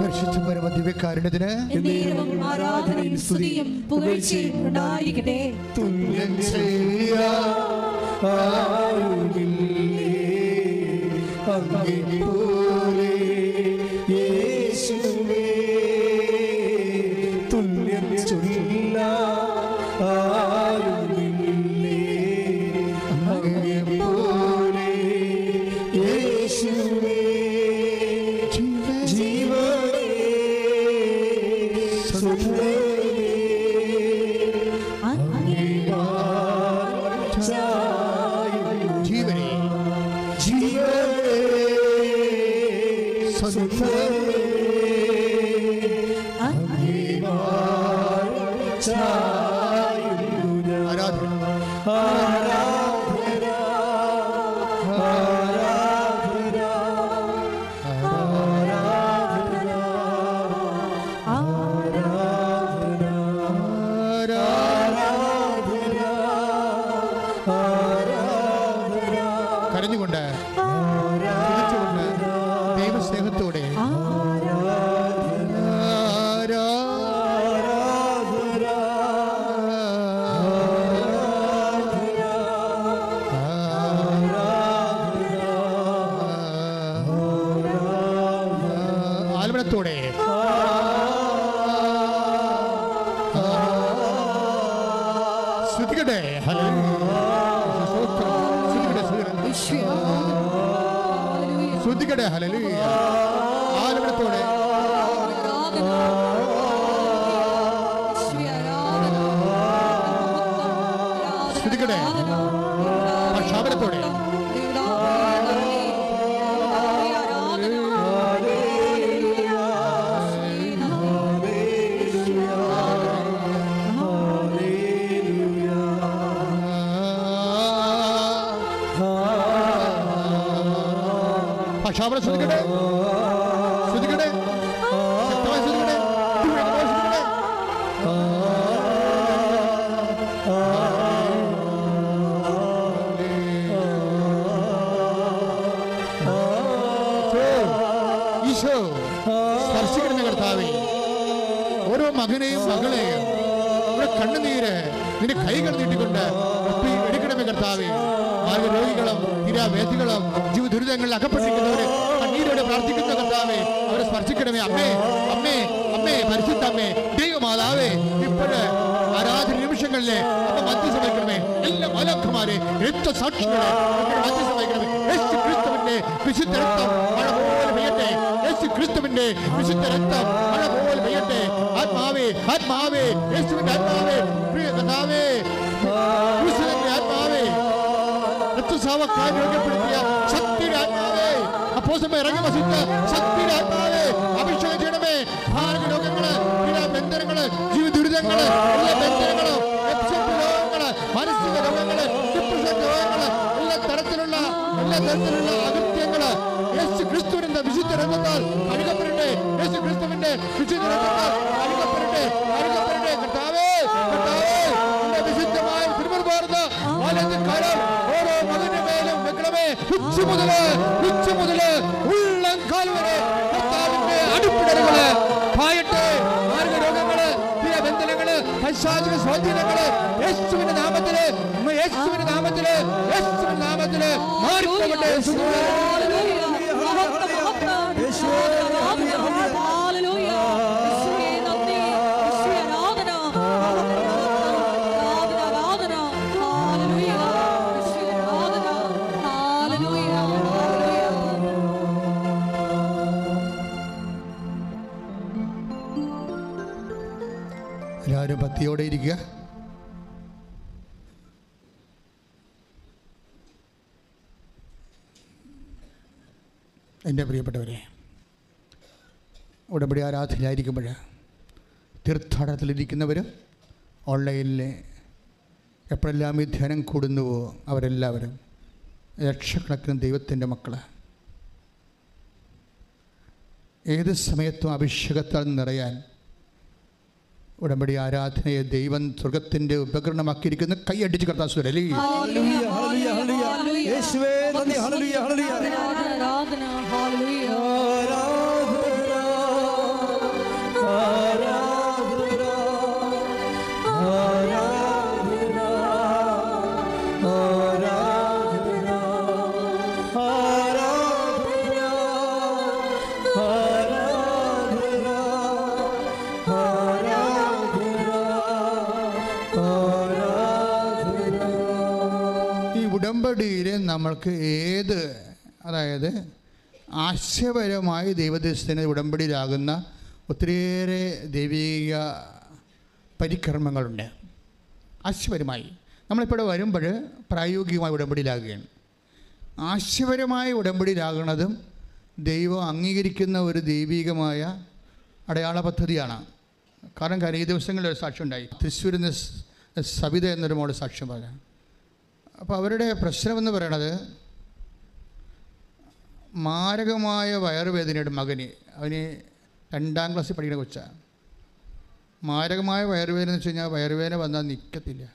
പരിശുദ്ധ പരമ ദിവ്യകാരുണ്യത്തിന് എന്നേരവും ആരാധനയും സ്തുതിയും പുകഴ്ചയും ഉണ്ടായിരിക്കട്ടെ തുല്യം ചെയ്യാൻ ആരുമില്ലേ അങ്ങേപ്പോലെ യേശുവേ തുല്യം ചൊല്ലാൻ ആരുമില്ലേ അങ്ങേപ്പോലെ യേശുവേ ജീവനേ സ്വന്തമേ ജീവനെ ജീവനെ സ്വന്തമേ ആരാധന കരഞ്ഞുകൊണ്ട് സ്തുതിച്ചുകൊണ്ട് ദൈവസ്നേഹത്തോടെ ആലമനത്തോടെ ശ്രുതികട്ടെ ശ്രുതികട്ടെ ഹലലൂയ ആലമനത്തോടെ ശ്രുതികട്ടെ പക്ഷാപനത്തോടെ പക്ഷാപനം ശ്രുതികട്ടെ ശ്രുതികട്ടെ ശക്തമായി ശ്രുതികട്ടെ ദുർബലമായി ശ്രുതികട്ടെ ഈശോ സ്പർശിക്കണമേ കർത്താവേ ഓരോ മകനെയും മകളെയും ഇവിടെ കണ്ണുനീര് നിന്റെ കൈകൾ നീട്ടിക്കൊണ്ട് ഒപ്പി എടുക്കണമേ കർത്താവേ മാർഗ രോഗികളും തീരാവേദികളും ജീവ ദുരിതങ്ങളിൽ അകപ്പെട്ടിരിക്കുന്നവരെ കണ്ണീരോടെ പ്രാർത്ഥിക്കുന്ന കർത്താവേ അവരെ സ്പർശിക്കണമേ അമ്മേ അമ്മേ അമ്മേ പരിശുദ്ധ അമ്മേ ദൈവമാതാവേ ഇപ്പോഴ് ആരാധന നിമിഷങ്ങളിലെ അമ്മ മധ്യസ്ഥ വഹിക്കണമേ എല്ലാ മലക്കന്മാരെ രക്തസാക്ഷികളെ മധ്യസ്ഥ വഹിക്കണമേ യേശു ക്രിസ്തുവിന്റെ വിശുദ്ധ രക്തം മഴ പോലെ പെയ്യട്ടെ യേശു ക്രിസ്തുവിന്റെ വിശുദ്ധ രക്തം മഴ പോലെ പെയ്യട്ടെ ആത്മാവേ ആത്മാവേ യേശുവിന്റെ ആത്മാവേ പ്രിയ കഥാവേ ക്രിസ്തുവിന്റെ ആത്മാവേ രക്തസാവക്കാർ രോഗ്യപ്പെടുത്തിയ ശക്തിയുടെ ആത്മാവേ അപ്പോസമ ഇറങ്ങി വസിച്ച ശക്തിയുടെ ആത്മാവേ അഭിഷേകം ചെയ്യണമേ ഭാരത രോഗങ്ങള് പീഡാ ബന്ധനങ്ങള് ജീവ ദുരിതങ്ങള് എല്ലാ ബന്ധനങ്ങളും എപ്സിഡ് രോഗങ്ങള് മാനസിക രോഗങ്ങള് ഡിപ്രഷൻ രോഗങ്ങള് എല്ലാ തരത്തിലുള്ള എല്ലാ തരത്തിലുള്ള അകൃത്യങ്ങള് യേശു ക്രിസ്തുവിന്റെ വിശുദ്ധ രക്തത്താൽ കഴുകപ്പെടട്ടെ യേശു ക്രിസ്തുവിന്റെ വിശുദ്ധ രക്തത്താൽ കഴുകപ്പെടട്ടെ കഴുകപ്പെടട്ടെ കർത്താവേ കർത്താവേ നിന്റെ വിശുദ്ധമായ തിരുമുറുപാർന്ന ആലയക്കാരം ഓരോ മകന്റെ മേലും വെക്കണമേ ഉച്ച മുതല് ഉച്ച മുതല് ഉള്ളം കാൽ വരെ കർത്താവിന്റെ അടിപ്പിടലുകള് പായട്ടെ മാർഗ രോഗങ്ങള് ബന്ധനങ്ങള് പൈശാചിക സ്വാധീനങ്ങള് യേശുവിന്റെ നാമത്തില് യേശുവിന്റെ നാമത്തില് യേശുവിന്റെ നാമത്തില് മാറിപ്പോകട്ടെ യേശുവേ. എല്ലാവരും ഭക്തിയോടെ ഇരിക്കുക എൻ്റെ പ്രിയപ്പെട്ടവരെ ഉടമ്പടി ആരാധനയായിരിക്കുമ്പോൾ തീർത്ഥാടനത്തിലിരിക്കുന്നവർ ഓൺലൈനിൽ എപ്പോഴെല്ലാം ഈ ധ്യാനം കൂടുന്നുവോ അവരെല്ലാവരും ലക്ഷക്കണക്കിന് ദൈവത്തിൻ്റെ മക്കൾ ഏത് സമയത്തും അഭിഷേകത്താൽ നിറയാൻ ഉടമ്പടി ആരാധനയെ ദൈവം സ്വർഗത്തിൻ്റെ ഉപകരണമാക്കിയിരിക്കുന്ന കൈയടിച്ച് കർത്താസുരല്ലേ ഹല്ലേലൂയ, ഹല്ലേലൂയ, ഹല്ലേലൂയ. യേശുവേ, നന്ദി, ഹല്ലേലൂയ, ഹല്ലേലൂയ. ആരാധന ആരാധന ഹല്ലേലൂയ ആരാധന, ഉടമ്പടിയിൽ നമ്മൾക്ക് ഏത് അതായത് ആശയപരമായി ദൈവദേശത്തിന് ഉടമ്പടിയിലാകുന്ന ഒത്തിരിയേറെ ദൈവിക പരിക്രമങ്ങളുണ്ട് ആശയപരമായി നമ്മളിപ്പോൾ ഇവിടെ വരുമ്പോൾ പ്രായോഗികമായി ഉടമ്പടിയിലാകുകയാണ് ആശയപരമായ ഉടമ്പടിയിലാകുന്നതും ദൈവം അംഗീകരിക്കുന്ന ഒരു ദൈവികമായ അടയാള പദ്ധതിയാണ് കാരണം കാര്യം ഈ ദിവസങ്ങളിൽ ഒരു സാക്ഷ്യം ഉണ്ടായി തൃശ്ശൂരിൽ നിന്ന് സ് സവിത എന്നൊരു മോള് സാക്ഷ്യം പറഞ്ഞു അപ്പോൾ അവരുടെ പ്രശ്നമെന്ന് പറയണത് മാരകമായ വയറുവേദനയുടെ മകന് അവന് രണ്ടാം ക്ലാസ്സിൽ പഠിക്കുന്ന കൊച്ചാണ് മാരകമായ വയറുവേദന എന്ന് വെച്ച് കഴിഞ്ഞാൽ വയറുവേദന വന്നാൽ നിൽക്കത്തില്ല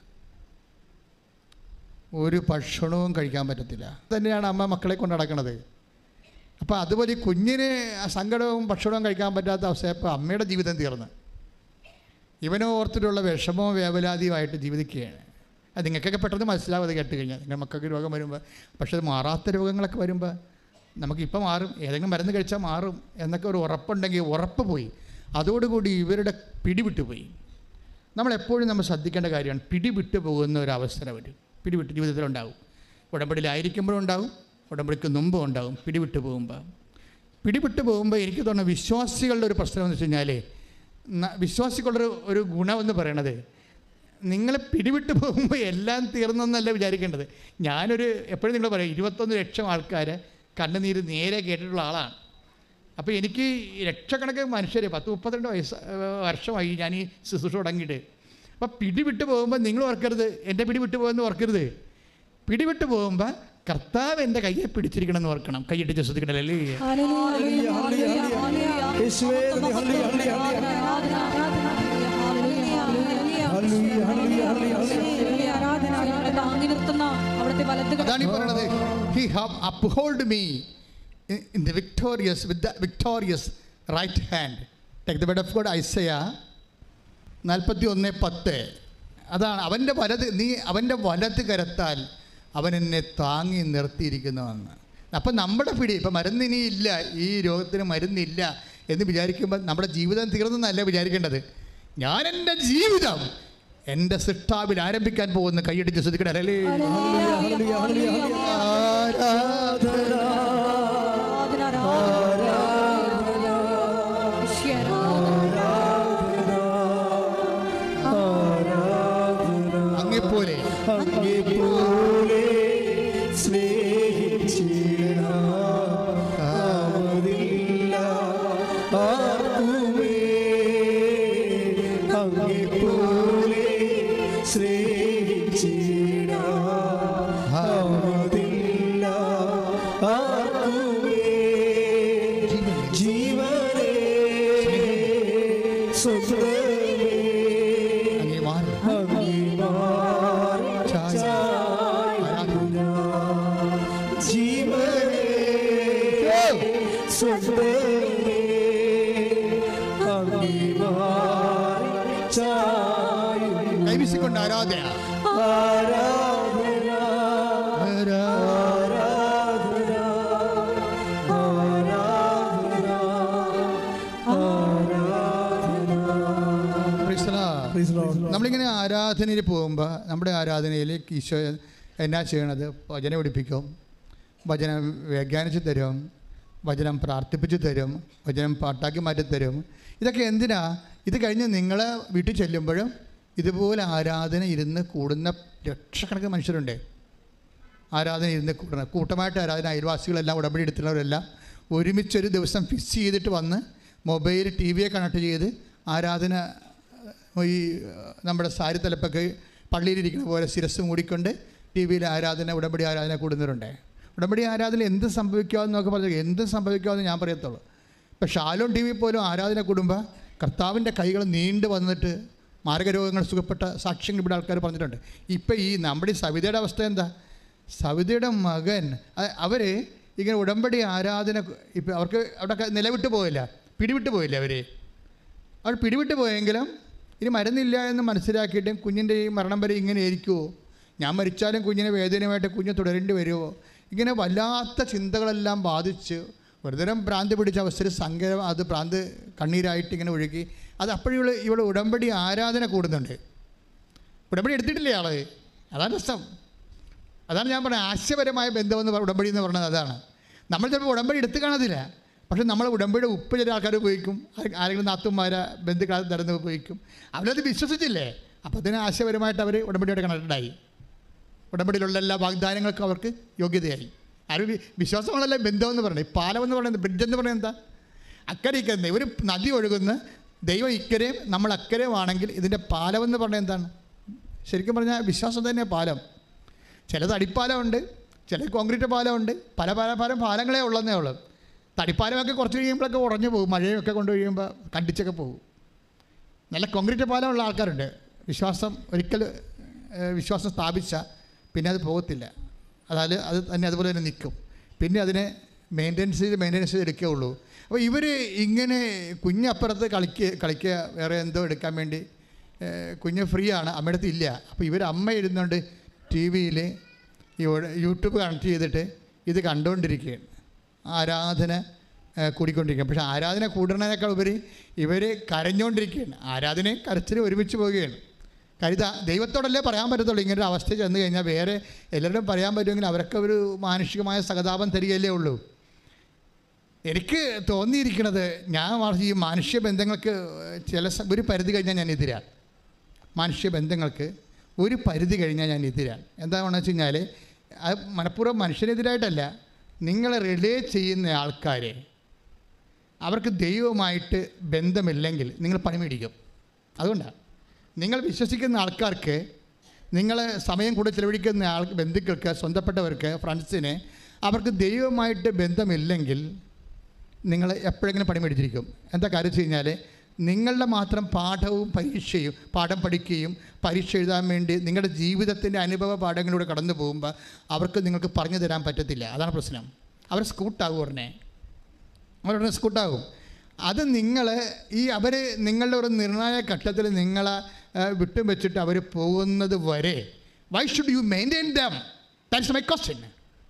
ഒരു ഭക്ഷണവും കഴിക്കാൻ പറ്റത്തില്ല തന്നെയാണ് അമ്മ മക്കളെ കൊണ്ട് നടക്കുന്നത് അപ്പോൾ അതുപോലെ ഈ കുഞ്ഞിന് ആ സങ്കടവും ഭക്ഷണവും കഴിക്കാൻ പറ്റാത്ത അവസ്ഥയപ്പോൾ അമ്മയുടെ ജീവിതം തീർന്ന് ഇവനോ ഓർത്തിട്ടുള്ള വിഷമവും വേവലാതിയുമായിട്ട് ജീവിക്കുകയാണ് അത് നിങ്ങൾക്കൊക്കെ പെട്ടെന്ന് മനസ്സിലാവും അത് കേട്ട് കഴിഞ്ഞാൽ നിങ്ങളുടെ മക്കൾക്ക് രോഗം വരുമ്പോൾ പക്ഷേ അത് മാറാത്ത രോഗങ്ങളൊക്കെ വരുമ്പോൾ നമുക്കിപ്പോൾ മാറും ഏതെങ്കിലും മരുന്ന് കഴിച്ചാൽ മാറും എന്നൊക്കെ ഒരു ഉറപ്പുണ്ടെങ്കിൽ uറപ്പ് പോയി അതോടുകൂടി ഇവരുടെ പിടിവിട്ട് പോയി നമ്മളെപ്പോഴും നമ്മൾ ശ്രദ്ധിക്കേണ്ട കാര്യമാണ് പിടിവിട്ട് പോകുന്ന ഒരു അവസരം വരും പിടിവിട്ട് ജീവിതത്തിലുണ്ടാവും ഉടമ്പടിയിലായിരിക്കുമ്പോഴും ഉണ്ടാവും ഉടമ്പടിക്ക് മുമ്പും ഉണ്ടാവും പിടിവിട്ട് പോകുമ്പോൾ പിടിവിട്ട് പോകുമ്പോൾ എനിക്ക് തോന്നുന്നു വിശ്വാസികളുടെ ഒരു പ്രശ്നം എന്ന് വെച്ച് കഴിഞ്ഞാൽ ന- വിശ്വാസികളുടെ ഒരു- ഒരു ഗുണമെന്ന് പറയണത് നിങ്ങൾ പിടിവിട്ട് പോകുമ്പോൾ എല്ലാം തീർന്നെന്നല്ല വിചാരിക്കേണ്ടത് ഞാനൊരു എപ്പോഴും നിങ്ങൾ പറയും ഇരുപത്തൊന്ന് ലക്ഷം ആൾക്കാരെ കണ്ണുനീര് നേരെ കേട്ടിട്ടുള്ള ആളാണ് അപ്പോൾ എനിക്ക് ഈ ലക്ഷക്കണക്കിന് മനുഷ്യർ പത്ത് മുപ്പത്തിരണ്ട് വയസ്സ് ഏഹ് വർഷമായി ഞാൻ ഈ ശുശ്രൂഷ തുടങ്ങിയിട്ട് അപ്പോൾ പിടിവിട്ട് പോകുമ്പോൾ നിങ്ങൾ ഓർക്കരുത് എൻ്റെ പിടിവിട്ട് പോകുമെന്ന് ഓർക്കരുത് പിടിവിട്ട് പോകുമ്പോൾ കർത്താവ് എൻ്റെ കയ്യെ പിടിച്ചിരിക്കണം എന്ന് ഓർക്കണം കൈയിട്ട് ശ്രദ്ധിക്കണല്ലേ ഹല്ലേലൂയ, ഹല്ലേലൂയ, ഹല്ലേലൂയ. യേശുവേ നന്ദി, ഹല്ലേലൂയ, ഹല്ലേലൂയ, ആരാധന, ആരാധന, ഹല്ലേലൂയ, ഹല്ലേലൂയ. ഹല്ലേലൂയ, ഹല്ലേലൂയ, ഹല്ലേലൂയ. ഹല്ലേലൂയ, ആരാധന, ഞങ്ങളെ താങ്ങി നിർത്തുന്ന അവിടുത്തെ വലത്ത് കൈ- അതാണ് ഈ പറയുന്നത് he have upheld me in the victorious with the victorious right hand take the bed of God Isaiah നാൽപ്പത്തി ഒന്ന് പത്ത് അതാണ് അവൻ്റെ വലത് നീ അവൻ്റെ വലത് കരത്താൽ അവൻ എന്നെ താങ്ങി നിർത്തിയിരിക്കുന്നതെന്ന് അപ്പം നമ്മുടെ പിടി ഇപ്പം മരുന്നിനി ഇല്ല ഈ രോഗത്തിന് മരുന്നില്ല എന്ന് വിചാരിക്കുമ്പോൾ നമ്മുടെ ജീവിതം തീർന്നെന്നല്ല വിചാരിക്കേണ്ടത് ഞാൻ എൻ്റെ ജീവിതം എൻ്റെ സിട്ടാവിൽ ആരംഭിക്കാൻ പോകുന്ന കൈയടിച്ച് ശ്രദ്ധിക്കണേ അല്ലേ ഹല്ലേലൂയ, ഹല്ലേലൂയ, ഹല്ലേലൂയ. ആരാധന ആരാധന, ആരാധന. ഈശ്വര, അങ്ങെപ്പോലെ അങ്ങേപ്പോലെ സ്നേഹിച്ചിട ആവതില്ല ആർക്കുമേ അങ്ങേപ്പോലെ സ്നേഹിച്ചിട ആവതില്ല ആർക്കുമേ ജീവനേ സ്വന്തമേ അങ്ങേ മാറി അങ്ങേ ചായ ആരാധന ജീവനേ സ്വന്തമേ അംഗീകാരം ചായും കൈവീശിക്കൊണ്ട് ആരാധന ആരാധന ആരാ- ആരാധന ആരാധന Praise the Lord. Praise the Lord. നമ്മളിങ്ങനെ ആരാധനയിൽ പോകുമ്പോൾ നമ്മുടെ ആരാധനയിൽ ഈശോ എന്നാ ചെയ്യണത് വചനം പഠിപ്പിക്കും വചനം വ്യാഖ്യാനിച്ച് തരും വചനം പ്രാർത്ഥിപ്പിച്ച് തരും വചനം പാട്ടാക്കി മാറ്റി തരും ഇതൊക്കെ എന്തിനാ ഇത് കഴിഞ്ഞ് നിങ്ങൾ വീട്ടിൽ ചെല്ലുമ്പോഴും ഇതുപോലെ ആരാധന ഇരുന്ന് കൂടുന്ന ലക്ഷക്കണക്കിന് മനുഷ്യരുണ്ട് ആരാധന ഇരുന്ന് കൂട്ടണം കൂട്ടമായിട്ട് ആരാധന അയൽവാസികളെല്ലാം ഉടമ്പടി എടുത്തുള്ളവരെല്ലാം ഒരുമിച്ചൊരു ദിവസം ഫിക്സ് ചെയ്തിട്ട് വന്ന് മൊബൈൽ ടി വിയെ കണക്ട് ചെയ്ത് ആരാധന ഈ നമ്മുടെ സാരി തലപ്പൊക്കെ പള്ളിയിലിരിക്കുന്ന പോലെ ശിരസ് മൂടിക്കൊണ്ട് ടി വിയിൽ ആരാധന ഉടമ്പടി ആരാധന കൂടുന്നവരുണ്ട് ഉടമ്പടി ആരാധന എന്ത് സംഭവിക്കാമെന്നൊക്കെ പറഞ്ഞു എന്ത് സംഭവിക്കാമെന്ന് ഞാൻ പറയത്തുള്ളൂ ഇപ്പം ഷാലോൺ ടി വി പോലും ആരാധന കൂടുമ്പോൾ കർത്താവിൻ്റെ കൈകൾ നീണ്ടു വന്നിട്ട് മാരകരോഗങ്ങൾ സുഖപ്പെട്ട സാക്ഷ്യങ്ങൾ ഇവിടെ ആൾക്കാർ പറഞ്ഞിട്ടുണ്ട് ഇപ്പം ഈ നമ്മുടെ ഈ സവിതയുടെ അവസ്ഥ എന്താ സവിതയുടെ മകൻ അവർ ഇങ്ങനെ ഉടമ്പടി ആരാധന ഇപ്പം അവർക്ക് അവിടെ നിലവിട്ട് പോയില്ല പിടിവിട്ട് പോയില്ല അവർ അവർ പിടിവിട്ട് പോയെങ്കിലും ഇനി മരുന്നില്ല എന്ന് മനസ്സിലാക്കിയിട്ടും കുഞ്ഞിൻ്റെ ഈ മരണം വരെ ഇങ്ങനെ ആയിരിക്കുമോ ഞാൻ മരിച്ചാലും കുഞ്ഞിനെ വേദനയുമായിട്ട് കുഞ്ഞ് തുടരേണ്ടി വരുമോ ഇങ്ങനെ വല്ലാത്ത ചിന്തകളെല്ലാം ബാധിച്ച് ഒരുതരം ഭ്രാന്ത് പിടിച്ച അവസരം സങ്കരം അത് ഭ്രാന്ത് കണ്ണീരായിട്ട് ഇങ്ങനെ ഒഴുകി അത് അപ്പോഴുള്ള ഇവിടെ ഉടമ്പടി ആരാധന കൂടുന്നുണ്ട് ഉടമ്പടി എടുത്തിട്ടില്ലേ ആള് അതാണ് രസം അതാണ് ഞാൻ പറഞ്ഞത് ആശയപരമായ ബന്ധമെന്ന് പറ- ഉടമ്പടി എന്ന് പറയുന്നത് അതാണ് നമ്മൾ ചിലപ്പോൾ ഉടമ്പടി എടുത്ത് കാണത്തില്ല പക്ഷെ നമ്മൾ ഉടമ്പടിയുടെ ഉപ്പ് ചില ആൾക്കാർ ഉപയോഗിക്കും ആരെ- ആരെങ്കിലും നാത്തുമാരെ ബന്ധുക്കളെ നടന്ന് ഉപയോഗിക്കും അവരത് വിശ്വസിച്ചില്ലേ അപ്പോൾ അതിന് ആശയപരമായിട്ട് അവർ ഉടമ്പടിയോടെ കണക്റ്റഡായി ഉടമ്പടിയിലുള്ള എല്ലാ വാഗ്ദാനങ്ങൾക്കും അവർക്ക് യോഗ്യതയായി ആരും വി- വിശ്വാസമുള്ള ബന്ധം എന്ന് പറയുന്നത് ഈ പാലം എന്ന് പറയുന്നത് ബ്രിഡ്ജ് എന്ന് പറയുന്നത് എന്താ അക്കരെ ഇക്കരെ ഒരു നദി ഒഴുകുന്ന ദൈവം ഇക്കരെയും നമ്മൾ അക്കരെയും ആണെങ്കിൽ ഇതിൻ്റെ പാലം എന്ന് പറയുന്നത് എന്താണ് ശരിക്കും പറഞ്ഞാൽ വിശ്വാസം തന്നെ പാലം ചിലത് അടിപ്പാലമുണ്ട് ചില കോൺക്രീറ്റ് പാലമുണ്ട് പല പല പല പാലങ്ങളേ ഉള്ളതേ ഉള്ളൂ തടിപ്പാലമൊക്കെ കുറച്ച് കഴിയുമ്പോഴൊക്കെ ഉടഞ്ഞു പോകും മഴയൊക്കെ കൊണ്ട് കഴിയുമ്പോൾ കണ്ടിച്ചൊക്കെ പോകും നല്ല കോൺക്രീറ്റ് പാലമുള്ള ആൾക്കാരുണ്ട് വിശ്വാസം ഒരിക്കൽ ഏഹ്, വിശ്വാസം സ്ഥാപിച്ച പിന്നെ അത് പോകത്തില്ല അതായത് അത് തന്നെ അതുപോലെ തന്നെ നിൽക്കും പിന്നെ അതിനെ മെയിൻ്റെനൻസ് ചെയ്ത് മെയിൻ്റെനൻസ് ചെയ്ത് എടുക്കുകയുള്ളൂ അപ്പോൾ ഇവർ ഇങ്ങനെ കുഞ്ഞപ്പുറത്ത് കളിക്കുക കളിക്കുക വേറെ എന്തോ എടുക്കാൻ വേണ്ടി ഏഹ്, കുഞ്ഞ് ഫ്രീ ആണ് അമ്മയുടെ അടുത്ത് ഇല്ല അപ്പോൾ ഇവർ അമ്മ ഇരുന്നുകൊണ്ട് ടി വിയിൽ യൂട്യൂബ് കണക്ട് ചെയ്തിട്ട് ഇത് കണ്ടുകൊണ്ടിരിക്കുകയാണ് ആരാധന ഏഹ്, കൂടിക്കൊണ്ടിരിക്കുകയാണ് പക്ഷേ ആരാധന കൂടുന്നതിനേക്കാൾ ഉപരി ഇവർ കരഞ്ഞുകൊണ്ടിരിക്കുകയാണ് ആരാധനയും കരച്ചിലും ഒരുമിച്ച് പോവുകയാണ് കരുത ദൈവത്തോടല്ലേ പറയാൻ പറ്റത്തുള്ളൂ ഇങ്ങനെ ഒരു അവസ്ഥ ചെന്ന് കഴിഞ്ഞാൽ വേറെ എല്ലാവരും പറയാൻ പറ്റുമെങ്കിൽ അവരൊക്കെ ഒരു മാനുഷികമായ സഹതാപം തരികയല്ലേ ഉള്ളൂ എനിക്ക് തോന്നിയിരിക്കുന്നത് ഞാൻ വളർച്ച ഈ മനുഷ്യ ബന്ധങ്ങൾക്ക് ചില സ- ഒരു പരിധി കഴിഞ്ഞാൽ ഞാൻ എതിരാണ് മനുഷ്യ ബന്ധങ്ങൾക്ക് ഒരു പരിധി കഴിഞ്ഞാൽ ഞാൻ എതിരാണ് എന്താണെന്ന് വെച്ച് കഴിഞ്ഞാൽ അത് മനഃപൂർവ്വം മനുഷ്യനെതിരായിട്ടല്ല നിങ്ങളെ റിലേ ചെയ്യുന്ന ആൾക്കാരെ അവർക്ക് ദൈവവുമായിട്ട് ബന്ധമില്ലെങ്കിൽ നിങ്ങൾ പണി മേടിക്കും അതുകൊണ്ടാണ് നിങ്ങൾ വിശ്വസിക്കുന്ന ആൾക്കാർക്ക് നിങ്ങൾ സമയം കൂടെ ചിലവഴിക്കുന്ന ആൾ ബന്ധുക്കൾക്ക് സ്വന്തപ്പെട്ടവർക്ക് ഫ്രണ്ട്സിന് അവർക്ക് ദൈവവുമായിട്ട് ബന്ധമില്ലെങ്കിൽ നിങ്ങൾ എപ്പോഴെങ്കിലും പണി മേടിച്ചിരിക്കും എന്താ കാര്യം വെച്ച് കഴിഞ്ഞാൽ നിങ്ങളുടെ മാത്രം പാഠവും പരീക്ഷയും പാഠം പഠിക്കുകയും പരീക്ഷ എഴുതാൻ വേണ്ടി നിങ്ങളുടെ ജീവിതത്തിൻ്റെ അനുഭവ പാഠങ്ങളിലൂടെ കടന്നു പോകുമ്പോൾ അവർക്ക് നിങ്ങൾക്ക് പറഞ്ഞു തരാൻ പറ്റത്തില്ല അതാണ് പ്രശ്നം അവർ സ്കൂട്ടാകും ഉടനെ അവരുടെ സ്കൂട്ടാകും അത് നിങ്ങൾ ഈ അവർ നിങ്ങളുടെ ഒരു നിർണായക ഘട്ടത്തിൽ നിങ്ങളെ ആ, വിട്ടും വെച്ചിട്ട് അവർ പോകുന്നത് വരെ why should you maintain them that's my question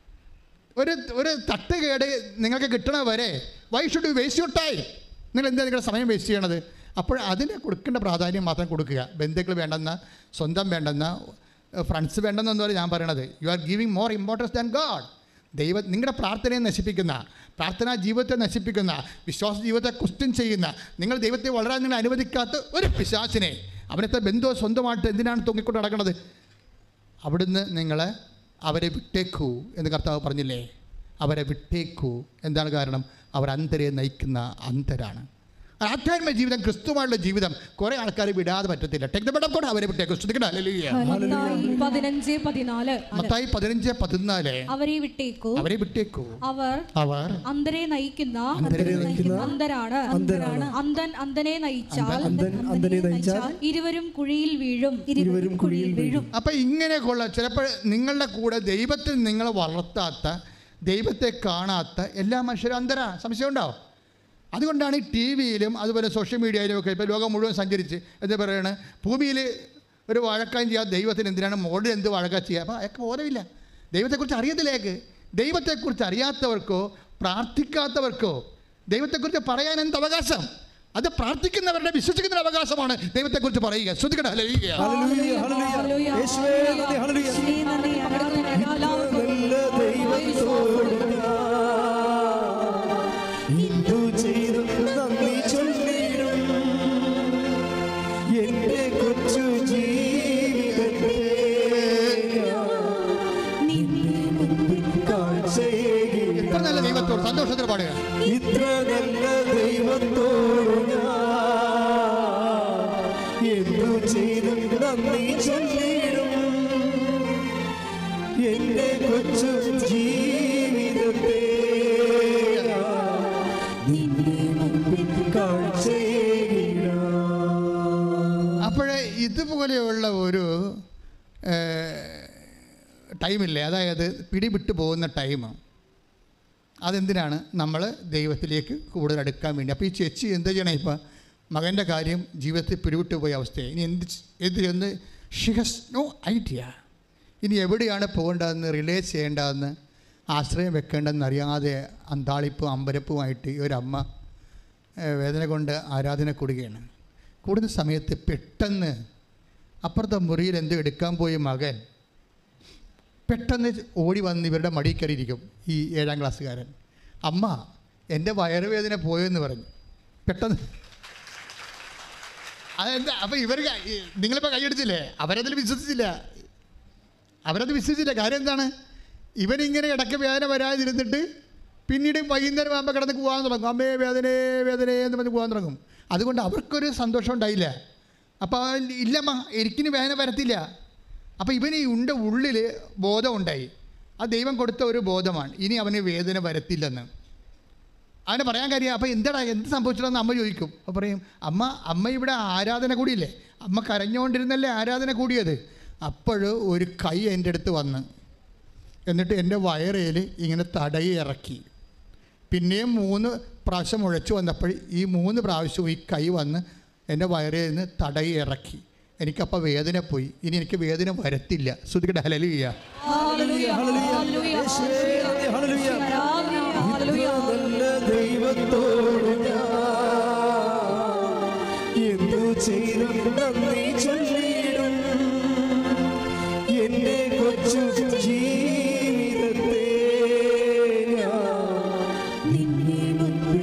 ഒരു ഒരു തട്ടുകേട് നിങ്ങൾക്ക് കിട്ടണ വരെ why should you waste your time നിങ്ങൾ എന്താ നിങ്ങളുടെ സമയം വേസ്റ്റ് ചെയ്യണത് അപ്പോൾ അതിന് കൊടുക്കേണ്ട പ്രാധാന്യം മാത്രം കൊടുക്കുക ബന്ധുക്കൾ വേണ്ടെന്ന സ്വന്തം വേണ്ടെന്ന ഫ്രണ്ട്സ് വേണ്ടെന്നൊന്നുമല്ല ഞാൻ പറയണത് you are giving more importance than God ദൈവം നിങ്ങളുടെ പ്രാർത്ഥനയെ നശിപ്പിക്കുന്ന പ്രാർത്ഥനാ ജീവിതത്തെ നശിപ്പിക്കുന്ന വിശ്വാസ ജീവിതത്തെ ക്വസ്റ്റ്യൻ ചെയ്യുന്ന നിങ്ങൾ ദൈവത്തെ വളരാൻ നിങ്ങൾ അനുവദിക്കാത്ത ഒരു പിശാചിനെ അവനത്തെ ബന്ധുവോ സ്വന്തമായിട്ട് എന്തിനാണ് തൂങ്ങിക്കൊണ്ട് നടക്കുന്നത് അവിടുന്ന് നിങ്ങൾ അവരെ വിട്ടേക്കൂ എന്ന് കർത്താവ് പറഞ്ഞില്ലേ അവരെ വിട്ടേക്കൂ എന്താണ് കാരണം അവർ അന്ധരെ നയിക്കുന്ന അന്ധരാണ് ആധ്യാത്മിക ജീവിതം ക്രിസ്തുവായുള്ള ജീവിതം കുറേ ആൾക്കാർ വിടാതെ പറ്റത്തില്ല ടെക് ദ ബെഡ് അവരെ വിട്ടേക്കൂ ശ്രദ്ധിക്കണം ഹല്ലേലൂയ മത്തായി പതിനഞ്ച് പതിനാല് മത്തായി പതിനഞ്ച് പതിനാല് അവരെ വിട്ടേക്കു അവരെ വിട്ടേക്കൂ അവർ അവർ അന്തരെ നയിക്കുന്ന അന്ധരെ നയിക്കുന്ന അന്തരാണ് അന്ധരാണ്. അന്തൻ അന്തനെ നയിച്ചാൽ അന്ധൻ അന്ധനെ നയിച്ചാൽ ഇരുവരും കുഴിയിൽ വീഴും ഇരുവരും കുഴിയിൽ വീഴും അപ്പം ഇങ്ങനെയൊക്കെയുള്ള ചിലപ്പോൾ നിങ്ങളുടെ കൂടെ ദൈവത്തിൽ നിങ്ങളെ വളർത്താത്ത ദൈവത്തെ കാണാത്ത എല്ലാ മനുഷ്യരും അന്തരാ സംശയമുണ്ടോ അതുകൊണ്ടാണ് ഈ ടി വിയിലും അതുപോലെ സോഷ്യൽ മീഡിയയിലും ഒക്കെ ഇപ്പോൾ ലോകം മുഴുവൻ സഞ്ചരിച്ച് എന്താ പറയണത് ഭൂമിയിൽ ഒരു വഴക്കം ചെയ്യാതെ ദൈവത്തിന് എന്തിനാണ് മോഡിൽ എന്ത് വഴക്കം ചെയ്യുക അപ്പോൾ അയാൾക്ക് ബോധമില്ല ദൈവത്തെക്കുറിച്ച് അറിയത്തില്ല അയാൾക്ക് ദൈവത്തെക്കുറിച്ച് അറിയാത്തവർക്കോ പ്രാർത്ഥിക്കാത്തവർക്കോ ദൈവത്തെക്കുറിച്ച് പറയാൻ എന്ത് അവകാശം അത് പ്രാർത്ഥിക്കുന്നവരുടെ വിശ്വസിക്കുന്നവരുടെ അവകാശമാണ് ദൈവത്തെക്കുറിച്ച് പറയുക ശ്രദ്ധിക്കണം ഹല്ലേലൂയ. ഹല്ലേലൂയ, ഹല്ലേലൂയ. യേശുവേ, നന്ദി, ഹല്ലേലൂയ. നല്ല ദൈവത്തോട് ഇന്ദു ചെയ്തു നന്ദി ചൊല്ലിടും എന്റെ കൊച്ചു ജീവിതത്തെ നിന്റെ മുൻപിൽ കാഴ്ചയേകി എത്ര നല്ല ദൈവത്തോട് സന്തോഷത്തിൽ പാടുക ഇത്ര നല്ല ദൈവത്തോട് ഞാൻ എന്തു ചെയ്തു നന്ദി ചൊല്ലിടും എന്റെ കൊച്ചു ജീവിതത്തെ നിന്റെ മുൻപിൽ കാഴ്ചയേകിടാം അപ്പോഴേ ഇതുപോലെയുള്ള ഒരു ടൈമില്ലേ അതായത് പിടിവിട്ട് പോകുന്ന ടൈം അതെന്തിനാണ് നമ്മൾ ദൈവത്തിലേക്ക് കൂടുതൽ അടുക്കാൻ വേണ്ടി അപ്പോൾ ഈ ചേച്ചി എന്ത് ചെയ്യണം ഇപ്പം മകൻ്റെ കാര്യം ജീവിതത്തിൽ പിടിവിട്ട് പോയ അവസ്ഥയെ ഇനി എന്ത് ചെ- എന്ത് എന്ന് ഷി ഹസ് നോ ഐഡിയ ഇനി എവിടെയാണ് പോകേണ്ടതെന്ന് റിലേ ചെയ്യേണ്ടതെന്ന് ആശ്രയം വെക്കേണ്ടതെന്ന് അറിയാതെ അന്താളിപ്പും അമ്പരപ്പുമായിട്ട് ഈ ഒരമ്മ ഏഹ്, വേദന കൊണ്ട് ആരാധന കൂടുകയാണ് കൂടുന്ന സമയത്ത് പെട്ടെന്ന് അപ്പുറത്തെ മുറിയിൽ എന്തോ എടുക്കാൻ പോയ മകൻ പെട്ടെന്ന് ഓടി വന്ന് ഇവരുടെ മടിയിൽ കയറിയിരിക്കും ഈ ഏഴാം ക്ലാസ്സുകാരൻ അമ്മ എൻ്റെ വയറുവേദന പോയെന്ന് പറഞ്ഞു പെട്ടെന്ന് അതെന്താ അപ്പം ഇവർ നിങ്ങളിപ്പോൾ കൈയെടുത്തില്ലേ അവരതിൽ വിശ്വസിച്ചില്ല അവരത് വിശ്വസിച്ചില്ല കാര്യം എന്താണ് ഇവനിങ്ങനെ ഇടയ്ക്ക് വേദന വരാതിരുന്നിട്ട് പിന്നീട് വൈകുന്നേരം ആകുമ്പോൾ കിടന്ന് പോകാൻ തുടങ്ങും അമ്മേ വേദനേ വേദനേ എന്ന് പറഞ്ഞ് പോകാൻ തുടങ്ങും അതുകൊണ്ട് അവർക്കൊരു സന്തോഷം ഉണ്ടായില്ല അപ്പോൾ ഇല്ലമ്മ എനിക്കിനി വേദന വരത്തില്ല അപ്പോൾ ഇവന് ഈ ഉണ്ട ഉള്ളിൽ ബോധം ഉണ്ടായി ആ ദൈവം കൊടുത്ത ഒരു ബോധമാണ് ഇനി അവന് വേദന വരത്തില്ലെന്ന് അവനെ പറയാൻ കാര്യം അപ്പോൾ എന്താടാ എന്ത് സംഭവിച്ചിട്ടെന്ന് അമ്മ ചോദിക്കും അപ്പോൾ പറയും അമ്മ അമ്മ ഇവിടെ ആരാധന കൂടിയില്ലേ അമ്മ കരഞ്ഞുകൊണ്ടിരുന്നല്ലേ ആരാധന കൂടിയത് അപ്പോൾ ഒരു കൈ എൻ്റെ അടുത്ത് വന്ന് എന്നിട്ട് എൻ്റെ വയറേൽ ഇങ്ങനെ തടയി ഇറക്കി പിന്നെയും മൂന്ന് പ്രാവശ്യം ഉഴച്ചു വന്നപ്പോൾ ഈ മൂന്ന് പ്രാവശ്യവും ഈ കൈ വന്ന് എൻ്റെ വയറിൽ നിന്ന് തടയി ഇറക്കി എനിക്കപ്പോൾ വേദന പോയി ഇനി എനിക്ക് വേദന വരത്തില്ല ശ്രുതിക്കട്ടെ ഹലലിയ ഹല്ലേലൂയ, ഹല്ലേലൂയ, യേശുവേ, ഹല്ലേലൂയ. ആരാധന, ഹല്ലേലൂയ. നല്ല ദൈവത്തോട് ഞാൻ എന്തു ചെയ്തും നന്ദി ചൊല്ലിയിടും എന്റെ കൊച്ചു ജീവിതത്തെ ഞാൻ നിന്നെ മുൻപിൽ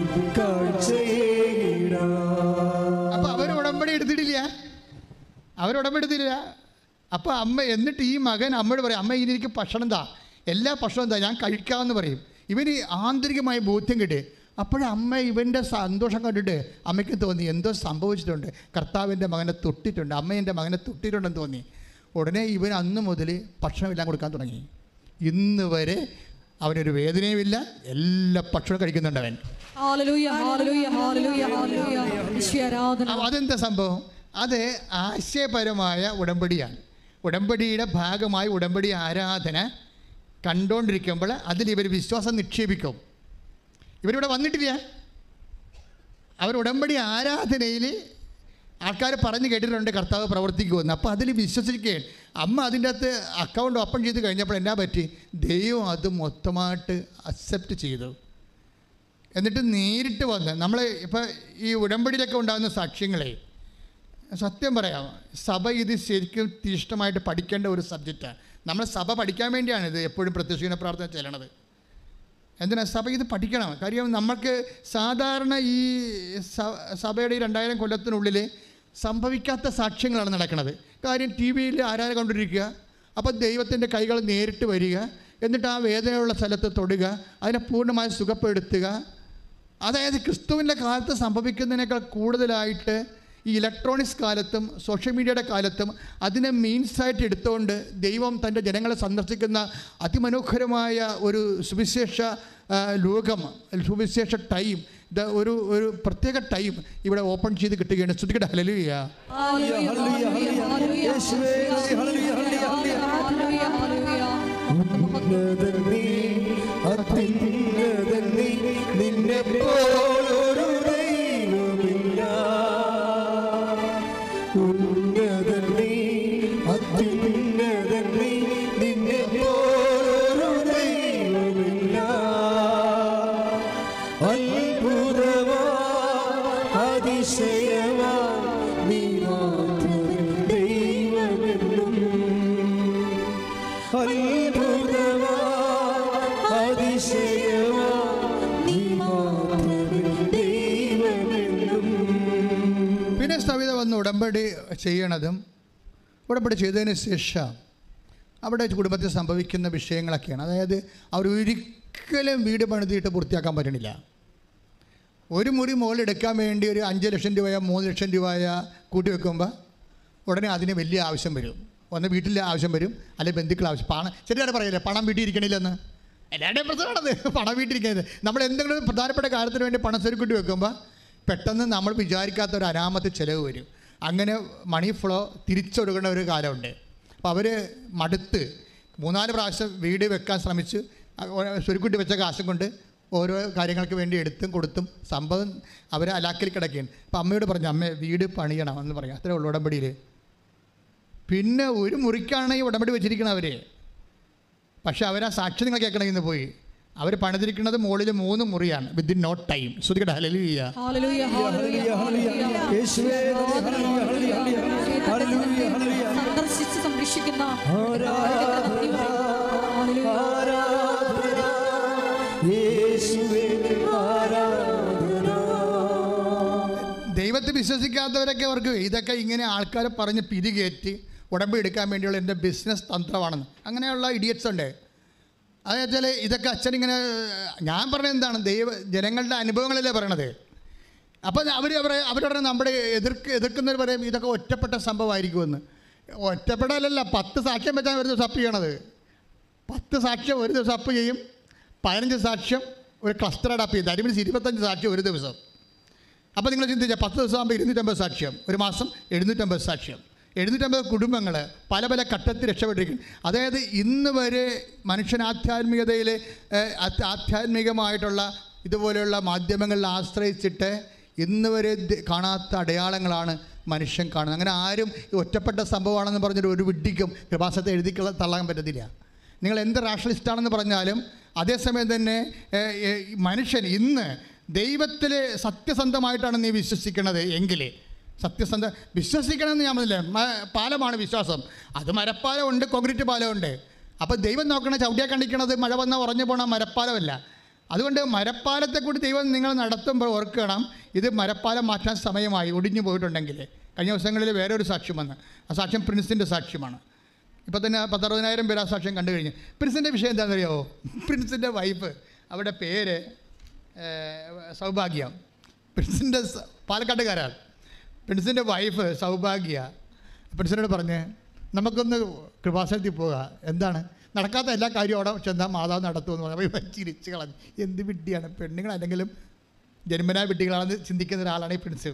കാഴ്ചയിടാം അപ്പോൾ അവർ ഉടമ്പടി എടുത്തിട്ടില്ല അവർ ഉടമ്പടി എടുത്തില്ല അപ്പോൾ അമ്മ എന്നിട്ട് ഈ മകൻ അമ്മയോട് പറയും അമ്മ ഇനി എനിക്ക് ഭക്ഷണം താ എല്ലാ ഭക്ഷണവും താ ഞാൻ കഴിക്കാമെന്ന് പറയും ഇവന് ആന്തരികമായ ബോധ്യം കിട്ടി അപ്പോഴേ അമ്മ ഇവൻ്റെ സന്തോഷം കണ്ടിട്ട് അമ്മയ്ക്ക് തോന്നി എന്തോ സംഭവിച്ചിട്ടുണ്ട് കർത്താവിൻ്റെ മകനെ തൊട്ടിട്ടുണ്ട് അമ്മ എൻ്റെ മകനെ തൊട്ടിട്ടുണ്ടെന്ന് തോന്നി ഉടനെ ഇവൻ അന്ന് മുതൽ ഭക്ഷണമെല്ലാം കൊടുക്കാൻ തുടങ്ങി ഇന്ന് വരെ അവനൊരു വേദനയുമില്ല എല്ലാ ഭക്ഷണവും കഴിക്കുന്നുണ്ട് അവൻ ഹല്ലേലൂയ, ഹല്ലേലൂയ, ഹല്ലേലൂയ, ഹല്ലേലൂയ. യേശുവേ, ആരാധന അപ്പൊ അതെന്താ സംഭവം അത് ആശയപരമായ ഉടമ്പടിയാണ് ഉടമ്പടിയുടെ ഭാഗമായി ഉടമ്പടി ആരാധന കണ്ടുകൊണ്ടിരിക്കുമ്പോൾ അതിൽ ഇവർ വിശ്വാസം നിക്ഷേപിക്കും ഇവരിവിടെ വന്നിട്ടില്ല അവർ ഉടമ്പടി ആരാധനയിൽ ആൾക്കാർ പറഞ്ഞു കേട്ടിട്ടുണ്ട് കർത്താവ് പ്രവർത്തിക്കുമെന്ന് അപ്പോൾ അതിൽ വിശ്വസിക്കുകയാണ് അമ്മ അതിൻ്റെ അകത്ത് അക്കൗണ്ട് ഓപ്പൺ ചെയ്ത് കഴിഞ്ഞപ്പോൾ എന്നാ പറ്റി ദൈവം അത് മൊത്തമായിട്ട് അക്സെപ്റ്റ് ചെയ്തു എന്നിട്ട് നേരിട്ട് വന്ന് നമ്മൾ ഇപ്പോൾ ഈ ഉടമ്പടിയിലൊക്കെ ഉണ്ടാകുന്ന സാക്ഷ്യങ്ങളെ സത്യം പറയാം സഭ ഇത് ശരിക്കും തീഷ്ണമായിട്ട് പഠിക്കേണ്ട ഒരു സബ്ജക്റ്റാണ് നമ്മൾ സഭ പഠിക്കാൻ വേണ്ടിയാണ് ഇത് എപ്പോഴും പ്രത്യക്ഷീന പ്രാർത്ഥന ചെല്ലണത് എന്തിനാ സഭ ഇത് പഠിക്കണം കാര്യം നമ്മൾക്ക് സാധാരണ ഈ സ- സഭയുടെ ഈ രണ്ടായിരം കൊല്ലത്തിനുള്ളിൽ സംഭവിക്കാത്ത സാക്ഷ്യങ്ങളാണ് നടക്കുന്നത് കാര്യം ടി വിയിൽ ആരാധന കണ്ടിരിക്കുക അപ്പോൾ ദൈവത്തിൻ്റെ കൈകൾ നേരിട്ട് വരിക എന്നിട്ട് ആ വേദനയുള്ള സ്ഥലത്ത് തൊടുക അതിനെ പൂർണ്ണമായി സുഖപ്പെടുത്തുക അതായത് ക്രിസ്തുവിൻ്റെ കാലത്ത് സംഭവിക്കുന്നതിനേക്കാൾ കൂടുതലായിട്ട് ഈ ഇലക്ട്രോണിക്സ് കാലത്തും സോഷ്യൽ മീഡിയയുടെ കാലത്തും അതിനെ മീൻസായിട്ട് എടുത്തുകൊണ്ട് ദൈവം തൻ്റെ ജനങ്ങളെ സന്ദർശിക്കുന്ന അതിമനോഹരമായ ഒരു സുവിശേഷ ആ, ലോകം സുവിശേഷ ടൈം ഇത് ഒരു ഒരു പ്രത്യേക ടൈം ഇവിടെ ഓപ്പൺ ചെയ്ത് കിട്ടുകയാണ് ശ്രുതിക്കട്ടെ ഹലലുയ ഹല്ലേലൂയ, ഹല്ലേലൂയ, ഹല്ലേലൂയ. യേശുവേ, ഹല്ലേലൂയ, ഹല്ലേലൂയ, ഹല്ലേലൂയ. ഹല്ലേലൂയ, ഹല്ലേലൂയ. ഉന്നതൻ നീ, അത്യുന്നതൻ നീ, നിന്നെപ്പോലൊരു ദൈവമില്ല. ഉന്നതൻ നീ, അത്യുന്നതൻ നീ, നിന്നെപ്പോലൊരു ദൈവമില്ല. അത്ഭുതമാ, അതിശയമാ, നീ മാത്രമേ ദൈവമെന്നും അത്ഭുതമാ, അതിശയമാ, നീ മാത്രമേ ദൈവമെന്നും. പിന്നെ സവിത വന്ന് ഉടമ്പടി ചെയ്യണതും ഉടമ്പടി ചെയ്തതിന് ശേഷം അവിടെ കുടുംബത്തിൽ സംഭവിക്കുന്ന വിഷയങ്ങളൊക്കെയാണ് അതായത് അവർ ഒരിക്കലും വീട് പണിതിട്ട് പൂർത്തിയാക്കാൻ പറ്റണില്ല ഒരു മുറി മുകളിൽ എടുക്കാൻ വേണ്ടി ഒരു അഞ്ച് ലക്ഷം രൂപയോ മൂന്ന് ലക്ഷം രൂപയോ കൂട്ടി വെക്കുമ്പോൾ ഉടനെ അതിന് വലിയ ആവശ്യം വരും ഒന്ന് വീട്ടിൽ ആവശ്യം വരും അല്ലെങ്കിൽ ബന്ധുക്കൾ ആവശ്യം പണം ശരിയാണ് പറയില്ലേ പണം വീട്ടിൽ ഇരിക്കണില്ലെന്ന് എല്ലാവരുടെയും പ്രശ്നമാണത് പണം വീട്ടിലിരിക്കുന്നത് നമ്മൾ എന്തെങ്കിലും ഒരു പ്രധാനപ്പെട്ട കാര്യത്തിന് വേണ്ടി പണം സ്വരുക്കൂട്ടി വെക്കുമ്പോൾ പെട്ടെന്ന് നമ്മൾ വിചാരിക്കാത്ത ഒരു അനാമത്ത് ചിലവ് വരും അങ്ങനെ മണി ഫ്ലോ തിരിച്ചൊടുക്കുന്ന ഒരു കാലമുണ്ട് അപ്പോൾ അവർ മടുത്ത് മൂന്നാല് പ്രാവശ്യം വീട് വെക്കാൻ ശ്രമിച്ച് സ്വരുക്കൂട്ടി വെച്ച കാശും കൊണ്ട് ഓരോ കാര്യങ്ങൾക്ക് വേണ്ടി എടുത്തും കൊടുത്തും സംഭവം അവർ അലാക്കിൽ കിടക്കുകയാണ് അപ്പം അമ്മയോട് പറഞ്ഞു അമ്മ വീട് പണിയണം എന്ന് പറയും അത്രേ ഉള്ളൂ ഉടമ്പടിയിൽ പിന്നെ ഒരു മുറിക്കാണ് ഈ ഉടമ്പടി വെച്ചിരിക്കണം അവർ പക്ഷെ അവർ ആ സാക്ഷി നിങ്ങൾ കേൾക്കണം ഇന്ന് പോയി അവർ പണിതിരിക്കുന്നത് മുകളിൽ മൂന്ന് മുറിയാണ് വിത്തിൻ നോട്ട് ടൈം ശ്രുതികട ഹലലിയ ഹല്ലേലൂയ, ഹല്ലേലൂയ, ഹല്ലേലൂയ. യേശുവേ, ഹല്ലേലൂയ, ഹല്ലേലൂയ, ഹല്ലേലൂയ, ഹല്ലേലൂയ, ഹല്ലേലൂയ. സന്ദർശിച്ച് സംരക്ഷിക്കുന്ന ആരാധന, ദൈവത്തെ വിശ്വസിക്കാത്തവരൊക്കെ അവർക്ക് ഇതൊക്കെ ഇങ്ങനെ ആൾക്കാരെ പറഞ്ഞ് പിരികേറ്റി ഉടമ്പടി എടുക്കാൻ വേണ്ടിയുള്ള എൻ്റെ ബിസിനസ് തന്ത്രമാണെന്ന് അങ്ങനെയുള്ള ഇഡിയറ്റ്സ് ഉണ്ട് അതെന്നുവെച്ചാൽ ഇതൊക്കെ അച്ഛൻ ഇങ്ങനെ ഞാൻ പറഞ്ഞത് എന്താണ് ദൈവ ജനങ്ങളുടെ അനുഭവങ്ങളല്ലേ പറയണത് അപ്പം അവർ അവരെ അവരുടെ നമ്മുടെ എതിർക്ക് എതിർക്കുന്നവർ പറയും ഇതൊക്കെ ഒറ്റപ്പെട്ട സംഭവമായിരിക്കുമെന്ന് ഒറ്റപ്പെടലല്ല പത്ത് സാക്ഷ്യം വെച്ചാൽ ഒരു ദിവസം അപ്പ് ചെയ്യണത് പത്ത് സാക്ഷ്യം ഒരു ദിവസം അപ്പ് ചെയ്യും പതിനഞ്ച് സാക്ഷ്യം ഒരു ക്ലസ്റ്ററഡ് അപ്പ് ചെയ്യും അരിമിനിച്ച് ഇരുപത്തഞ്ച് സാക്ഷ്യം ഒരു ദിവസം അപ്പോൾ നിങ്ങൾ ചിന്തിച്ചാൽ പത്ത് ദിവസം ആകുമ്പോൾ ഇരുന്നൂറ്റമ്പത് സാക്ഷ്യം ഒരു മാസം എഴുന്നൂറ്റമ്പത് സാക്ഷ്യം എഴുന്നൂറ്റമ്പത് കുടുംബങ്ങൾ പല പല ഘട്ടത്തിൽ രക്ഷപ്പെട്ടിരിക്കും അതായത് ഇന്ന് വരെ മനുഷ്യൻ ആധ്യാത്മികതയിൽ ഏഹ്, ആധ്യ- ആധ്യാത്മികമായിട്ടുള്ള ഇതുപോലെയുള്ള മാധ്യമങ്ങളിൽ ആശ്രയിച്ചിട്ട് ഇന്ന് വരെ ദ- കാണാത്ത അടയാളങ്ങളാണ് മനുഷ്യൻ കാണുന്നത് അങ്ങനെ ആരും ഈ ഒറ്റപ്പെട്ട സംഭവമാണെന്ന് പറഞ്ഞൊരു ഒരു വിഡ്ഢിക്കും കൃപാസത്തെ എഴുതി കള- തള്ളാൻ പറ്റത്തില്ല നിങ്ങൾ എന്ത് റാഷണലിസ്റ്റാണെന്ന് പറഞ്ഞാലും അതേസമയം തന്നെ ഏഹ്, ഏഹ്, ഈ മനുഷ്യൻ ഇന്ന് ദൈവത്തിൽ സത്യസന്ധമായിട്ടാണ് നീ വിശ്വസിക്കുന്നത് എങ്കിൽ സത്യസന്ധ വിശ്വസിക്കണമെന്ന് ഞാൻ പറഞ്ഞില്ല മ- പാലമാണ് വിശ്വാസം അത് മരപ്പാലമുണ്ട് കോൺക്രീറ്റ് പാലമുണ്ട് അപ്പോൾ ദൈവം നോക്കണ ചവിട്ടിയാൽ കണ്ടിക്കണത് മഴ വന്നാൽ ഉറഞ്ഞു പോണ മരപ്പാലമല്ല അതുകൊണ്ട് മരപ്പാലത്തെ കൂടി ദൈവം നിങ്ങൾ നടത്തുമ്പോൾ ഓർക്കണം ഇത് മരപ്പാലം മാറ്റാൻ സമയമായി ഒടിഞ്ഞു പോയിട്ടുണ്ടെങ്കിൽ കഴിഞ്ഞ ദിവസങ്ങളിൽ വേറെ ഒരു സാക്ഷ്യം വന്ന് ആ സാക്ഷ്യം പ്രിൻസിൻ്റെ സാക്ഷ്യമാണ് ഇപ്പോൾ തന്നെ പത്തറുപതിനായിരം പേര് ആ സാക്ഷ്യം കണ്ടു കഴിഞ്ഞു പ്രിൻസിൻ്റെ വിഷയം എന്താണെന്നറിയാമോ പ്രിൻസിൻ്റെ വൈഫ് അവിടെ പേര് ഏഹ്, സൗഭാഗ്യം പ്രിൻസിൻ്റെ സ- പാലക്കാട്ടുകാരാണ് പ്രിൻസിൻ്റെ വൈഫ് സൗഭാഗ്യ പ്രിൻസിനോട് പറഞ്ഞ് നമുക്കൊന്ന് കൃപാസനത്തിൽ പോകാം എന്താണ് നടക്കാത്ത എല്ലാ കാര്യവും അവിടെ ചെന്നാൽ മാതാവ് നടത്തുമെന്ന് പറഞ്ഞപ്പോൾ ഇവൻ ചിരിച്ച് കളഞ്ഞു എന്ത് വിഡ്ഢിയാണ് പെണ്ണുങ്ങൾ അല്ലെങ്കിലും ജന്മനാ വിഡ്ഢികളാണെന്ന് ചിന്തിക്കുന്ന ഒരാളാണ് ഈ പ്രിൻസ്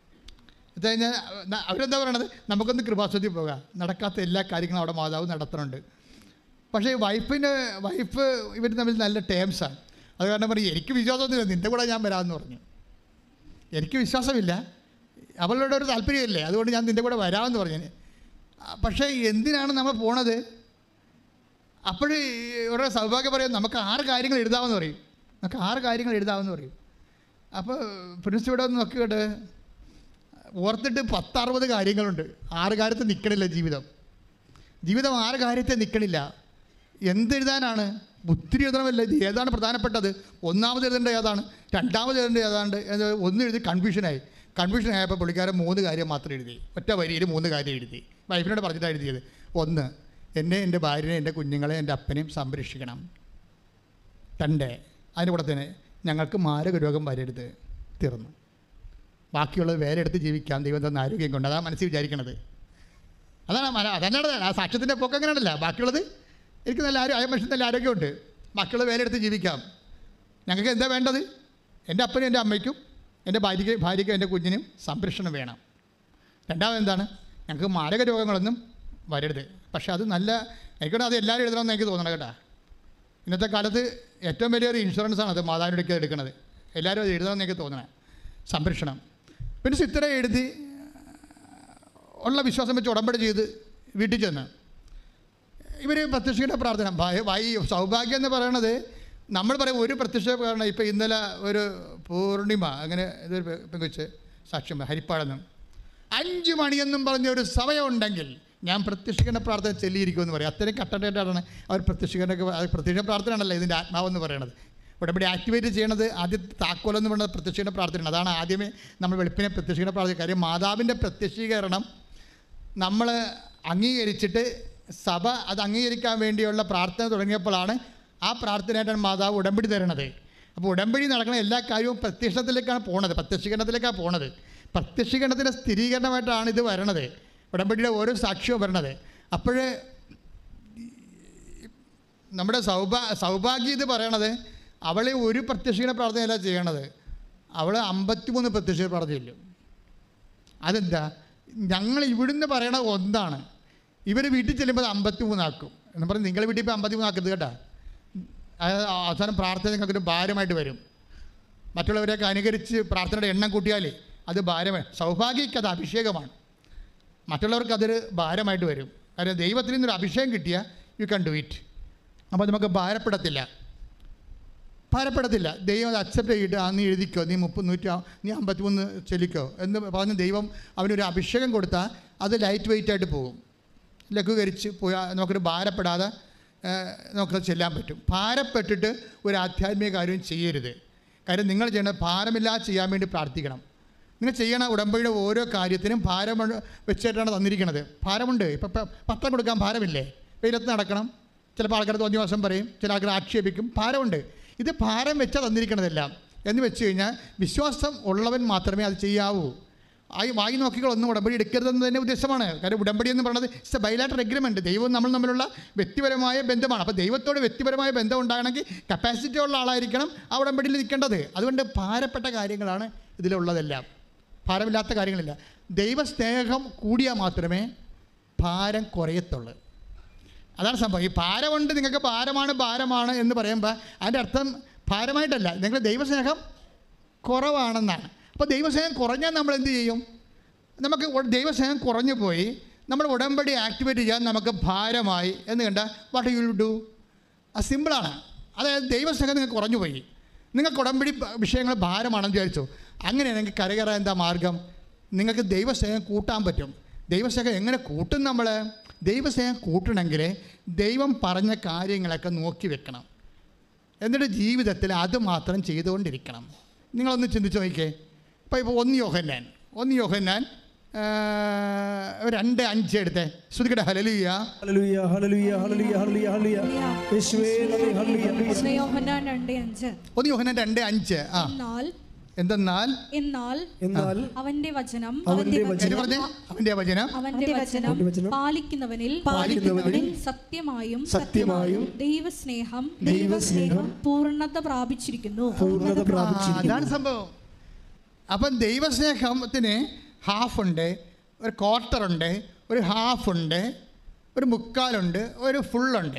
ഇത് കഴിഞ്ഞാൽ ന- അവരെന്താ പറയണത് നമുക്കൊന്ന് കൃപാസനത്തിൽ പോകാം നടക്കാത്ത എല്ലാ കാര്യങ്ങളും അവിടെ മാതാവ് നടത്തുന്നുണ്ട് പക്ഷേ വൈഫിന് വൈഫ് ഇവർ തമ്മിൽ നല്ല ടേംസാണ് അത് കാരണം പറയും എനിക്ക് വിശ്വാസമൊന്നുമില്ല നിൻ്റെ കൂടെ ഞാൻ വരാമെന്ന് പറഞ്ഞു എനിക്ക് വിശ്വാസമില്ല അവളുടെ ഒരു താല്പര്യമില്ലേ അതുകൊണ്ട് ഞാൻ നിൻ്റെ കൂടെ വരാമെന്ന് പറഞ്ഞു ആ, പക്ഷേ എന്തിനാണ് നമ്മൾ പോണത് അപ്പോഴ് ഇവരുടെ സൗഭാഗ്യം പറയും നമുക്ക് ആറ് കാര്യങ്ങൾ എഴുതാമെന്ന് പറയും നമുക്ക് ആറ് കാര്യങ്ങൾ എഴുതാമെന്ന് പറയും അപ്പോൾ പ്രിൻസ് ഇവിടെ ഒന്ന് നോക്കിയിട്ട് ഓർത്തിട്ട് പത്തറുപത് കാര്യങ്ങളുണ്ട് ആറ് കാര്യത്തിൽ നിൽക്കണില്ല ജീവിതം ജീവിതം ആറ് കാര്യത്തെ നിൽക്കണില്ല എന്തെഴുതാനാണ് ഒത്തിരി എഴുതണമല്ല ഇത് ഏതാണ് പ്രധാനപ്പെട്ടത് ഒന്നാമത് എഴുതേണ്ടത് ഏതാണ് രണ്ടാമത് എഴുതേണ്ടത് ഏതാണ്ട് ഇത് ഒന്ന് എഴുതി കൺഫ്യൂഷനായി കൺഫ്യൂഷൻ ആയപ്പോൾ പുള്ളിക്കാരൻ മൂന്ന് കാര്യം മാത്രം എഴുതി ഒറ്റ വരിയിൽ മൂന്ന് കാര്യം എഴുതി വൈഫിനോട് പറഞ്ഞിട്ടാണ് എഴുതിയത് ഒന്ന് എന്നെ എൻ്റെ ഭാര്യനെ എൻ്റെ കുഞ്ഞുങ്ങളെ എൻ്റെ അപ്പനെയും സംരക്ഷിക്കണം രണ്ട് അതിൻ്റെ കൂടെ തന്നെ ഞങ്ങൾക്ക് മാരക രോഗം വരരുത് തീർന്നു ബാക്കിയുള്ളത് വേറെ എടുത്ത് ജീവിക്കാൻ ദൈവം തന്ന ആരോഗ്യം കൊണ്ട് അതാണ് മനസ്സിൽ വിചാരിക്കണത് അതാണ് മന- അതന്നെയാണ് ആ സാക്ഷ്യത്തിൻ്റെ പൊക്കം അങ്ങനെയാണല്ല ബാക്കിയുള്ളത് എനിക്ക് നല്ല ആരോഗ്യം മനുഷ്യൻ നല്ല ആരോഗ്യമുണ്ട് ബാക്കിയുള്ള വേറെ എടുത്ത് ജീവിക്കാം ഞങ്ങൾക്ക് എന്താ വേണ്ടത് എൻ്റെ അപ്പനും എൻ്റെ അമ്മയ്ക്കും എൻ്റെ ഭാര്യയ്ക്ക് ഭാര്യയ്ക്കും എൻ്റെ കുഞ്ഞിനും സംരക്ഷണം വേണം രണ്ടാമത് എന്താണ് ഞങ്ങൾക്ക് മാരക രോഗങ്ങളൊന്നും വരരുത് പക്ഷേ അത് നല്ല എനിക്കോട് അത് എല്ലാവരും എഴുതണമെന്ന് എനിക്ക് തോന്നണം കേട്ടോ ഇന്നത്തെ കാലത്ത് ഏറ്റവും വലിയൊരു ഇൻഷുറൻസ് ആണ് അത് മാതാവിനടുക്ക് എടുക്കുന്നത് എല്ലാവരും അത് എഴുതണമെന്ന് എനിക്ക് തോന്നണേ സംരക്ഷണം പിന്നെ ചിത്ര എഴുതി ഉള്ള വിശ്വാസം വെച്ച് ഉടമ്പടി ചെയ്ത് വീട്ടിൽ ചെന്ന് ഇവർ പ്രത്യക്ഷയുടെ പ്രാർത്ഥന ഭയ- വൈ സൗഭാഗ്യം എന്ന് പറയണത് നമ്മൾ പറയും ഒരു പ്രത്യക്ഷ കാരണം ഇപ്പോൾ ഇന്നലെ ഒരു പൂർണിമ അങ്ങനെ ഇതൊരു പെ- പെങ്കൊച്ച് സാക്ഷ്യം ഹരിപ്പാടെന്നും അഞ്ച് മണിയെന്നും പറഞ്ഞ ഒരു സമയമുണ്ടെങ്കിൽ ഞാൻ പ്രത്യക്ഷീകരണ പ്രാർത്ഥന ചെല്ലിയിരിക്കുമെന്ന് പറയും അത്രയും കട്ടണ്ടായിട്ടാണ് അവർ പ്രത്യക്ഷീകരണ പ്രത്യക്ഷ പ്രാർത്ഥനയാണല്ലോ ഇതിൻ്റെ ആത്മാവെന്ന് പറയണത് ഉടമ്പടി ആക്ടിവേറ്റ് ചെയ്യണത് ആദ്യത്തെ താക്കോലെന്ന് പറയുന്നത് പ്രത്യക്ഷീകരണ പ്രാർത്ഥനയാണ് അതാണ് ആദ്യമേ നമ്മൾ വെളുപ്പിനെ പ്രത്യക്ഷീകരണ പ്രാർത്ഥന കാര്യം മാതാവിൻ്റെ പ്രത്യക്ഷീകരണം നമ്മൾ അംഗീകരിച്ചിട്ട് സഭ അത് അംഗീകരിക്കാൻ വേണ്ടിയുള്ള പ്രാർത്ഥന തുടങ്ങിയപ്പോഴാണ് ആ പ്രാർത്ഥനയായിട്ടാണ് മാതാവ് ഉടമ്പടി തരണത് അപ്പോൾ ഉടമ്പടി നടക്കുന്ന എല്ലാ കാര്യവും പ്രത്യക്ഷത്തിലേക്കാണ് പോണത് പ്രത്യക്ഷീകരണത്തിലേക്കാണ് പോണത് പ്രത്യക്ഷീകരണത്തിൻ്റെ സ്ഥിരീകരണമായിട്ടാണ് ഇത് വരണത് ഉടമ്പടിയുടെ ഓരോ സാക്ഷ്യവും വരണത് അപ്പോഴേ നമ്മുടെ സൗഭാ സൗഭാഗ്യം ഇത് പറയണത് അവളെ ഒരു പ്രത്യക്ഷീകരണ പ്രാർത്ഥനയല്ല ചെയ്യണത് അവൾ അമ്പത്തിമൂന്ന് പ്രത്യക്ഷ പ്രാർത്ഥനയില്ലും അതെന്താ ഞങ്ങൾ ഇവിടുന്ന് പറയണ ഒന്നാണ് ഇവർ വീട്ടിൽ ചെല്ലുമ്പോൾ അമ്പത്തി മൂന്നാക്കും എന്ന് പറഞ്ഞ് നിങ്ങളെ വീട്ടിൽ ഇപ്പോൾ അമ്പത്തി മൂന്നാക്കരുത് കേട്ടാ അത് അവസാനം പ്രാർത്ഥന നിങ്ങൾക്കൊരു ഭാരമായിട്ട് വരും മറ്റുള്ളവരെയൊക്കെ അനുകരിച്ച് പ്രാർത്ഥനയുടെ എണ്ണം കൂട്ടിയാൽ അത് ഭാരമായി സൗഭാഗ്യക്ക് അത് അഭിഷേകമാണ് മറ്റുള്ളവർക്ക് അതൊരു ഭാരമായിട്ട് വരും കാരണം ദൈവത്തിൽ നിന്നൊരു അഭിഷേകം കിട്ടിയാൽ യു കൺ ഡു ഇറ്റ് അപ്പോൾ നമുക്ക് ഭാരപ്പെടത്തില്ല ഭാരപ്പെടത്തില്ല ദൈവം അത് അക്സെപ്റ്റ് ചെയ്തിട്ട് ആ നീ എഴുതിക്കോ നീ മുപ്പത് നൂറ്റി ആ- നീ അമ്പത്തിമൂന്ന് ചെല്ലിക്കോ എന്ന് പറഞ്ഞ് ദൈവം അവനൊരു അഭിഷേകം കൊടുത്താൽ അത് ലൈറ്റ് വെയിറ്റ് ആയിട്ട് പോകും ലഘൂകരിച്ച് പോയാൽ നമുക്കൊരു ഭാരപ്പെടാതെ ഏഹ്, നമുക്കത് ചെല്ലാൻ പറ്റും ഭാരപ്പെട്ടിട്ട് ഒരു ആധ്യാത്മിക കാര്യം ചെയ്യരുത് കാര്യം നിങ്ങൾ ചെയ്യേണ്ടത് ഭാരമില്ലാതെ ചെയ്യാൻ വേണ്ടി പ്രാർത്ഥിക്കണം നിങ്ങൾ ചെയ്യണ ഉടമ്പടിയുടെ ഓരോ കാര്യത്തിനും ഭാരം വെച്ചിട്ടാണ് തന്നിരിക്കുന്നത് ഭാരമുണ്ട് ഇപ്പം പ- പത്രം കൊടുക്കാൻ ഭാരമില്ലേ വെയിലത്ത് നടക്കണം ചിലപ്പോൾ ആൾക്കാർ തോന്നിയ ദിവസം പറയും ചില ആൾക്കാർ ആക്ഷേപിക്കും ഭാരമുണ്ട് ഇത് ഭാരം വെച്ചാൽ തന്നിരിക്കണതെല്ലാം എന്ന് വെച്ച് കഴിഞ്ഞാൽ വിശ്വാസം ഉള്ളവൻ മാത്രമേ അത് ചെയ്യാവൂ ആയി വായി നോക്കികളൊന്നും ഉടമ്പടി എടുക്കരുതെന്ന് തന്നെ ഉദ്ദേശമാണ് കാരണം ഉടമ്പടി എന്ന് പറയുന്നത് ഇറ്റ്സ് എ ബൈലാറ്റർ എഗ്രിമെൻറ്റ് ദൈവവും നമ്മൾ തമ്മിലുള്ള വ്യക്തിപരമായ ബന്ധമാണ് അപ്പോൾ ദൈവത്തോട് വ്യക്തിപരമായ ബന്ധം ഉണ്ടാകണമെങ്കിൽ കപ്പാസിറ്റി ഉള്ള ആളായിരിക്കണം ആ ഉടമ്പടിയിൽ നിൽക്കേണ്ടത് അതുകൊണ്ട് ഭാരപ്പെട്ട കാര്യങ്ങളാണ് ഇതിലുള്ളതെല്ലാം ഭാരമില്ലാത്ത കാര്യങ്ങളില്ല ദൈവസ്നേഹം കൂടിയാൽ മാത്രമേ ഭാരം കുറയത്തുള്ളൂ അതാണ് സംഭവം ഈ ഭാരമുണ്ട് നിങ്ങൾക്ക് ഭാരമാണ് ഭാരമാണ് എന്ന് പറയുമ്പോൾ അതിൻ്റെ അർത്ഥം ഭാരമായിട്ടല്ല നിങ്ങളുടെ ദൈവസ്നേഹം കുറവാണെന്നാണ് അപ്പോൾ ദൈവസ്നേഹം കുറഞ്ഞാൽ നമ്മൾ എന്ത് ചെയ്യും നമുക്ക് ഉ- ദൈവസ്നേഹം കുറഞ്ഞു പോയി നമ്മൾ ഉടമ്പടി ആക്ടിവേറ്റ് ചെയ്യാൻ നമുക്ക് ഭാരമായി എന്ന് കണ്ട വാട്ട് യു വിൽ ഡു അത് സിമ്പിളാണ് അതായത് ദൈവസ്നേഹം നിങ്ങൾക്ക് കുറഞ്ഞു പോയി നിങ്ങൾക്ക് ഉടമ്പടി പ- വിഷയങ്ങൾ ഭാരമാണെന്ന് വിചാരിച്ചു അങ്ങനെ നിങ്ങൾക്ക് കരകയറാൻ എന്താ മാർഗം നിങ്ങൾക്ക് ദൈവസ്നേഹം കൂട്ടാൻ പറ്റും ദൈവസ്നേഹം എങ്ങനെ കൂട്ടും നമ്മൾ ദൈവസ്നേഹം കൂട്ടണമെങ്കിൽ ദൈവം പറഞ്ഞ കാര്യങ്ങളൊക്കെ നോക്കി വെക്കണം എന്നിട്ട് ജീവിതത്തിൽ അത് മാത്രം ചെയ്തുകൊണ്ടിരിക്കണം നിങ്ങളൊന്ന് ചിന്തിച്ച് നോക്കിക്കേ ഇപ്പോൾ ഇപ്പോൾ ഒന്ന് യോഹന്നാൻ ഒന്ന് യോഹന്നാൻ ആ, രണ്ട് അഞ്ച് എടുത്തേ ശ്രുതികട ഹലലിയ ഹല്ലേലൂയ ഹല്ലേലൂയ ഹല്ലേലൂയ ഹല്ലേലൂയ ഹല്ലേലൂയ യേശുവേ നന്ദി ഹല്ലേലൂയ ഹല്ലേലൂയ യോഹന്നാൻ രണ്ട് അഞ്ച് ഒന്ന് യോഹന്നാൻ രണ്ട് അഞ്ച് ആ എന്നാൽ എന്തെന്നാൽ എന്നാൽ എന്നാൽ അവന്റെ വചനം അവന്റെ എന്ന് വചനം പറഞ്ഞ് അവൻ്റെ വചനം അവന്റെ വചനം അവന്റെ വചനം പാലിക്കുന്നവനിൽ പാലിക്കുന്നവനിൽ സത്യമായും സത്യമായും ദൈവസ്നേഹം ദൈവസ്നേഹം പൂർണ്ണത പ്രാപിച്ചിരിക്കുന്നു പൂർണ്ണത ആ, പ്രാപിച്ചിരിക്കുന്നു അതാണ് സംഭവം അപ്പം ദൈവസ്നേഹത്തിന് ഹാഫ് ഉണ്ട് ഒരു ക്വാർട്ടർ ഉണ്ട് ഒരു ഹാഫ് ഉണ്ട് ഒരു മുക്കാലുണ്ട് ഒരു ഫുള്ളുണ്ട്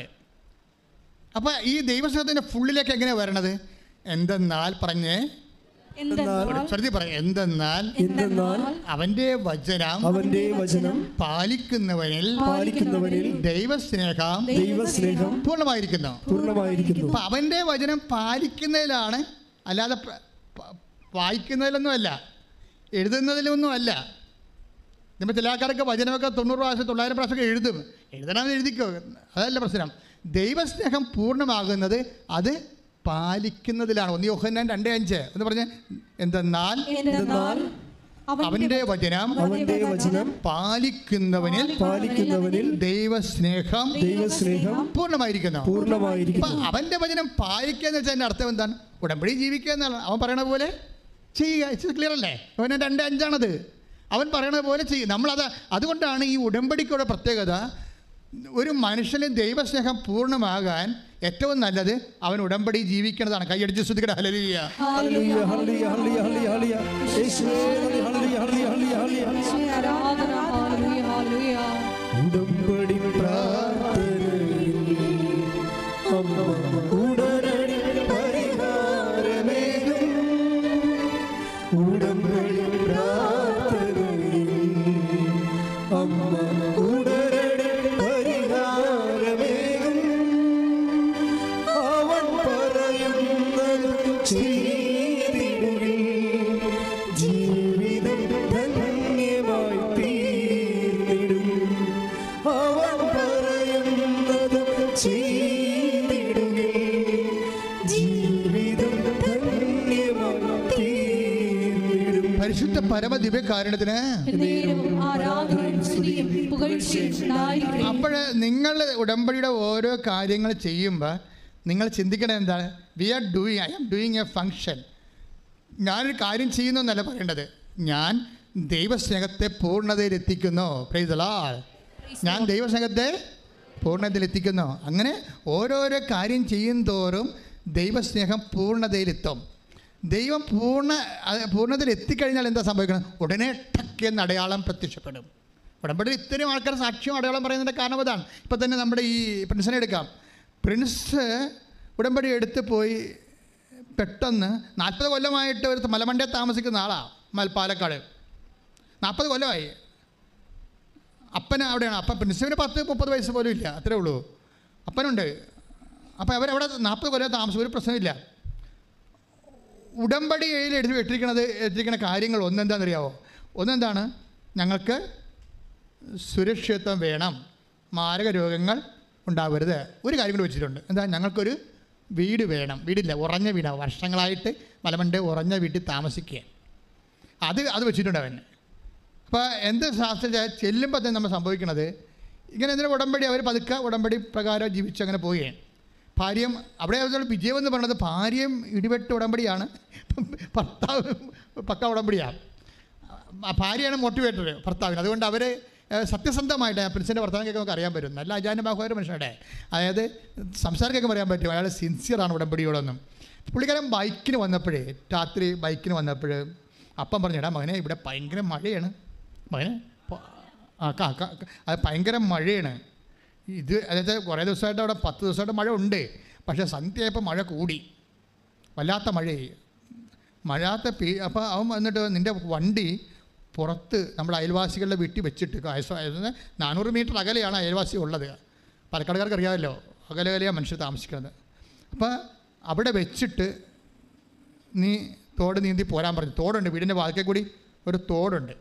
അപ്പോൾ ഈ ദൈവസ്നേഹത്തിൻ്റെ ഫുള്ളിലേക്ക് എങ്ങനെയാണ് വരണത് എന്തെന്നാൽ പറഞ്ഞേ എന്തെന്നാൽ ശ്രദ്ധി പറയാം എന്തെന്നാൽ എന്തെന്നാൽ അവൻ്റെ വചനം അവന്റെ വചനം പാലിക്കുന്നവനിൽ പാലിക്കുന്നവനിൽ ദൈവസ്നേഹം ദൈവസ്നേഹം പൂർണ്ണമായിരിക്കുന്നു പൂർണ്ണമായിരിക്കുന്നു അപ്പം അവൻ്റെ വചനം പാലിക്കുന്നതിലാണ് അല്ലാതെ പ- പ- വായിക്കുന്നതിലൊന്നുമല്ല എഴുതുന്നതിലൊന്നുമല്ല നമ്മൾ ചില ആൾക്കാരൊക്കെ വചനമൊക്കെ തൊണ്ണൂറ് പ്രാവശ്യം തൊള്ളായിരം പ്രാവശ്യമൊക്കെ എഴുതും എഴുതണമെന്ന് എഴുതിക്കോ അതല്ല പ്രശ്നം ദൈവസ്നേഹം പൂർണ്ണമാകുന്നത് അത് പാലിക്കുന്നതിലാണ് ഒന്ന് യോഹന്നാൻ രണ്ട് അഞ്ച് എന്ന് പറഞ്ഞ് എന്തെന്നാൽ എന്തെന്നാൽ അവൻ്റെ വചനം അവന്റെ വചനം പാലിക്കുന്നവനിൽ പാലിക്കുന്നവനിൽ ദൈവസ്നേഹം ദൈവസ്നേഹം പൂർണ്ണമായിരിക്കുന്നു അപ്പൊ പൂർണ്ണമായിരിക്കുന്നു അവന്റെ വചനം പാലിക്കുക എന്ന് വെച്ചാൽ അതിന്റെ അർത്ഥം എന്താണ് ഉടമ്പടി ജീവിക്കുക എന്നാണ് അവൻ പറയണ പോലെ ചെയ്യുക ഇറ്റ്സ് ക്ലിയർ അല്ലേ അവൻ രണ്ട് അഞ്ചാണത് അവൻ പറയണ പോലെ ചെയ്യും നമ്മളത് അതുകൊണ്ടാണ് ഈ ഉടമ്പടിക്കുള്ള പ്രത്യേകത ഒരു മനുഷ്യന് ദൈവസ്നേഹം പൂർണ്ണമാകാൻ ഏറ്റവും നല്ലത് അവൻ ഉടമ്പടി ജീവിക്കുന്നതാണ് കൈയടിച്ച് ശ്രുതിക്കട ഹലലിയ ഹല്ലേലൂയ ഹല്ലേലൂയ ഹല്ലേലൂയ ഹല്ലേലൂയ യേശുവേ നന്ദി ഹല്ലേലൂയ ഹല്ലേലൂയ ഹല്ലേലൂയ ഹല്ലേലൂയ ആരാധന ഹല്ലേലൂയ ഹല്ലേലൂയ ഉടമ്പടി പ്രാർത്ഥനയിൽ അമ്മ ഉടനടി പരിഹാരമേകും ഉടമ്പടി പ്രാർത്ഥനയിൽ അമ്മ ഉടനടി പരിഹാരമേകും അവൻ പറയുന്നത് ചെയ്തിടുകിൽ ജീവിതം ധന്യമായി തീർന്നിടും അവൻ പറയുന്നത് ചെയ്തിടുകിൽ ജീവിതം ധന്യമായി തീർന്നിടും പരിശുദ്ധ പരമ ദിവ്യകാരണത്തിന് നേരവും ആരാധനയും സ്തുതിയും പുകഴ്ചയും ഉണ്ടായിരിക്കട്ടെ. അപ്പോൾ നിങ്ങൾ ഉടമ്പടിയുടെ ഓരോ കാര്യങ്ങൾ ചെയ്യുമ്പോൾ നിങ്ങൾ ചിന്തിക്കണത് എന്താണ് we are doing I am doing a function ഞാനൊരു കാര്യം ചെയ്യുന്നു എന്നല്ല പറയേണ്ടത് ഞാൻ ദൈവസ്നേഹത്തെ പൂർണ്ണതയിൽ എത്തിക്കുന്നു പ്രൈസലാൾ ഞാൻ ദൈവസ്നേഹത്തെ പൂർണ്ണതയിൽ എത്തിക്കുന്നു അങ്ങനെ ഓരോരോ കാര്യം ചെയ്യും തോറും ദൈവസ്നേഹം പൂർണ്ണതയിലെത്തും ദൈവം പൂർണ്ണ അത് പൂർണ്ണതയിൽ എത്തിക്കഴിഞ്ഞാൽ എന്താ സംഭവിക്കണം ഉടനെ ടക്ക് എന്ന അടയാളം പ്രത്യക്ഷപ്പെടും ഉടമ്പടി ഇത്രയും ആൾക്കാർ സാക്ഷ്യം അടയാളം പറയുന്നതിൻ്റെ കാരണം അതാണ് ഇപ്പം തന്നെ നമ്മുടെ ഈ പ്രിൻസിനെ എടുക്കാം പ്രിൻസ് ഉടമ്പടി എടുത്ത് പോയി പെട്ടെന്ന് നാൽപ്പത് കൊല്ലമായിട്ട് ഒരു മലമണ്ടയിൽ താമസിക്കുന്ന ആളാണ് മൽ പാലക്കാട് നാൽപ്പത് കൊല്ലമായി അപ്പന് അവിടെയാണ് അപ്പം പ്രിൻസിപ്പിന് പത്ത് മുപ്പത് വയസ്സ് പോലും ഇല്ല അത്രേ ഉള്ളൂ അപ്പനുണ്ട് അപ്പോൾ അവരവിടെ നാൽപ്പത് കൊല്ലം താമസം ഒരു പ്രശ്നമില്ല ഉടമ്പടിയിൽ എഴുതി ഇട്ടിരിക്കണത് ഇട്ടിരിക്കുന്ന കാര്യങ്ങൾ ഒന്നെന്താണെന്നറിയാവോ ഒന്നെന്താണ് ഞങ്ങൾക്ക് സുരക്ഷിതത്വം വേണം മാരക രോഗങ്ങൾ ഉണ്ടാവരുത് ഒരു കാര്യം കൂടി വെച്ചിട്ടുണ്ട് എന്താ ഞങ്ങൾക്കൊരു വീട് വേണം വീടില്ല ഉറഞ്ഞ വീടാണ് വർഷങ്ങളായിട്ട് മലമണ്ട് ഉറഞ്ഞ വീട്ടിൽ താമസിക്കുക അത് അത് വെച്ചിട്ടുണ്ട് അവൻ അപ്പോൾ എന്ത് ശാസ്ത്ര ചെല്ലുമ്പോൾ തന്നെ നമ്മൾ സംഭവിക്കുന്നത് ഇങ്ങനെ എന്തെങ്കിലും ഉടമ്പടി അവർ പതുക്കെ ഉടമ്പടി പ്രകാരം ജീവിച്ച് അങ്ങനെ പോവുകയാണ് ഭാര്യയും അവിടെ അവരുടെ വിജയം എന്ന് പറയുന്നത് ഭാര്യയും ഇടിവെട്ട് ഉടമ്പടിയാണ് ഭർത്താവ് പക്ക ഉടമ്പടിയാണ് ആ ഭാര്യയാണ് മോട്ടിവേറ്റർ ഭർത്താവിന് അതുകൊണ്ട് അവർ സത്യസന്ധമായിട്ട് പ്രിൻസിൻ്റെ വർത്തമാനം കേൾക്കുമ്പോൾ നമുക്ക് അറിയാൻ പറ്റും നല്ല അജാനുബാഹുവായ ഒരു മനുഷ്യരുടെ അതായത് സംസാരം കേൾക്കുമ്പോൾ അറിയാൻ പറ്റും അയാൾ സിൻസിയറാണ് ഉടമ്പടിയോടൊന്നും പുള്ളിക്കാരൻ ബൈക്കിന് വന്നപ്പോഴേ രാത്രി ബൈക്കിന് വന്നപ്പോൾ അപ്പം പറഞ്ഞിടാ മകനെ ഇവിടെ ഭയങ്കര മഴയാണ് മകനെ പ- ആ ക- ക- ക- അത് ഭയങ്കര മഴയാണ് ഇത് അതായത് കുറേ ദിവസമായിട്ട് അവിടെ പത്ത് ദിവസമായിട്ട് മഴ ഉണ്ട് പക്ഷേ സന്ധ്യയായപ്പോൾ മഴ കൂടി വല്ലാത്ത മഴയായി മഴാത്ത പീ അപ്പോൾ അവൻ വന്നിട്ട് നിൻ്റെ വണ്ടി പുറത്ത് നമ്മുടെ അയൽവാസികളുടെ വീട്ടിൽ വെച്ചിട്ട് അയൽവാ- അതായത് നാനൂറ് മീറ്റർ അകലെയാണ് അയൽവാസി ഉള്ളത് പാലക്കാടുകാർക്ക് അറിയാമല്ലോ അകലെ അകലെയാണ് മനുഷ്യർ താമസിക്കുന്നത് അപ്പോൾ അവിടെ വെച്ചിട്ട് നീ തോട് നീന്തി പോരാൻ പറഞ്ഞു തോടുണ്ട് വീടിൻ്റെ വാതിക്കൽ കൂടി ഒരു തോടുണ്ട്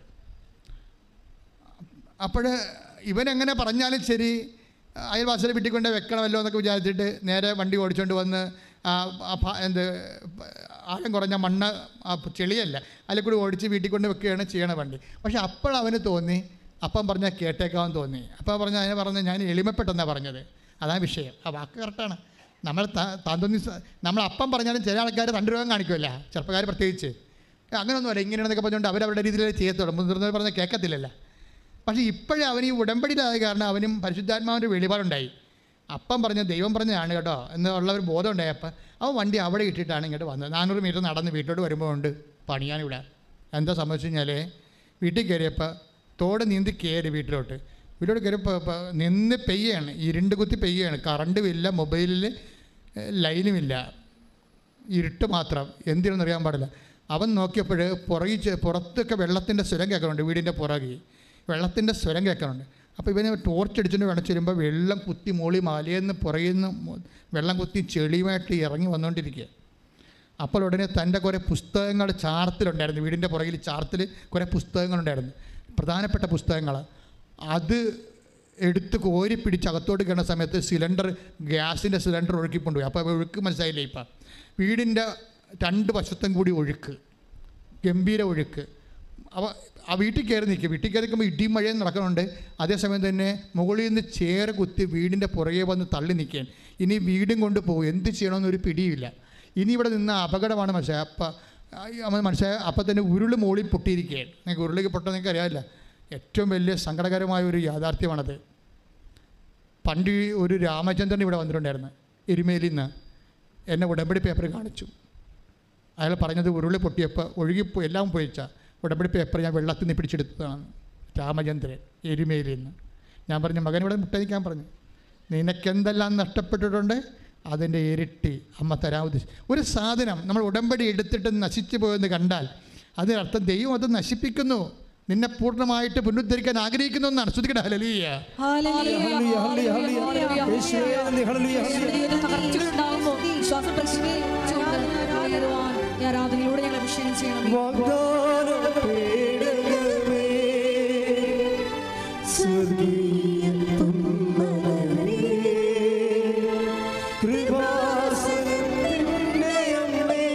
അപ്പോൾ ഇവനെങ്ങനെ പറഞ്ഞാലും ശരി അയൽവാസിയുടെ വീട്ടിൽ കൊണ്ട് വെക്കണമല്ലോ എന്നൊക്കെ വിചാരിച്ചിട്ട് നേരെ വണ്ടി ഓടിച്ചുകൊണ്ട് വന്ന് ആ ആ ഭ- എന്ത് ആഴം കുറഞ്ഞ മണ്ണ് ആ ചെളിയല്ല അതിൽ കൂടി ഓടിച്ച് വീട്ടിൽ കൊണ്ട് വെക്കുകയാണ് ചെയ്യണ വണ്ടി പക്ഷെ അപ്പോൾ അവന് തോന്നി അപ്പം പറഞ്ഞാൽ കേട്ടേക്കാവൻ തോന്നി അപ്പം പറഞ്ഞ അതിനെ പറഞ്ഞ ഞാൻ എളിമപ്പെട്ടെന്നാണ് പറഞ്ഞത് അതാണ് വിഷയം ആ വാക്ക് കറക്റ്റാണ് നമ്മൾ താന്തോന്നി നമ്മൾ അപ്പം പറഞ്ഞാലും ചില ആൾക്കാർ രണ്ട് രൂപം കാണിക്കുമല്ല ചെറുപ്പക്കാർ പ്രത്യേകിച്ച് അങ്ങനെയൊന്നുമല്ല ഇങ്ങനെയാണെന്നൊക്കെ പറഞ്ഞുകൊണ്ട് അവരവരുടെ രീതിയിൽ ചെയ്യത്തുള്ളൂ മുതിർന്നവർ പറഞ്ഞാൽ കേൾക്കത്തില്ലല്ലോ പക്ഷേ ഇപ്പോഴും അവൻ ഈ ഉടമ്പടിയിലായ കാരണം അവനും പരിശുദ്ധാത്മാവിൻ്റെ വെളിപാടുണ്ടായി അപ്പം പറഞ്ഞ ദൈവം പറഞ്ഞതാണ് കേട്ടോ എന്നുള്ള ഒരു ബോധം ഉണ്ടായപ്പോൾ അവൻ വണ്ടി അവിടെ ഇട്ടിട്ടാണ് ഇങ്ങോട്ട് വന്നത് നാനൂറ് മീറ്റർ നടന്ന് വീട്ടിലോട്ട് വരുമ്പോൾ ഉണ്ട് പണിയാനിവിടെ എന്താ സംഭവിച്ചു കഴിഞ്ഞാൽ വീട്ടിൽ കയറിയപ്പോൾ തോട് നീന്തി കയറി വീട്ടിലോട്ട് വീട്ടിലോട്ട് കയറിയപ്പോൾ ഇപ്പോൾ നിന്ന് പെയ്യാണ് ഇരുണ്ട് കുത്തി പെയ്യാണ് കറണ്ടും ഇല്ല മൊബൈലിൽ ലൈനുമില്ല ഇരുട്ട് മാത്രം എന്തിനെന്ന് അറിയാൻ പാടില്ല അവൻ നോക്കിയപ്പോൾ പുറകിൽ ചെ- പുറത്തൊക്കെ വെള്ളത്തിൻ്റെ സ്വരം കേൾക്കുന്നുണ്ട് വീടിൻ്റെ പുറകിൽ വെള്ളത്തിൻ്റെ സ്വരം കേൾക്കുന്നുണ്ട് അപ്പോൾ ഇവന് ടോർച്ച് അടിച്ചുകൊണ്ട് വേണം ചെല്ലുമ്പോൾ വെള്ളം കുത്തി മോളി മലയെന്ന് പുറകിൽ നിന്ന് മു- വെള്ളം കുത്തി ചെളിയുമായിട്ട് ഇറങ്ങി വന്നുകൊണ്ടിരിക്കുക അപ്പോൾ ഉടനെ തൻ്റെ കുറേ പുസ്തകങ്ങൾ ചാർത്തിലുണ്ടായിരുന്നു വീടിൻ്റെ പുറകിൽ ചാർത്തിൽ കുറേ പുസ്തകങ്ങളുണ്ടായിരുന്നു പ്രധാനപ്പെട്ട പുസ്തകങ്ങൾ അത് എടുത്ത് കോരി പിടിച്ച് അകത്തോട്ട് കയറുന്ന സമയത്ത് സിലിണ്ടർ ഗ്യാസിൻ്റെ സിലിണ്ടർ ഒഴുക്കിക്കൊണ്ടുപോയി അപ്പോൾ ഒഴുക്ക് മനസ്സിലായില്ലേ ഇപ്പം വീടിൻ്റെ രണ്ട് വശത്തും കൂടി ഒഴുക്ക് ഗംഭീര ഒഴുക്ക് അവ ആ വീട്ടിൽ കയറി നിൽക്കും വീട്ടിൽ കയറി നിൽക്കുമ്പോൾ ഇടിയും മഴയും നടക്കുന്നുണ്ട് അതേസമയം തന്നെ മുകളിൽ നിന്ന് ചേര കുത്തി വീടിൻ്റെ പുറകെ വന്ന് തള്ളി നിൽക്കുകയാണ് ഇനി വീടും കൊണ്ട് പോകും എന്ത് ചെയ്യണമെന്നൊരു പിടിയില്ല ഇനി ഇവിടെ നിന്ന അപകടമാണ് മനസ്സിലായത് അപ്പം നമ്മൾ മനസ്സിലായ അപ്പം തന്നെ ഉരുള് മുകളിൽ പൊട്ടിയിരിക്കുകയാണ് നിങ്ങൾക്ക് ഉരുളിക്ക് പൊട്ടെന്ന് നിങ്ങൾക്ക് അറിയാമില്ല ഏറ്റവും വലിയ സങ്കടകരമായ ഒരു യാഥാർത്ഥ്യമാണത് പണ്ട് ഈ ഒരു രാമചന്ദ്രൻ ഇവിടെ വന്നിട്ടുണ്ടായിരുന്നു എരുമേലിൽ നിന്ന് എന്നെ ഉടമ്പടി പേപ്പർ കാണിച്ചു അയാൾ പറഞ്ഞത് ഉരുളി പൊട്ടിയപ്പോൾ ഒഴുകിപ്പോയി എല്ലാം പോയിച്ച ഉടമ്പടി പേപ്പർ ഞാൻ വെള്ളത്തിൽ നിന്ന് പിടിച്ചെടുത്തതാണ് രാമചന്ദ്രൻ എരുമേലിൽ നിന്ന് ഞാൻ പറഞ്ഞു മകൻ ഇവിടെ മുട്ടനിക്കാൻ പറഞ്ഞു നിനക്കെന്തെല്ലാം നഷ്ടപ്പെട്ടിട്ടുണ്ട് അതിൻ്റെ ഇരട്ടി അമ്മ തരാൻ ഉദ്ദേശിച്ചു ഒരു സാധനം നമ്മൾ ഉടമ്പടി എടുത്തിട്ട് നശിച്ചു പോയെന്ന് കണ്ടാൽ അതിനർത്ഥം ദൈവം അത് നശിപ്പിക്കുന്നു നിന്നെ പൂർണ്ണമായിട്ട് പുനരുദ്ധരിക്കാൻ ആഗ്രഹിക്കുന്നു എന്നാണ് ശ്രുതിക്കട്ടെ ഹലലിയ ഹല്ലേലൂയ, ഹല്ലേലൂയ, ഹല്ലേലൂയ, ഹല്ലേലൂയ. യേശുവേ നന്ദി, ഹല്ലേലൂയ, ഹല്ലേലൂയ. ജീവിതത്തിൽ തകർച്ചകൾ ഉണ്ടാകുമ്പോൾ വിശ്വാസം പരിശീലിച്ചുകൊണ്ട് ഉയരുവാൻ ഈ ആരാധനയിലൂടെ ഞങ്ങൾ അഭിഷേകം ചെയ്യണം വാഗ്ദാന പേടകമേ, സ്വർഗീയ തുമ്പലേ, കൃപാസനത്തിൻ്റെ അമ്മേ,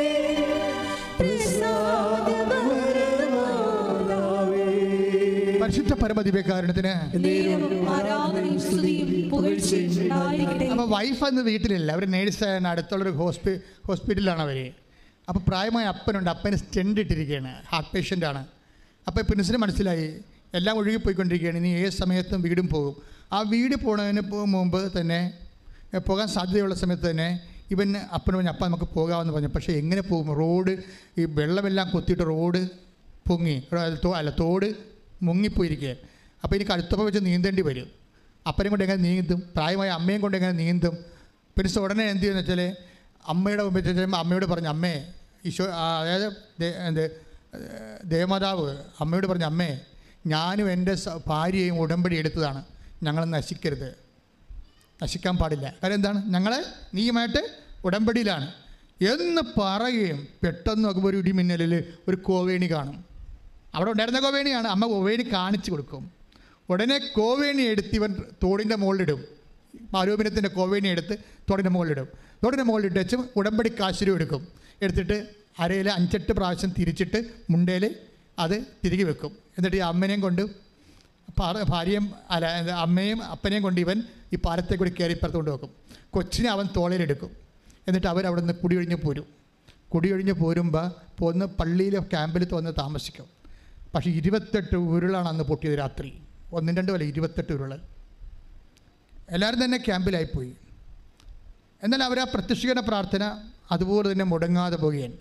പ്രസാദപരമാതാവേ, പരിശുദ്ധ പരമദിവ്യകാരണത്തിന് ദൈവം ആരാധനയും സ്തുതിയും പുകഴ്ചയും ഉണ്ടായിരിക്കട്ടെ അപ്പോൾ വൈഫ് അന്ന് വീട്ടിലില്ല അവർ നേഴ്സാണ് അടുത്തുള്ളൊരു ഹോസ്പി ഹോസ്പിറ്റലിലാണ് അവർ അപ്പോൾ പ്രായമായ അപ്പനുണ്ട് അപ്പന് സ്റ്റെൻഡ് ഇട്ടിരിക്കുകയാണ് ഹാർട്ട് പേഷ്യൻ്റാണ് അപ്പോൾ പ്രിൻസിന് മനസ്സിലായി എല്ലാം ഒഴുകിപ്പോയിക്കൊണ്ടിരിക്കുകയാണ് ഇനി ഏത് സമയത്തും വീടും പോകും ആ വീട് പോണതിന് പോ- മുമ്പ് തന്നെ എ, പോകാൻ സാധ്യതയുള്ള സമയത്ത് തന്നെ ഇവൻ അപ്പന് പറഞ്ഞു അപ്പ നമുക്ക് പോകാമെന്ന് പറഞ്ഞു പക്ഷേ എങ്ങനെ പോകും റോഡ് ഈ വെള്ളമെല്ലാം കൊത്തിയിട്ട് റോഡ് പൊങ്ങി അല്ല, തോ- അല്ല തോട് മുങ്ങിപ്പോയിരിക്കുക അപ്പോൾ എനിക്ക് അടുത്തപ്പോൾ വെച്ച് നീന്തേണ്ടി വരും അപ്പനെയും കൊണ്ട് എങ്ങനെ നീന്തും പ്രായമായ അമ്മയും കൊണ്ട് എങ്ങനെ നീന്തും പിന്നെ ഉടനെ എന്ത് ചെയ്യുമെന്ന് വെച്ചാൽ അമ്മയുടെ മുമ്പിൽ ചെല്ലുമ്പോൾ അമ്മയോട് പറഞ്ഞു അമ്മേ ഈശോ ആ, അതായത് ദേ- എന്ത് ഏഹ്, ദേവമാതാവ് അമ്മയോട് പറഞ്ഞു അമ്മേ ഞാനും എൻ്റെ സ- ഭാര്യയും ഉടമ്പടി എടുത്തതാണ് ഞങ്ങൾ നശിക്കരുത് നശിക്കാൻ പാടില്ല കാര്യം എന്താണ് ഞങ്ങൾ നീയുമായിട്ട് ഉടമ്പടിയിലാണ് എന്ന് പറയുകയും പെട്ടെന്ന് നോക്കുമ്പോൾ ഒരു ഇടിമിന്നലിൽ ഒരു കോവേണി കാണും അവിടെ ഉണ്ടായിരുന്ന കോവേണിയാണ് അമ്മ കോവേണി കാണിച്ചു കൊടുക്കും ഉടനെ കോവേണി എടുത്ത് ഇവൻ തോടിൻ്റെ മുകളിലിടും ആരോപണത്തിൻ്റെ കോവേണി എടുത്ത് തോടിൻ്റെ മുകളിലിടും തോടിൻ്റെ മുകളിലിട്ട് വെച്ച് ഉടമ്പടി കാശുരും എടുക്കും എടുത്തിട്ട് അരയിൽ അഞ്ചെട്ട് പ്രാവശ്യം തിരിച്ചിട്ട് മുണ്ടയിൽ അത് തിരികെ വെക്കും എന്നിട്ട് ഈ അമ്മനെയും കൊണ്ട് പാറ ഭാര്യയും അല്ല എന്താ, അമ്മയും അപ്പനെയും കൊണ്ട് ഇവൻ ഈ പാലത്തെ കൂടി കയറി ഇപ്പുറത്ത് കൊണ്ട് വെക്കും കൊച്ചിനെ അവൻ തോളയിലെടുക്കും എന്നിട്ട് അവരവിടെ നിന്ന് കുടിയൊഴിഞ്ഞ് പോരും കുടിയൊഴിഞ്ഞ് പോരുമ്പോൾ പോന്ന് പള്ളിയിലെ ക്യാമ്പിൽ വന്ന് താമസിക്കും പക്ഷേ ഇരുപത്തെട്ട് ഉരുളാണ് അന്ന് പൊട്ടിയത് രാത്രി ഒന്നും രണ്ടും അല്ല ഇരുപത്തെട്ട് ഉരുളൽ എല്ലാവരും തന്നെ ക്യാമ്പിലായിപ്പോയി എന്നാൽ അവർ ആ പ്രത്യക്ഷീകരണ പ്രാർത്ഥന അതുപോലെ തന്നെ മുടങ്ങാതെ പോവുകയാണ്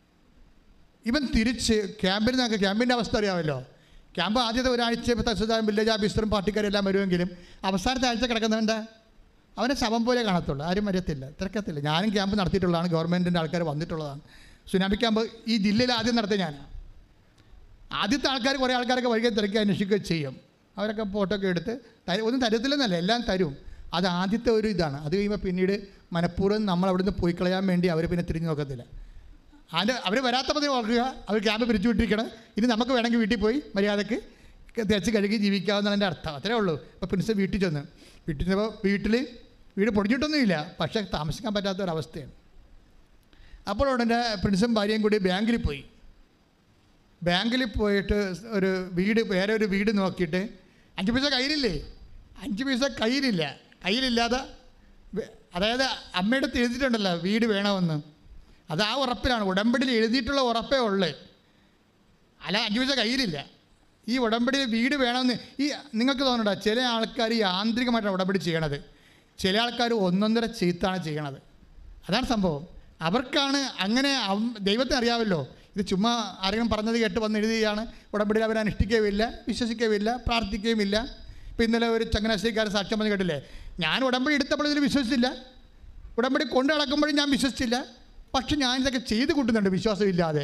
ഇവൻ തിരിച്ച് ക്യാമ്പിൽ നിന്നൊക്കെ ക്യാമ്പിൻ്റെ അവസ്ഥ അറിയാമല്ലോ ക്യാമ്പ് ആദ്യത്തെ ഒരാഴ്ച തഹസിൽദാരും വില്ലേജ് ഓഫീസറും പാർട്ടിക്കാരെല്ലാം വരുമെങ്കിലും അവസാനത്തെ ആഴ്ച കിടക്കുന്നവൻ്റെ അവനെ ശവം പോലെ കാണത്തുള്ളൂ ആരും വരത്തില്ല തിരക്കത്തില്ല ഞാനും ക്യാമ്പ് നടത്തിയിട്ടുള്ളതാണ് ഗവൺമെൻറ്റിൻ്റെ ആൾക്കാർ വന്നിട്ടുള്ളതാണ് സുനാമി ക്യാമ്പ് ഈ ജില്ലയിൽ ആദ്യം നടത്തിയ ഞാനാണ് ആദ്യത്തെ ആൾക്കാർ കുറേ ആൾക്കാരൊക്കെ വഴികെ തിരക്കി അന്വേഷിക്കുകയും ചെയ്യും അവരൊക്കെ ഫോട്ടോ ഒക്കെ എടുത്ത് തരും ഒന്നും തരത്തില്ലെന്നല്ല എല്ലാം തരും അത് ആദ്യത്തെ ഒരു ഇതാണ് അത് കഴിയുമ്പോൾ പിന്നീട് മനഃപൂർവ്വം നമ്മൾ അവിടുന്ന് പോയി കളയാൻ വേണ്ടി അവർ പിന്നെ തിരിഞ്ഞു നോക്കത്തില്ല അതിൻ്റെ അവർ വരാത്ത പതി ഓർക്കുക അവർ ക്യാമ്പ് പിരിച്ചു വിട്ടിരിക്കണം ഇനി നമുക്ക് വേണമെങ്കിൽ വീട്ടിൽ പോയി മര്യാദക്ക് തേച്ച് കഴുകി ജീവിക്കാവുന്നതിൻ്റെ അർത്ഥം അത്രേ ഉള്ളൂ ഇപ്പോൾ പ്രിൻസ് വീട്ടിൽ ചെന്ന് വീട്ടിൽ ചെന്നപ്പോൾ വീട്ടിൽ വീട് പൊടിഞ്ഞിട്ടൊന്നുമില്ല പക്ഷേ താമസിക്കാൻ പറ്റാത്ത ഒരവസ്ഥയാണ് അപ്പോൾ ഉടനെ പ്രിൻസും ഭാര്യയും കൂടി ബാങ്കിൽ പോയി ബാങ്കിൽ പോയിട്ട് ഒരു വീട് വേറെ ഒരു വീട് നോക്കിയിട്ട് അഞ്ച് പൈസ കയ്യിലില്ലേ അഞ്ച് പൈസ കയ്യിലില്ല കയ്യിലില്ലാതെ വെ- അതായത് അമ്മയുടെ അടുത്ത് എഴുതിയിട്ടുണ്ടല്ലോ വീട് വേണമെന്ന് അത് ആ ഉറപ്പിലാണ് ഉടമ്പടിയിൽ എഴുതിയിട്ടുള്ള ഉറപ്പേ ഉള്ളേ അല്ല അഞ്ച് പൈസ കയ്യിലില്ല ഈ ഉടമ്പടിയിൽ വീട് വേണമെന്ന് ഈ നിങ്ങൾക്ക് തോന്നണ്ട ചില ആൾക്കാർ യാന്ത്രികമായിട്ടാണ് ഉടമ്പടി ചെയ്യണത് ചില ആൾക്കാർ ഒന്നൊന്നര ചെയ്ത്താണ് ചെയ്യണത് അതാണ് സംഭവം അവർക്കാണ് അങ്ങനെ അവ- ദൈവത്തിന് അറിയാമല്ലോ ഇത് ചുമ്മാ ആരെങ്കിലും പറഞ്ഞത് കേട്ട് വന്ന് എഴുതുകയാണ് ഉടമ്പടിയിൽ അവർ അനുഷ്ഠിക്കുകയുമില്ല വിശ്വസിക്കുകയുമില്ല പ്രാർത്ഥിക്കുകയുമില്ല ഇപ്പം ഇന്നലെ ഒരു ചങ്ങനാശ്ശേരിക്കാരൻ സാക്ഷ്യം പറഞ്ഞ് കേട്ടില്ലേ ഞാൻ ഉടമ്പടി എടുത്തപ്പോൾ ഇതിൽ വിശ്വസിച്ചില്ല ഉടമ്പടി കൊണ്ടു നടക്കുമ്പോഴും ഞാൻ വിശ്വസിച്ചില്ല പക്ഷെ ഞാൻ ഇതൊക്കെ ചെയ്ത് കൂട്ടുന്നുണ്ട് വിശ്വാസമില്ലാതെ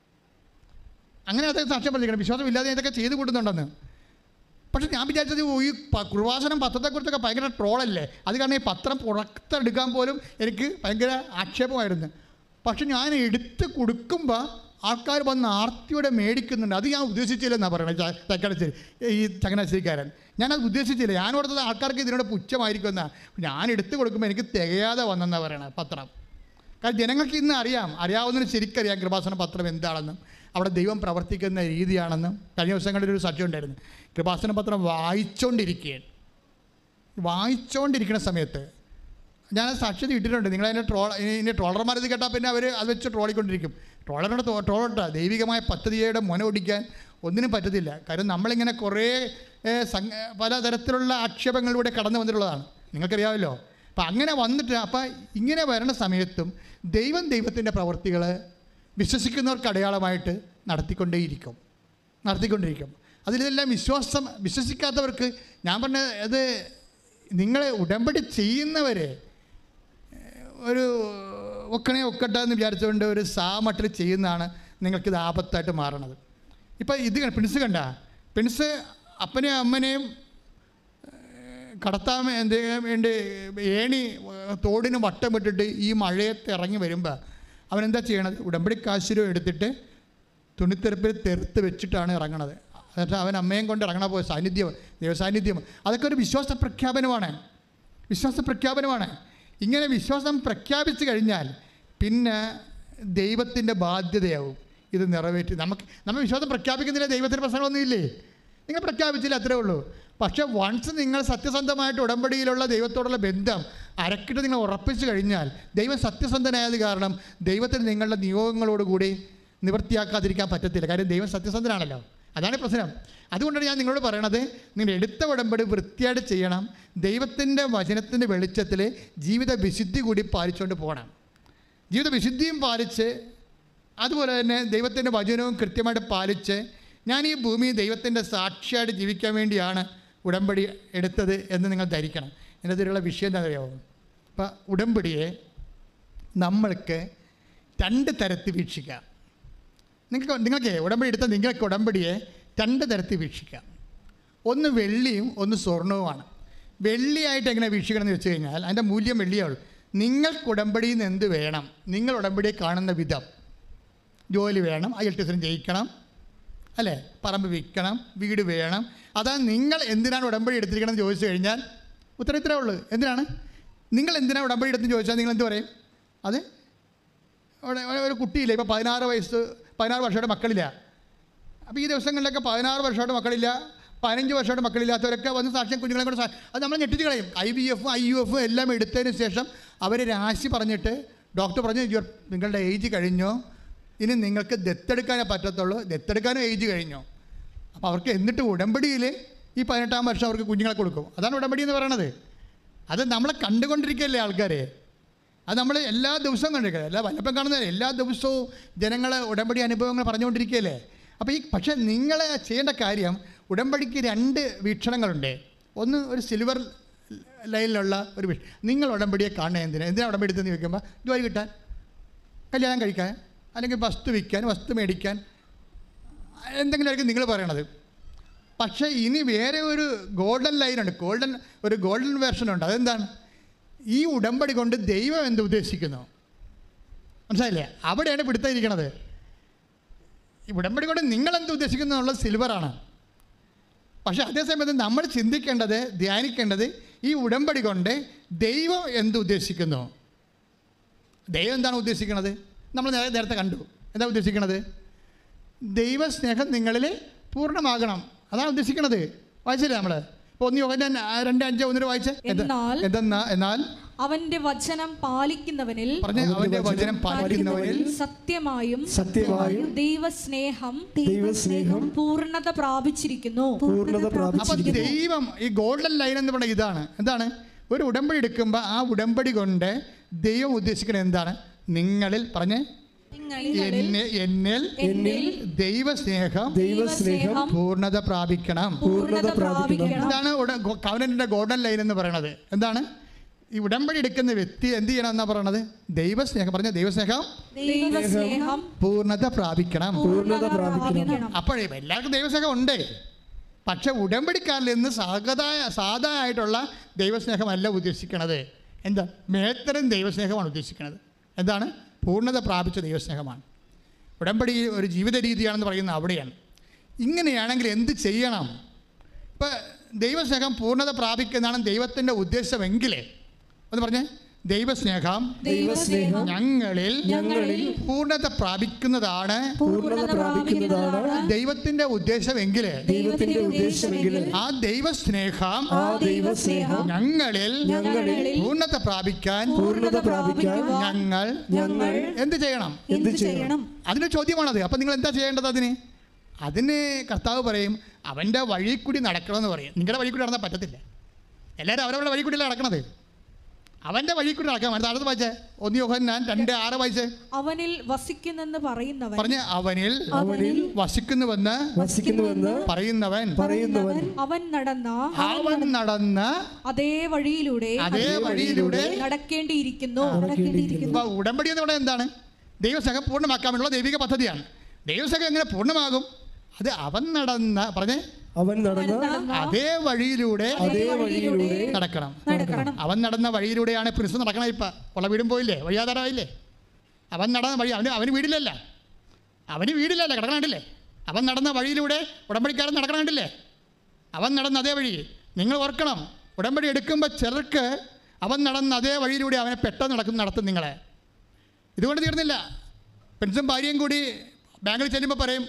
അങ്ങനെ അദ്ദേഹം സാക്ഷ്യം പറഞ്ഞിരിക്കണം വിശ്വാസമില്ലാതെ ഞാൻ ഇതൊക്കെ ചെയ്ത് കൂട്ടുന്നുണ്ടെന്ന് പക്ഷെ ഞാൻ വിചാരിച്ചത് ഓ, ഈ പ- കൃപാസനം പത്രത്തെക്കുറിച്ചൊക്കെ ഭയങ്കര ട്രോളല്ലേ അത് കാരണം ഈ പത്രം പുറത്തെടുക്കാൻ പോലും എനിക്ക് ഭയങ്കര ആക്ഷേപമായിരുന്നു പക്ഷെ ഞാൻ എടുത്ത് കൊടുക്കുമ്പോൾ ആൾക്കാർ വന്ന് ആർത്തിയോടെ മേടിക്കുന്നുണ്ട് അത് ഞാൻ ഉദ്ദേശിച്ചില്ലെന്നാണ് പറയണത് ച- ചക്കടശ്ശേരി ഈ ചങ്ങനാശ്ശേരിക്കാരൻ ഞാനത് ഉദ്ദേശിച്ചില്ല ഞാൻ ഓർത്തത് ആൾക്കാർക്ക് ഇതിനോട് പുച്ഛമായിരിക്കുമെന്നാണ് ഞാൻ എടുത്ത് കൊടുക്കുമ്പോൾ എനിക്ക് തികയാതെ വന്നെന്നാണ് പറയണത് പത്രം കാരണം ജനങ്ങൾക്ക് ഇന്ന് അറിയാം അറിയാവുന്നതിന് ശരിക്കറിയാം കൃപാസന പത്രം എന്താണെന്നും അവിടെ ദൈവം പ്രവർത്തിക്കുന്ന രീതിയാണെന്നും കഴിഞ്ഞ ദിവസങ്ങളിൽ ഒരു സാക്ഷ്യം ഉണ്ടായിരുന്നു കൃപാസന പത്രം വായിച്ചുകൊണ്ടിരിക്കുകയാണ് വായിച്ചുകൊണ്ടിരിക്കുന്ന സമയത്ത് ഞാൻ സാക്ഷ്യത ഇട്ടിട്ടുണ്ട് നിങ്ങളതിൻ്റെ ട്രോൾ ഇനി ട്രോളർമാർ ഇത് കേട്ടാൽ പിന്നെ അവർ അത് വെച്ച് ട്രോളിക്കൊണ്ടിരിക്കും ട്രോളറിനോട് ട്രോളട്ട ദൈവികമായ പദ്ധതിയുടെ മുന ഒടിക്കാൻ ഒന്നിനും പറ്റത്തില്ല കാര്യം നമ്മളിങ്ങനെ കുറേ ഏ, സംഘ പലതരത്തിലുള്ള ആക്ഷേപങ്ങളിലൂടെ കടന്നു വന്നിട്ടുള്ളതാണ് നിങ്ങൾക്കറിയാമല്ലോ അപ്പം അങ്ങനെ വന്നിട്ട് അപ്പം ഇങ്ങനെ വരണ സമയത്തും ദൈവം ദൈവത്തിൻ്റെ പ്രവർത്തികൾ വിശ്വസിക്കുന്നവർക്ക് അടയാളമായിട്ട് നടത്തിക്കൊണ്ടേയിരിക്കും നടത്തിക്കൊണ്ടിരിക്കും അതിലെല്ലാം വിശ്വാസം വിശ്വസിക്കാത്തവർക്ക് ഞാൻ പറഞ്ഞ അത് നിങ്ങളെ ഉടമ്പടി ചെയ്യുന്നവരെ ഒരു ഒക്കണേ ഒക്കട്ടെ എന്ന് വിചാരിച്ചുകൊണ്ട് ഒരു സാമട്ടിൽ ചെയ്യുന്നതാണ് നിങ്ങൾക്കിത് ആപത്തായിട്ട് മാറണത് ഇപ്പം ഇത് കണ്ട- പ്രിൻസ് കണ്ട പ്രിൻസ് അപ്പനെയും അമ്മനെയും ഏഹ്, കടത്താൻ വേ- എന്ത് ചെയ്യാൻ വേണ്ടി ഏണി ഏഹ്, തോടിന് വട്ടമിട്ടിട്ട് ഈ മഴയത്ത് ഇറങ്ങി വരുമ്പോൾ അവനെന്താ ചെയ്യണത് ഉടമ്പടി കാശുരം എടുത്തിട്ട് തുണിത്തെറുപ്പിൽ തെറുത്ത് വെച്ചിട്ടാണ് ഇറങ്ങണത് എന്നിട്ട് അവൻ അമ്മയും കൊണ്ട് ഇറങ്ങണ പോയ സാന്നിധ്യം ദൈവസാന്നിധ്യം അതൊക്കെ ഒരു വിശ്വാസ പ്രഖ്യാപനമാണ് വിശ്വാസ പ്രഖ്യാപനമാണ് ഇങ്ങനെ വിശ്വാസം പ്രഖ്യാപിച്ചു കഴിഞ്ഞാൽ പിന്നെ ദൈവത്തിൻ്റെ ബാധ്യതയാവും ഇത് നിറവേറ്റി നമുക്ക് നമ്മൾ വിശ്വാസം പ്രഖ്യാപിക്കുന്നില്ല ദൈവത്തിന് പ്രശ്നങ്ങളൊന്നുമില്ലേ നിങ്ങൾ പ്രഖ്യാപിച്ചില്ല അത്രേ ഉള്ളൂ പക്ഷേ വൺസ് നിങ്ങൾ സത്യസന്ധമായിട്ട് ഉടമ്പടിയിലുള്ള ദൈവത്തോടുള്ള ബന്ധം അരക്കിട്ട് നിങ്ങൾ ഉറപ്പിച്ചു കഴിഞ്ഞാൽ ദൈവം സത്യസന്ധനായത് കാരണം ദൈവത്തിന് നിങ്ങളുടെ നിയോഗങ്ങളോടുകൂടി നിവൃത്തിയാക്കാതിരിക്കാൻ പറ്റത്തില്ല കാര്യം ദൈവം സത്യസന്ധനാണല്ലോ അതാണ് പ്രശ്നം അതുകൊണ്ടാണ് ഞാൻ നിങ്ങളോട് പറയണത് നിങ്ങൾ എടുത്ത ഉടമ്പടി വൃത്തിയായിട്ട് ചെയ്യണം ദൈവത്തിൻ്റെ വചനത്തിൻ്റെ വെളിച്ചത്തിൽ ജീവിത വിശുദ്ധി കൂടി പാലിച്ചുകൊണ്ട് പോകണം ജീവിത വിശുദ്ധിയും പാലിച്ച് അതുപോലെ തന്നെ ദൈവത്തിൻ്റെ വചനവും കൃത്യമായിട്ട് പാലിച്ച് ഞാൻ ഈ ഭൂമി ദൈവത്തിൻ്റെ സാക്ഷിയായിട്ട് ജീവിക്കാൻ വേണ്ടിയാണ് ഉടമ്പടി എടുത്തത് എന്ന് നിങ്ങൾ ധരിക്കണം എന്നതിലുള്ള വിഷയം എന്താ അറിയാമോ അപ്പം ഉടമ്പടിയെ നമ്മൾക്ക് രണ്ട് തരത്തിൽ വീക്ഷിക്കാം നിങ്ങൾക്ക് നിങ്ങൾക്ക് ഉടമ്പടി എടുത്ത നിങ്ങൾക്ക് ഉടമ്പടിയെ രണ്ട് തരത്തിൽ വീക്ഷിക്കാം ഒന്ന് വെള്ളിയും ഒന്ന് സ്വർണവുമാണ് വെള്ളിയായിട്ട് എങ്ങനെ വീക്ഷിക്കണം എന്ന് വെച്ച് കഴിഞ്ഞാൽ അതിൻ്റെ മൂല്യം വെള്ളിയുള്ളൂ നിങ്ങൾക്ക് ഉടമ്പടിയിൽ നിന്ന് എന്ത് വേണം നിങ്ങൾ ഉടമ്പടിയെ കാണുന്ന വിധം ജോലി വേണം അയൽട്ടിസിന് ജയിക്കണം അല്ലേ പറമ്പ് വിൽക്കണം വീട് വേണം അതാ നിങ്ങൾ എന്തിനാണ് ഉടമ്പടി എടുത്തിരിക്കണം എന്ന് ചോദിച്ചു കഴിഞ്ഞാൽ ഉത്തരം ഇത്രേ ഉള്ളൂ എന്തിനാണ് നിങ്ങൾ എന്തിനാണ് ഉടമ്പടി എടുത്തെന്ന് ചോദിച്ചാൽ നിങ്ങൾ എന്ത് പറയും അത് അവിടെ ഒരു കുട്ടിയില്ല ഇപ്പോൾ പതിനാറ് വയസ്സ് പതിനാറ് വർഷയുടെ മക്കളില്ല അപ്പോൾ ഈ ദിവസങ്ങളിലൊക്കെ പതിനാറ് വർഷമായിട്ട് മക്കളില്ല പതിനഞ്ച് വർഷമായിട്ട് മക്കളില്ലാത്തവരൊക്കെ വന്ന് സാക്ഷ്യം കുഞ്ഞുങ്ങളെ കൂടെ സാ- അത് നമ്മൾ ഞെട്ടിച്ച് കളയും ഐ ബി എഫും ഐ യു എഫും എല്ലാം എടുത്തതിന് ശേഷം അവർ രാശി പറഞ്ഞിട്ട് ഡോക്ടർ പറഞ്ഞു "Your- നിങ്ങളുടെ ഏജ് കഴിഞ്ഞോ ഇനി നിങ്ങൾക്ക് ദത്തെടുക്കാനേ പറ്റത്തുള്ളൂ ദത്തെടുക്കാനും ഏജ് കഴിഞ്ഞോ അപ്പോൾ അവർക്ക് എന്നിട്ട് ഉടമ്പടിയിൽ ഈ പതിനെട്ടാം വർഷം അവർക്ക് കുഞ്ഞുങ്ങളെ കൊടുക്കും അതാണ് ഉടമ്പടി എന്ന് പറയണത് അത് നമ്മളെ കണ്ടുകൊണ്ടിരിക്കുകയല്ലേ ആൾക്കാരെ അത് നമ്മൾ എല്ലാ ദിവസവും കണ്ടിരിക്കുക എല്ലാ വല്ലപ്പം കാണുന്നില്ല എല്ലാ ദിവസവും ജനങ്ങൾ ഉടമ്പടി അനുഭവങ്ങൾ പറഞ്ഞുകൊണ്ടിരിക്കുകയല്ലേ അപ്പോൾ ഈ പക്ഷേ നിങ്ങൾ ചെയ്യേണ്ട കാര്യം ഉടമ്പടിക്ക് രണ്ട് വീക്ഷണങ്ങളുണ്ട് ഒന്ന് ഒരു സിൽവർ ലൈനിലുള്ള ഒരു വീക്ഷ നിങ്ങൾ ഉടമ്പടിയെ കാണുക എന്തിനാ എന്തിനാണ് ഉടമ്പടി എടുത്തെന്ന് ചോദിക്കുമ്പോൾ ജോലി കിട്ടാൻ കല്യാണം കഴിക്കാൻ അല്ലെങ്കിൽ വസ്തു വിൽക്കാൻ വസ്തു മേടിക്കാൻ എന്തെങ്കിലും ആയിരിക്കും നിങ്ങൾ പറയണത് പക്ഷേ ഇനി വേറെ ഒരു ഗോൾഡൻ ലൈനുണ്ട് ഗോൾഡൻ ഒരു ഗോൾഡൻ വേർഷൻ ഉണ്ട് അതെന്താണ് ഈ ഉടമ്പടി കൊണ്ട് ദൈവം എന്ത് ഉദ്ദേശിക്കുന്നു മനസ്സിലായില്ലേ അവിടെയാണ് പിടുത്തം ഇരിക്കണത് ഈ ഉടമ്പടി കൊണ്ട് നിങ്ങൾ എന്ത് ഉദ്ദേശിക്കുന്നു എന്നുള്ളത് സിൽവറാണ് പക്ഷേ അതേസമയത്ത് നമ്മൾ ചിന്തിക്കേണ്ടത് ധ്യാനിക്കേണ്ടത് ഈ ഉടമ്പടി കൊണ്ട് ദൈവം എന്ത് ഉദ്ദേശിക്കുന്നു ദൈവം എന്താണ് ഉദ്ദേശിക്കുന്നത് നമ്മൾ നേ- നേരത്തെ കണ്ടു എന്താ ഉദ്ദേശിക്കുന്നത് ദൈവസ്നേഹം നിങ്ങളിൽ പൂർണ്ണമാകണം അതാണ് ഉദ്ദേശിക്കുന്നത് വായിച്ചില്ലേ നമ്മൾ ഇപ്പോൾ ഒന്ന് യോഹന്നാൻ ആ, രണ്ട് അഞ്ച് ഒന്നിന് വായിച്ചേ എന്താ- എന്നാൽ എന്തെന്നാ എന്നാൽ അവന്റെ വചനം പാലിക്കുന്നവനിൽ പറഞ്ഞ അവന്റെ വചനം പാലിക്കുന്നവരിൽ സത്യമായും സത്യമായും ദൈവസ്നേഹം ദൈവസ്നേഹം പൂർണ്ണത പ്രാപിച്ചിരിക്കുന്നു പൂർണ്ണത അപ്പൊ പ്രാപിച്ചിരിക്കുന്നു ദൈവം ഈ ഗോൾഡൻ ലൈൻ എന്ന് പറയുന്നത് ഇതാണ് എന്താണ് ഒരു ഉടമ്പടി എടുക്കുമ്പോൾ ആ ഉടമ്പടി കൊണ്ട് ദൈവം ഉദ്ദേശിക്കുന്നത് എന്താണ് നിങ്ങളിൽ പറഞ്ഞ് എന്നെ എന്നിൽ എന്നിൽ ദൈവസ്നേഹം ദൈവസ്നേഹം പൂർണ്ണത പ്രാപിക്കണം പൂർണ്ണത പ്രാപിക്കണം ഇതാണ് കവനന്റിന്റെ ഗോൾഡൻ ലൈൻ എന്ന് പറയുന്നത് എന്താണ് ഈ ഉടമ്പടി എടുക്കുന്ന വ്യക്തി എന്ത് ചെയ്യണം എന്നാ പറയണത് ദൈവസ്നേഹം പറഞ്ഞ ദൈവസ്നേഹം ദൈവസ്നേഹം പൂർണ്ണത പ്രാപിക്കണം പൂർണ്ണത പ്രാപിക്കണം അപ്പോഴേ എല്ലാവർക്കും ദൈവസ്നേഹം ഉണ്ട് പക്ഷെ ഉടമ്പടിക്കാരിൽ നിന്ന് സാധാ സാധാ ആയിട്ടുള്ള ദൈവസ്നേഹമല്ല ഉദ്ദേശിക്കണത് എന്താ മേത്തരം ദൈവസ്നേഹമാണ് ഉദ്ദേശിക്കുന്നത് എന്താണ് പൂർണ്ണത പ്രാപിച്ച ദൈവസ്നേഹമാണ് ഉടമ്പടി ഒരു ജീവിത രീതിയാണെന്ന് പറയുന്നത് അവിടെയാണ് ഇങ്ങനെയാണെങ്കിൽ എന്ത് ചെയ്യണം ഇപ്പം ദൈവസ്നേഹം പൂർണ്ണത പ്രാപിക്കുന്നതാണ് ദൈവത്തിൻ്റെ ഉദ്ദേശമെങ്കിൽ എന്ന് പറഞ്ഞേ ദൈവസ്നേഹം ദൈവസ്നേഹം ഞങ്ങളിൽ ഞങ്ങളിൽ പൂർണ്ണത പ്രാപിക്കുന്നതാണ് പൂർണ്ണത പ്രാപിക്കുന്നതാണ് ദൈവത്തിന്റെ ഉദ്ദേശമെങ്കിൽ ദൈവത്തിന്റെ ഉദ്ദേശമെങ്കിൽ ആ ദൈവസ്നേഹം ആ ദൈവസ്നേഹം ഞങ്ങളിൽ ഞങ്ങളിൽ പൂർണ്ണത പ്രാപിക്കാൻ പൂർണ്ണത പ്രാപിക്കാൻ ഞങ്ങൾ ഞങ്ങൾ എന്ത് ചെയ്യണം എന്ത് ചെയ്യണം അതിന് ചോദ്യമാണത് അപ്പം നിങ്ങൾ എന്താ ചെയ്യേണ്ടത് അതിന് അതിന് കർത്താവ് പറയും അവൻ്റെ വഴി കൂടി നടക്കണമെന്ന് പറയും നിങ്ങളുടെ വഴി കൂടി നടന്നാൽ പറ്റത്തില്ല എല്ലാവരും അവരവരുടെ വഴി കൂടിയല്ലേ നടക്കണത് അവൻ്റെ വഴി കൂടി നടക്കാൻ വേണ്ടി അടുത്ത് വായിച്ചേ ഒന്ന് യോഹൻ ഞാൻ രണ്ട് ആറ് വായിച്ചേ അവനിൽ വസിക്കുന്നെന്ന് പറയുന്നവൻ പറഞ്ഞ് അവനിൽ അവനിൽ വസിക്കുന്നുവെന്ന് വസിക്കുന്നുവെന്ന് പറയുന്നവൻ പറയുന്നവൻ അവൻ നടന്ന അവൻ നടന്ന അതേ വഴിയിലൂടെ അതേ വഴിയിലൂടെ നടക്കേണ്ടിയിരിക്കുന്നു നടക്കേണ്ടിയിരിക്കുന്നു ഇപ്പൊ ഉടമ്പടി എന്ന് പറയുന്നത് എന്താണ് ദൈവസംഘം പൂർണ്ണമാക്കാൻ വേണ്ടിയുള്ള ദൈവിക പദ്ധതിയാണ് ദൈവസംഘം എങ്ങനെ പൂർണ്ണമാകും അത് അവൻ നടന്ന പറഞ്ഞേ അവൻ നടന്ന അതേ വഴിയിലൂടെ അതേ വഴിയിലൂടെ നടക്കണം നടക്കണം അവൻ നടന്ന വഴിയിലൂടെയാണ് പ്രിൻസ് നടക്കണം ഇപ്പം ഉള്ള വീടും പോയില്ലേ വഴിയാധാരമായില്ലേ അവൻ നടന്ന വഴി അവന് അവന് വീടില്ലല്ല അവന് വീടില്ലല്ല കിടക്കണ കണ്ടില്ലേ അവൻ നടന്ന വഴിയിലൂടെ ഉടമ്പടിക്കാരൻ നടക്കണ കണ്ടില്ലേ അവൻ നടന്ന അതേ വഴി നിങ്ങൾ ഓർക്കണം ഉടമ്പടി എടുക്കുമ്പോൾ ചിലർക്ക് അവൻ നടന്ന അതേ വഴിയിലൂടെ അവനെ പെട്ടെന്ന് നടക്കും നടത്തും നിങ്ങളെ ഇതുകൊണ്ട് തീർന്നില്ല പെൻസും ഭാര്യയും കൂടി ബാങ്കിൽ ചെല്ലുമ്പോൾ പറയും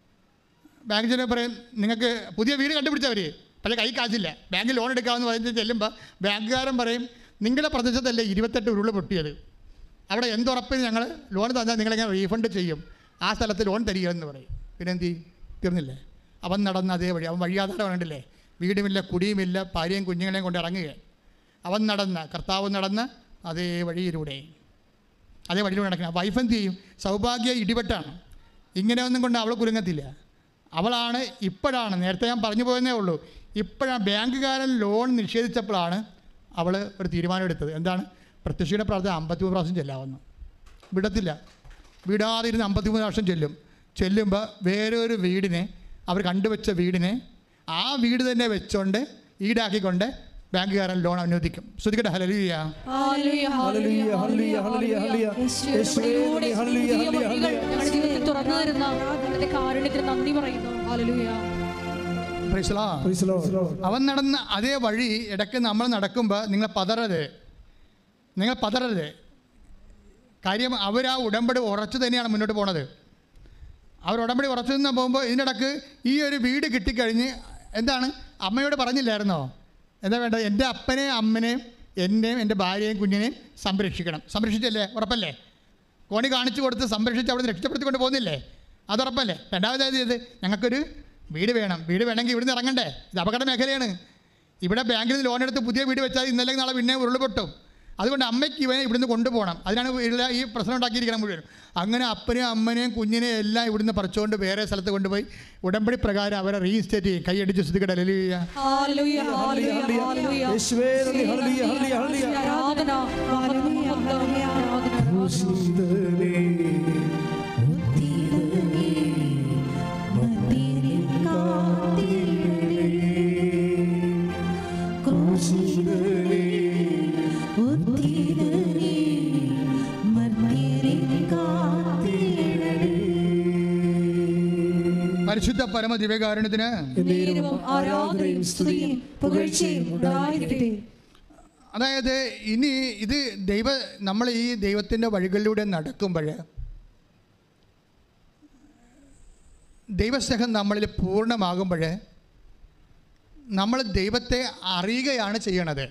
ബാങ്കിൽ ചെല്ലുമ്പോൾ പറയും നിങ്ങൾക്ക് പുതിയ വീട് കണ്ടുപിടിച്ചവർ പക്ഷേ കൈ കാശില്ല ബാങ്കിൽ ലോൺ എടുക്കാമെന്ന് പറഞ്ഞ് ചെല്ലുമ്പോൾ ബാങ്കുകാരൻ പറയും നിങ്ങളുടെ പ്രദേശത്തല്ലേ ഇരുപത്തെട്ട് ഉരുള് പൊട്ടിയത് അവിടെ എന്തുറപ്പിന് ഞങ്ങൾ ലോൺ തന്നാൽ നിങ്ങളെങ്ങനെ റീഫണ്ട് ചെയ്യും ആ സ്ഥലത്ത് ലോൺ തരികയെന്ന് പറയും പിന്നെ എന്ത് ചെയ്യും തീർന്നില്ലേ അവൻ നടന്ന അതേ വഴി അവൻ വഴിയാധാരം കണ്ടില്ലേ വീടുമില്ല കുടിയുമില്ല ഭാര്യയും കുഞ്ഞുങ്ങളെയും കൊണ്ട് ഇറങ്ങുക അവൻ നടന്ന കർത്താവ് നടന്ന അതേ വഴിയിലൂടെ അതേ വഴിയിലൂടെ നടക്കണം വൈഫ് എന്ത് ചെയ്യും സൗഭാഗ്യ ഇടിപെട്ടാണ് ഇങ്ങനെ ഒന്നും കൊണ്ട് അവൾ കുലുങ്ങത്തില്ല അവളാണ് ഇപ്പോഴാണ് നേരത്തെ ഞാൻ പറഞ്ഞു പോയെന്നേ ഉള്ളൂ ഇപ്പോഴാണ് ബാങ്കുകാരൻ ലോൺ നിഷേധിച്ചപ്പോഴാണ് അവൾ ഒരു തീരുമാനം എടുത്തത് എന്താണ് പ്രത്യക്ഷയുടെ പ്രാർത്ഥന അമ്പത്തിമൂന്ന് പ്രാവശ്യം ചെല്ലാമെന്ന് വിടത്തില്ല വിടാതെ ഇരുന്ന് അമ്പത്തിമൂന്ന് പ്രാവശ്യം ചെല്ലും ചെല്ലുമ്പോൾ വേറൊരു വീടിനെ അവർ കണ്ടുവച്ച വീടിനെ ആ വീട് തന്നെ വെച്ചുകൊണ്ട് ഈടാക്കിക്കൊണ്ട് ബാങ്കുകാരൻ ലോൺ അനുവദിക്കും ശ്രദ്ധിക്കട്ടെ ഹലലിയ ഹല്ലേലൂയ, ഹല്ലേലൂയ, ഹല്ലേലൂയ, ഹല്ലേലൂയ, ഹല്ലേലൂയ. യേശുവേ, യേശുവേ, ഹല്ലേലൂയ, പുതിയ ഹല്ലേലൂയ, വഴികൾ ഹല്ലേലൂയ. ഞങ്ങളുടെ ജീവിതത്തിൽ തുറന്നു തരുന്ന അവിടുത്തെ കാരുണ്യത്തിന് നന്ദി പറയുന്നു ഹല്ലേലൂയ പ്രൈസലാ Praise the Lord. അവൻ നടന്ന അതേ വഴി ഇടയ്ക്ക് നമ്മൾ നടക്കുമ്പോൾ നിങ്ങൾ പതറരുത് നിങ്ങൾ പതറരുത് കാര്യം അവർ ആ ഉടമ്പടി ഉറച്ചു തന്നെയാണ് മുന്നോട്ട് പോണത് അവർ ഉടമ്പടി ഉറച്ചു നിന്ന് പോകുമ്പോൾ ഇതിനിടക്ക് ഈ ഒരു വീട് കിട്ടിക്കഴിഞ്ഞ് എന്താണ് അമ്മയോട് പറഞ്ഞില്ലായിരുന്നോ എന്താ വേണ്ടത് എൻ്റെ അപ്പനെയും അമ്മനെയും എന്നെയും എൻ്റെ ഭാര്യയെയും കുഞ്ഞിനെയും സംരക്ഷിക്കണം സംരക്ഷിച്ചല്ലേ ഉറപ്പല്ലേ കോണി കാണിച്ചു കൊടുത്ത് സംരക്ഷിച്ച് അവിടെ രക്ഷപ്പെടുത്തിക്കൊണ്ട് പോകുന്നില്ലേ അത് ഉറപ്പല്ലേ രണ്ടാമതായത് ഇത് ഞങ്ങൾക്കൊരു വീട് വേണം വീട് വേണമെങ്കിൽ ഇവിടുന്ന് ഇറങ്ങണ്ടേ ഇത് അപകട മേഖലയാണ് ഇവിടെ ബാങ്കിൽ നിന്ന് ലോൺ എടുത്ത് പുതിയ വീട് വെച്ചാൽ ഇന്നലെ നാളെ പിന്നെ ഉരുൾപൊട്ടും അതുകൊണ്ട് അമ്മയ്ക്ക് ഇവനെ ഇവിടുന്ന് കൊണ്ടുപോകണം അതിനാണ് എല്ലാ ഈ പ്രശ്നം ഉണ്ടാക്കിയിരിക്കണം മുഴുവൻ അങ്ങനെ അപ്പനെയും അമ്മനെയും കുഞ്ഞിനെയും എല്ലാം ഇവിടുന്ന് പറിച്ചുകൊണ്ട് വേറെ സ്ഥലത്ത് കൊണ്ടുപോയി ഉടമ്പടി പ്രകാരം അവരെ റീഇൻസ്റ്റേറ്റ് ചെയ്യും കൈയടിച്ച് ശ്രദ്ധിക്കട്ടെ അല്ലെങ്കിൽ ഹല്ലേലൂയ, ഹല്ലേലൂയ, ഹല്ലേലൂയ. യേശുവേ നന്ദി ഹല്ലേലൂയ ഹല്ലേലൂയ ഹല്ലേലൂയ ആരാധന മഹത്വം, മഹത്വം, ആരാധന. ക്രൂശിതനേ ക്രൂശിതനേ പരിശുദ്ധ പരമ ദിവ്യകാരുണ്യത്തിന് നേരവും ആരാധനയും സ്തുതിയും പുകഴ്ചയും ഉണ്ടായിരിക്കട്ടെ അതായത് ഇനി ഇത് ദൈവ നമ്മൾ ഈ ദൈവത്തിൻ്റെ വഴികളിലൂടെ നടക്കുമ്പോൾ ദൈവസ്നേഹം നമ്മളിൽ പൂർണ്ണമാകുമ്പോൾ നമ്മൾ ദൈവത്തെ അറിയുകയാണ് ചെയ്യണത്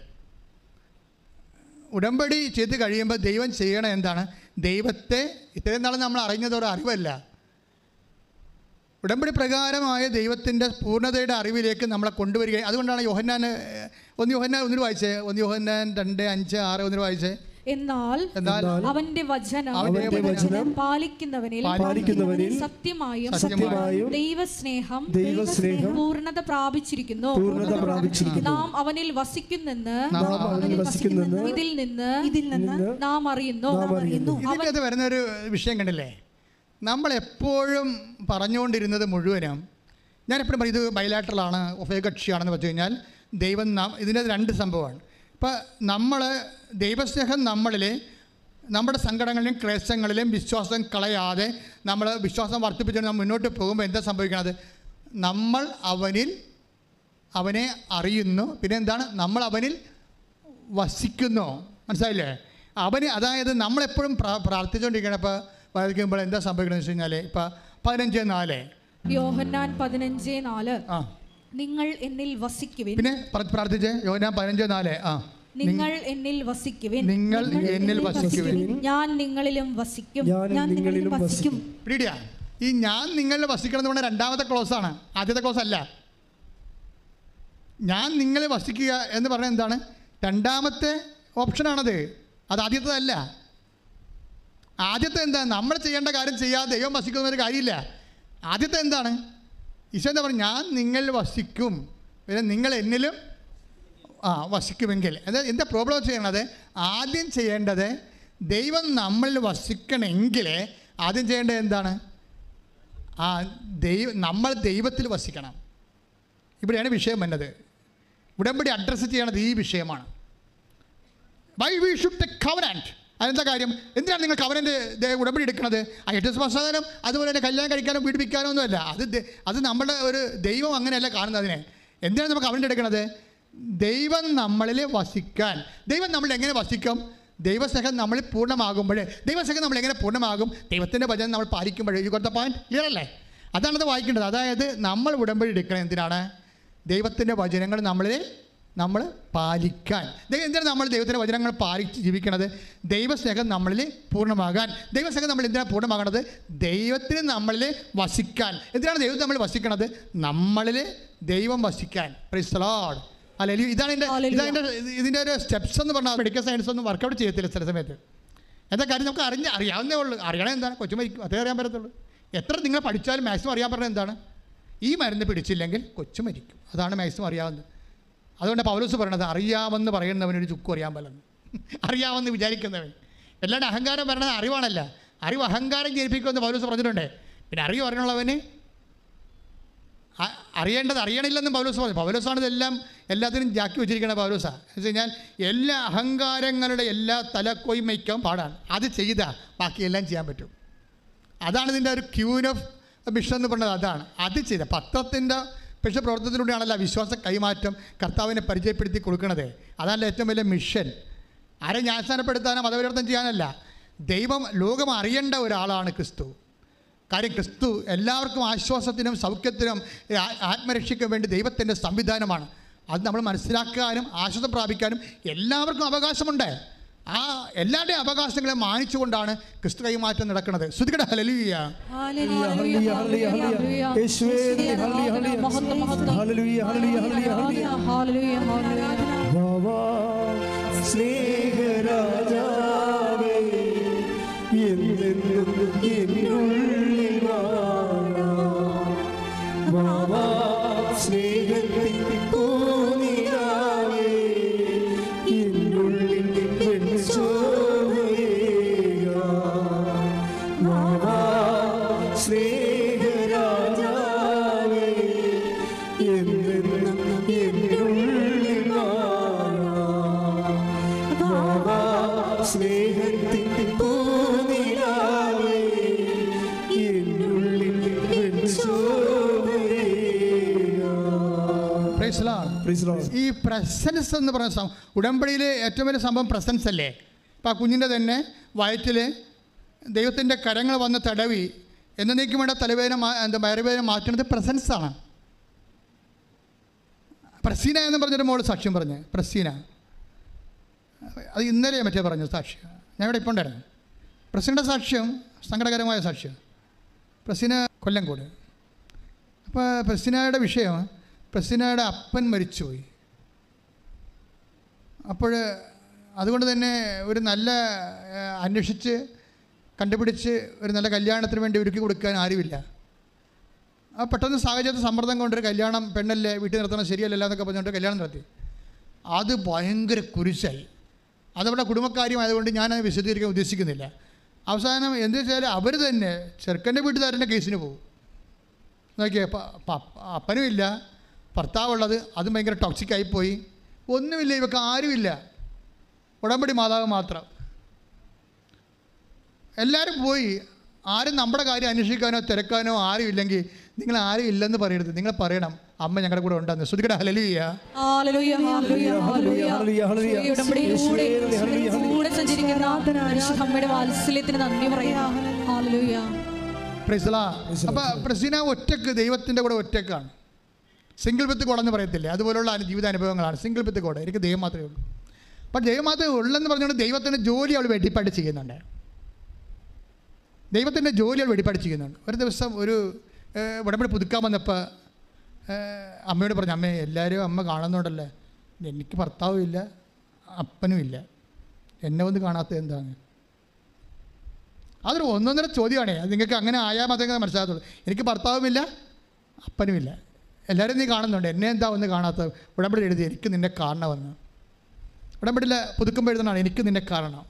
ഉടമ്പടി ചെയ്ത് കഴിയുമ്പോൾ ദൈവം ചെയ്യണ എന്താണ് ദൈവത്തെ ഇത്രയും നാൾ നമ്മൾ അറിഞ്ഞത് ഒരു അറിവല്ല ഉടമ്പടി പ്രകാരമായ ദൈവത്തിൻ്റെ പൂർണ്ണതയുടെ അറിവിലേക്ക് നമ്മളെ കൊണ്ടുവരിക അതുകൊണ്ടാണ് യോഹന്നാൻ ഏഹ്, ഒന്ന് യോഹന്നാൻ ഒന്നിന് വായിച്ചേ ഒന്ന് യോഹന്നാൻ രണ്ട് അഞ്ച് ആറ് ഒന്നിന് വായിച്ചേ എന്നാൽ എന്നാൽ അവന്റെ വചനം അവന്റെ വചനം പാലിക്കുന്നവനിൽ പാലിക്കുന്നവനിൽ സത്യമായും സത്യമായും ദൈവസ്നേഹം ദൈവസ്നേഹം പൂർണ്ണത പ്രാപിച്ചിരിക്കുന്നു പൂർണ്ണത പ്രാപിച്ചിരിക്കുന്നു നാം അവനിൽ വസിക്കുന്നെന്ന് നാം അവനിൽ വസിക്കുന്നെന്ന് ഇതിൽ നിന്ന് ഇതിൽ നിന്ന് നാം അറിയുന്നു നാം അറിയുന്നു ഇതിൻ്റെ അത് വരുന്ന ഒരു വിഷയം കണ്ടില്ലേ നമ്മൾ എപ്പോഴും പറഞ്ഞുകൊണ്ടിരുന്നത് മുഴുവനും ഞാൻ എപ്പോഴും പറയും ഇത് ബയലാറ്ററലാണ് ഉഭയകക്ഷിയാണെന്ന് വെച്ച് കഴിഞ്ഞാൽ ദൈവം നാം ഇതിൻ്റെ രണ്ട് സംഭവമാണ് ഇപ്പം നമ്മൾ ദൈവസ്നേഹം നമ്മളിൽ നമ്മുടെ സങ്കടങ്ങളിലും ക്ലേശങ്ങളിലും വിശ്വാസം കളയാതെ നമ്മൾ വിശ്വാസം വർദ്ധിപ്പിച്ചുകൊണ്ട് നമ്മൾ മുന്നോട്ട് പോകുമ്പോൾ എന്താ സംഭവിക്കുന്നത് നമ്മൾ അവനിൽ അവനെ അറിയുന്നു പിന്നെ എന്താണ് നമ്മൾ അവനിൽ വസിക്കുന്നു മനസ്സിലായില്ലേ അവന് അതായത് നമ്മളെപ്പോഴും പ്രാ പ്രാർത്ഥിച്ചുകൊണ്ടിരിക്കണം ഇപ്പോൾ വായിക്കുമ്പോൾ എന്താ സംഭവിക്കണമെന്ന് വെച്ച് കഴിഞ്ഞാൽ ഇപ്പോൾ പതിനഞ്ച് നാല് യോഹന്നാൻ പതിനഞ്ച് നാല് ആ നിങ്ങൾ എന്നിൽ വസിക്കുവിൻ പിന്നെ പ്ര- പ്രാർത്ഥിച്ചേ യോന പതിനഞ്ച് നാല് ആ നിങ്ങൾ എന്നിൽ വസിക്കുവിൻ നിങ്ങൾ എന്നിൽ വസിക്കുവിൻ ഞാൻ നിങ്ങളിലും വസിക്കും ഞാൻ നിങ്ങളിലും വസിക്കും പിടിയാ ഈ ഞാൻ നിങ്ങളിൽ വസിക്കണം എന്ന് പറഞ്ഞ രണ്ടാമത്തെ ക്ലോസ് ആണ് ആദ്യത്തെ ക്ലോസ് അല്ല ഞാൻ നിങ്ങളിൽ വസിക്കുക എന്ന് പറഞ്ഞാൽ എന്താണ് രണ്ടാമത്തെ ഓപ്ഷനാണത് അത് ആദ്യത്തേതല്ല ആദ്യത്തെ എന്താ നമ്മൾ ചെയ്യേണ്ട കാര്യം ചെയ്യാതെ ദൈവം വസിക്കുന്ന ഒരു കാര്യമില്ല ആദ്യത്തെ എന്താണ് ഈശോ എന്താ പറയുക ഞാൻ നിങ്ങളിൽ വസിക്കും പിന്നെ നിങ്ങൾ എന്നിലും ആ വസിക്കുമെങ്കിൽ അതായത് എന്താ പ്രോബ്ലം ചെയ്യണത് ആദ്യം ചെയ്യേണ്ടത് ദൈവം നമ്മളിൽ വസിക്കണമെങ്കിൽ ആദ്യം ചെയ്യേണ്ടത് എന്താണ് ആ ദൈവ നമ്മൾ ദൈവത്തിൽ വസിക്കണം ഇവിടെയാണ് വിഷയം വന്നത് ഉടമ്പടി അഡ്രസ്സ് ചെയ്യണത് ഈ വിഷയമാണ് why we should take covenant അതെന്താ കാര്യം എന്തിനാണ് നിങ്ങൾ കവനൻ്റ് ഉടമ്പടി എടുക്കുന്നത് ആ എട്ട് പ്രസാദനം അതുപോലെ തന്നെ കല്യാണം കഴിക്കാനോ പീഡിപ്പിക്കാനോ ഒന്നുമല്ല അത് ദ- അത് നമ്മുടെ ഒരു ദൈവം അങ്ങനെയല്ല കാണുന്നത് അതിനെ എന്തിനാണ് നമുക്ക് കവനൻ്റ് എടുക്കുന്നത് ദൈവം നമ്മളിൽ വസിക്കാൻ ദൈവം നമ്മളിൽ എങ്ങനെ വസിക്കും ദൈവസ്നേഹം നമ്മളിൽ പൂർണ്ണമാകുമ്പോൾ ദൈവസ്നേഹം നമ്മൾ എങ്ങനെ പൂർണ്ണമാകും ദൈവത്തിൻ്റെ ഭജനം നമ്മൾ പാലിക്കുമ്പോൾ ഈ കൊടുത്ത പോയിന്റ് ക്ലിയർ അല്ലേ അതാണത് വായിക്കേണ്ടത് അതായത് നമ്മൾ ഉടമ്പടി എടുക്കണം എന്തിനാണ് ദൈവത്തിൻ്റെ വചനങ്ങൾ നമ്മളിൽ നമ്മൾ പാലിക്കാൻ ദൈവം എന്തിനാണ് നമ്മൾ ദൈവത്തിൻ്റെ വചനങ്ങൾ പാലിച്ച് ജീവിക്കണത് ദൈവസ്നേഹം നമ്മളിൽ പൂർണ്ണമാകാൻ ദൈവസ്നേഹം നമ്മൾ എന്തിനാണ് പൂർണ്ണമാകണത് ദൈവത്തിന് നമ്മളിൽ വസിക്കാൻ എന്തിനാണ് ദൈവം നമ്മൾ വസിക്കണത് നമ്മളിൽ ദൈവം വസിക്കാൻ പ്രിസ്ലോഡ് അല്ലെങ്കിൽ ഇതാണ് എൻ്റെ Hallelujah. ഇതാണ് എൻ്റെ ഇതിൻ്റെ ഒരു സ്റ്റെപ്സ് എന്ന് പറഞ്ഞാൽ മെഡിക്കൽ സയൻസ് ഒന്നും വർക്കൗട്ട് ചെയ്യത്തില്ല ചില സമയത്ത് എന്താ കാര്യം നമുക്ക് അറിഞ്ഞ് അറിയാവുന്നേ ഉള്ളൂ അറിയണേ എന്താണ് കൊച്ചു മരിക്കും അതേ അറിയാൻ പറ്റത്തുള്ളൂ എത്ര നിങ്ങൾ പഠിച്ചാലും മാക്സിമം അറിയാൻ പറഞ്ഞത് എന്താണ് ഈ മരുന്ന് പിടിച്ചില്ലെങ്കിൽ കൊച്ചു മരിക്കും അതാണ് മാക്സിമം അറിയാവുന്നത് അതുകൊണ്ട് പൗലോസ് പറയണത് അറിയാമെന്ന് പറയുന്നവനൊരു ചുക്കും അറിയാൻ പറ്റുന്നു അറിയാമെന്ന് വിചാരിക്കുന്നവൻ എല്ലാവരുടെ അഹങ്കാരം പറയണത് അറിവാണല്ല അറിവ് അഹങ്കാരം ജനിപ്പിക്കുമെന്ന് പൗലോസ് പറഞ്ഞിട്ടുണ്ട് പിന്നെ അറിവ് അറിയണുള്ളവന് അ- അറിയേണ്ടത് അറിയണില്ലെന്ന് പൗലോസ് പറഞ്ഞു പൗലോസാണ് ഇതെല്ലാം എല്ലാത്തിനും ജാക്കി വെച്ചിരിക്കുന്ന പൗലോസാണ് എന്ന് വെച്ച് കഴിഞ്ഞാൽ എല്ലാ അഹങ്കാരങ്ങളുടെ എല്ലാ തലക്കൊയ്മയ്ക്കും പാടാണ് അത് ചെയ്താൽ ബാക്കിയെല്ലാം ചെയ്യാൻ പറ്റും അതാണ് ഇതിൻ്റെ ഒരു ക്യൂൻ ഓഫ് മിഷൻ എന്ന് പറഞ്ഞത് അതാണ് അത് ചെയ്ത പത്രത്തിൻ്റെ പക്ഷേ പ്രവർത്തനത്തിലൂടെയാണല്ലോ വിശ്വാസ കൈമാറ്റം കർത്താവിനെ പരിചയപ്പെടുത്തി കൊടുക്കണത് അതാണല്ലോ ഏറ്റവും വലിയ മിഷൻ ആരെ ന്യായസ്ഥാനപ്പെടുത്താനോ മതപരിവർത്തനം ചെയ്യാനല്ല ദൈവം ലോകം അറിയേണ്ട ഒരാളാണ് ക്രിസ്തു കാര്യം ക്രിസ്തു എല്ലാവർക്കും ആശ്വാസത്തിനും സൗഖ്യത്തിനും ആ- ആത്മരക്ഷയ്ക്കും വേണ്ടി ദൈവത്തിൻ്റെ സംവിധാനമാണ് അത് നമ്മൾ മനസ്സിലാക്കാനും ആശ്വാസം പ്രാപിക്കാനും എല്ലാവർക്കും അവകാശമുണ്ട് ആ എല്ലാവരുടെയും അവകാശങ്ങളെ മാനിച്ചുകൊണ്ടാണ് ക്രിസ്തു കൈമാറ്റം നടക്കുന്നത് ശ്രുതികട ഹലലിയ ഹല്ലേലൂയ, ഹല്ലേലൂയ, ഹല്ലേലൂയ, ഹല്ലേലൂയ. യേശുവേ, ഹല്ലേലൂയ, ഹല്ലേലൂയ. മഹത്വം, മഹത്വം. ഹല്ലേലൂയ, ഹല്ലേലൂയ, ഹല്ലേലൂയ, ഹല്ലേലൂയ. ഹല്ലേലൂയ, ഹല്ലേലൂയ. വാവാ, സ്നേഹരാജാവേ, എന്നെന്നും എന്നുള്ളിൽ വാഴാം. വാവാ, സ്നേഹത്തിൻ പൂനിലാവേ, എന്നുള്ളിൽ വെൺചോരയേകാം. വാവാ, സ്നേഹരാജാവേ, എന്നെന്നും എന്നുള്ളിൽ വാഴാം. വാവാ, സ്നേഹത്തിൻ പൂനിലാവേ, എന്നുള്ളിൽ വെൺചോരയേകാം. Praise the Lord. Praise the Lord. ഈ പ്രസൻസ് എന്ന് പറയുന്ന സം ഉടമ്പടിയിലെ ഏറ്റവും വലിയ സംഭവം പ്രസൻസ് അല്ലേ ഇപ്പം ആ കുഞ്ഞിൻ്റെ തന്നെ വയറ്റിൽ ദൈവത്തിൻ്റെ കരങ്ങൾ വന്ന് തടവി എന്നേക്കും വേണ്ട തലവേദന മാ- എന്താ വയറുവേദന മാറ്റുന്നത് പ്രസൻസാണ് പ്രസീന എന്ന് പറഞ്ഞൊരു മോള് സാക്ഷ്യം പറഞ്ഞു പ്രസീന അത് ഇന്നലെ മറ്റേ പറഞ്ഞു സാക്ഷ്യം ഞാൻ ഇവിടെ ഇപ്പോൾ ഉണ്ടായിരുന്നു പ്രസീനയുടെ സാക്ഷ്യം സങ്കടകരമായ സാക്ഷ്യം പ്രസീന കൊല്ലംകോട് അപ്പോൾ പ്രസീനയുടെ വിഷയം പ്രസീനയുടെ അപ്പൻ മരിച്ചുപോയി അപ്പോൾ അതുകൊണ്ട് തന്നെ ഒരു നല്ല ആ, അന്വേഷിച്ച് കണ്ടുപിടിച്ച് ഒരു നല്ല കല്യാണത്തിന് വേണ്ടി ഒരുക്കി കൊടുക്കാൻ ആരുമില്ല ആ പെട്ടെന്ന് സാഹചര്യത്തിൽ സമ്മർദ്ദം കൊണ്ടൊരു കല്യാണം പെണ്ണല്ലേ വീട്ടിൽ നിർത്തണം ശരിയല്ലല്ലോ എന്നൊക്കെ പറഞ്ഞുകൊണ്ട് കല്യാണം നടത്തി അത് ഭയങ്കര കുരിശായി അതവിടെ കുടുംബക്കാര്യമായതുകൊണ്ട് ഞാനത് വിശദീകരിക്കാൻ ഉദ്ദേശിക്കുന്നില്ല അവസാനം എന്ത് വെച്ചാൽ അവർ തന്നെ ചെറുക്കൻ്റെ വീട്ടുകാരൻ്റെ കേസിന് പോകും നോക്കിയേ പ- പ- അപ്പനും ഇല്ല ഭർത്താവുള്ളത് അതും ഭയങ്കര ടോക്സിക് ആയിപ്പോയി ഒന്നുമില്ല ഇവക്ക് ആരുമില്ല ഉടമ്പടി മാതാവ് മാത്രം എല്ലാവരും പോയി ആരും നമ്മുടെ കാര്യം അന്വേഷിക്കാനോ തിരക്കാനോ ആരും ഇല്ലെങ്കിൽ നിങ്ങൾ ആരും ഇല്ലെന്ന് പറയരുത് നിങ്ങൾ പറയണം അമ്മ ഞങ്ങളുടെ കൂടെ ഉണ്ടെന്ന് ശ്രുതികട ഹലലിയ ഹല്ലേലൂയ, ഹല്ലേലൂയ, ഹല്ലേലൂയ. ഹല്ലേലൂയ, ഹല്ലേലൂയ. ഈ ഉടമ്പടിയിലൂടെ യേശുവേ, ഹല്ലേലൂയ, ഹല്ലേലൂയ. കൂടെ സഞ്ചരിക്കുന്ന പരിശുദ്ധ അമ്മയുടെ വാത്സല്യത്തിന് നന്ദി പറയാം ഹല്ലേലൂയ പ്രൈസല Praise the അപ്പോൾ പ്രസീന ഒറ്റക്ക് ദൈവത്തിൻ്റെ കൂടെ ഒറ്റക്കാണ് സിംഗിൾ വിത്ത് കോടെന്ന് പറയത്തില്ലേ അതുപോലുള്ള അനു- ജീവിതാനുഭവങ്ങളാണ് സിംഗിൾ വിത്ത് കോഡ് എനിക്ക് ദൈവം മാത്രമേ ഉള്ളൂ അപ്പം ദൈവം മാത്രമേ ഉള്ളെന്ന് പറഞ്ഞുകൊണ്ട് ദൈവത്തിൻ്റെ ജോലി അവൾ വെടിപ്പായിട്ട് ചെയ്യുന്നുണ്ട് ദൈവത്തിൻ്റെ ജോലി അവൾ വെടിപ്പായിട്ട് ചെയ്യുന്നുണ്ട് ഒരു ദിവസം ഒരു ഏഹ്, ഉടമ്പടി പുതുക്കാൻ വന്നപ്പോൾ ഏഹ്, അമ്മയോട് പറഞ്ഞു അമ്മേ എല്ലാവരും അമ്മ കാണുന്നുണ്ടല്ലേ എനിക്ക് ഭർത്താവും ഇല്ല അപ്പനും ഇല്ല എന്നെ ഒന്ന് കാണാത്തത് എന്താണ് അതൊരു ഒന്നൊന്നര ചോദ്യമാണേ അത് നിങ്ങൾക്ക് അങ്ങനെ ആയാൽ മാത്രമേ മനസ്സിലാകത്തുള്ളൂ എനിക്ക് ഭർത്താവുമില്ല അപ്പനുമില്ല എല്ലാവരും നീ കാണുന്നുണ്ട് എന്നെ എന്താ ഒന്ന് കാണാത്തത് ഉടമ്പടി എഴുതി എനിക്ക് നിന്നെ കാണണമെന്ന് ഉടമ്പടിയിൽ പുതുക്കുമ്പോൾ എഴുതണമാണ് എനിക്ക് നിന്നെ കാണണം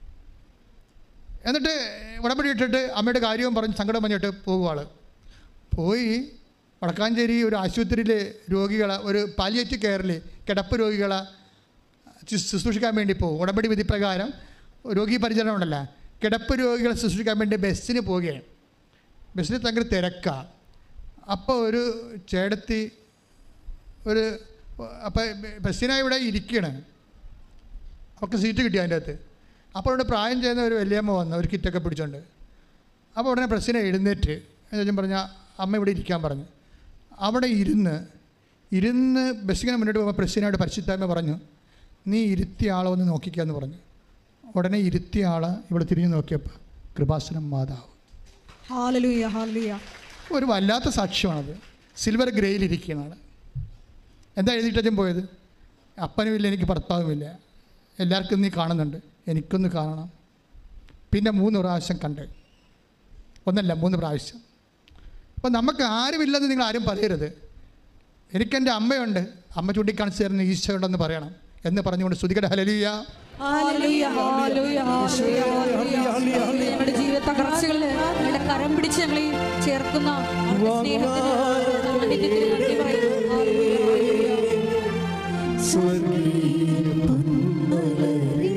എന്നിട്ട് ഉടമ്പടി ഇട്ടിട്ട് അമ്മയുടെ കാര്യവും പറഞ്ഞ് സങ്കടം പറഞ്ഞിട്ട് പോകുവാൾ പോയി വടക്കാഞ്ചേരി ഒരു ആശുപത്രിയിൽ രോഗികളെ ഒരു പാലിയേറ്റീവ് കെയറിൽ കിടപ്പ് രോഗികളെ ശുശ്രൂ- ശുശ്രൂഷിക്കാൻ വേണ്ടി പോകും ഉടമ്പടി വിധി പ്രകാരം രോഗി പരിചരണം ഉണ്ടല്ലോ കിടപ്പ് രോഗികളെ ശുശ്രൂഷിക്കാൻ വേണ്ടി ബസ്സിന് പോവുകയാണ് ബസ്സിന് ഭയങ്കര തിരക്കാണ് അപ്പോൾ ഒരു ചേടത്തി ഒരു അപ്പോൾ ബസ്സിനായി ഇവിടെ ഇരിക്കുകയാണ് അവർക്ക് സീറ്റ് കിട്ടി അതിൻ്റെ അകത്ത് അപ്പോൾ ഇവിടെ പ്രായം ചെയ്യുന്ന ഒരു വലിയമ്മ വന്നു ഒരു കിറ്റൊക്കെ പിടിച്ചോണ്ട് അപ്പോൾ ഉടനെ പ്രസ്സിനെ എഴുന്നേറ്റ് എന്ന് പറഞ്ഞാൽ അമ്മ ഇവിടെ ഇരിക്കാൻ പറഞ്ഞു അവിടെ ഇരുന്ന് ഇരുന്ന് ബസ്സിങ്ങനെ മുന്നോട്ട് പോകുമ്പോൾ പ്രസ്സിനോട് പരിശുദ്ധായ്മ പറഞ്ഞു നീ ഇരുത്തിയ ആളെ ഒന്ന് നോക്കിക്കാന്ന് പറഞ്ഞു ഉടനെ ഇരുത്തിയ ആളെ ഇവിടെ തിരിഞ്ഞു നോക്കിയപ്പോൾ കൃപാസനം മാതാവ് ഹല്ലേലൂയ ഹല്ലേലൂയ ഒരു വല്ലാത്ത സാക്ഷ്യമാണത് സിൽവർ ഗ്രേയിലിരിക്കുന്ന ആൾ എന്താ എഴുതിയിട്ടും പോയത് അപ്പനുമില്ല എനിക്ക് ഭർത്താവുമില്ല എല്ലാവർക്കും നീ കാണുന്നുണ്ട് എനിക്കൊന്ന് കാണണം പിന്നെ മൂന്ന് പ്രാവശ്യം കണ്ട് ഒന്നല്ല മൂന്ന് പ്രാവശ്യം അപ്പം നമുക്ക് ആരുമില്ലെന്ന് നിങ്ങൾ ആരും പറയരുത് എനിക്കെൻ്റെ അമ്മയുണ്ട് അമ്മ ചൂണ്ടിക്കാണിച്ച് തരുന്ന ഈശോ ഉണ്ടെന്ന് പറയണം എന്ന് പറഞ്ഞുകൊണ്ട് ശ്രുതികട ഹലലിയ ഹല്ലേലൂയ, ഹല്ലേലൂയ, ഹല്ലേലൂയ, ഹല്ലേലൂയ. ഞങ്ങളുടെ ജീവിത തകർച്ചകളിൽ ഞങ്ങളുടെ കരം പിടിച്ച് ഞങ്ങളെ ചേർക്കുന്ന അവിടുത്തെ സ്നേഹത്തിന് സാന്നിധ്യത്തിന് നന്ദി പറയുന്നു. ഹല്ലേലൂയ, ഹല്ലേലൂയ. സ്വർഗീയ പൊന്മലരേ,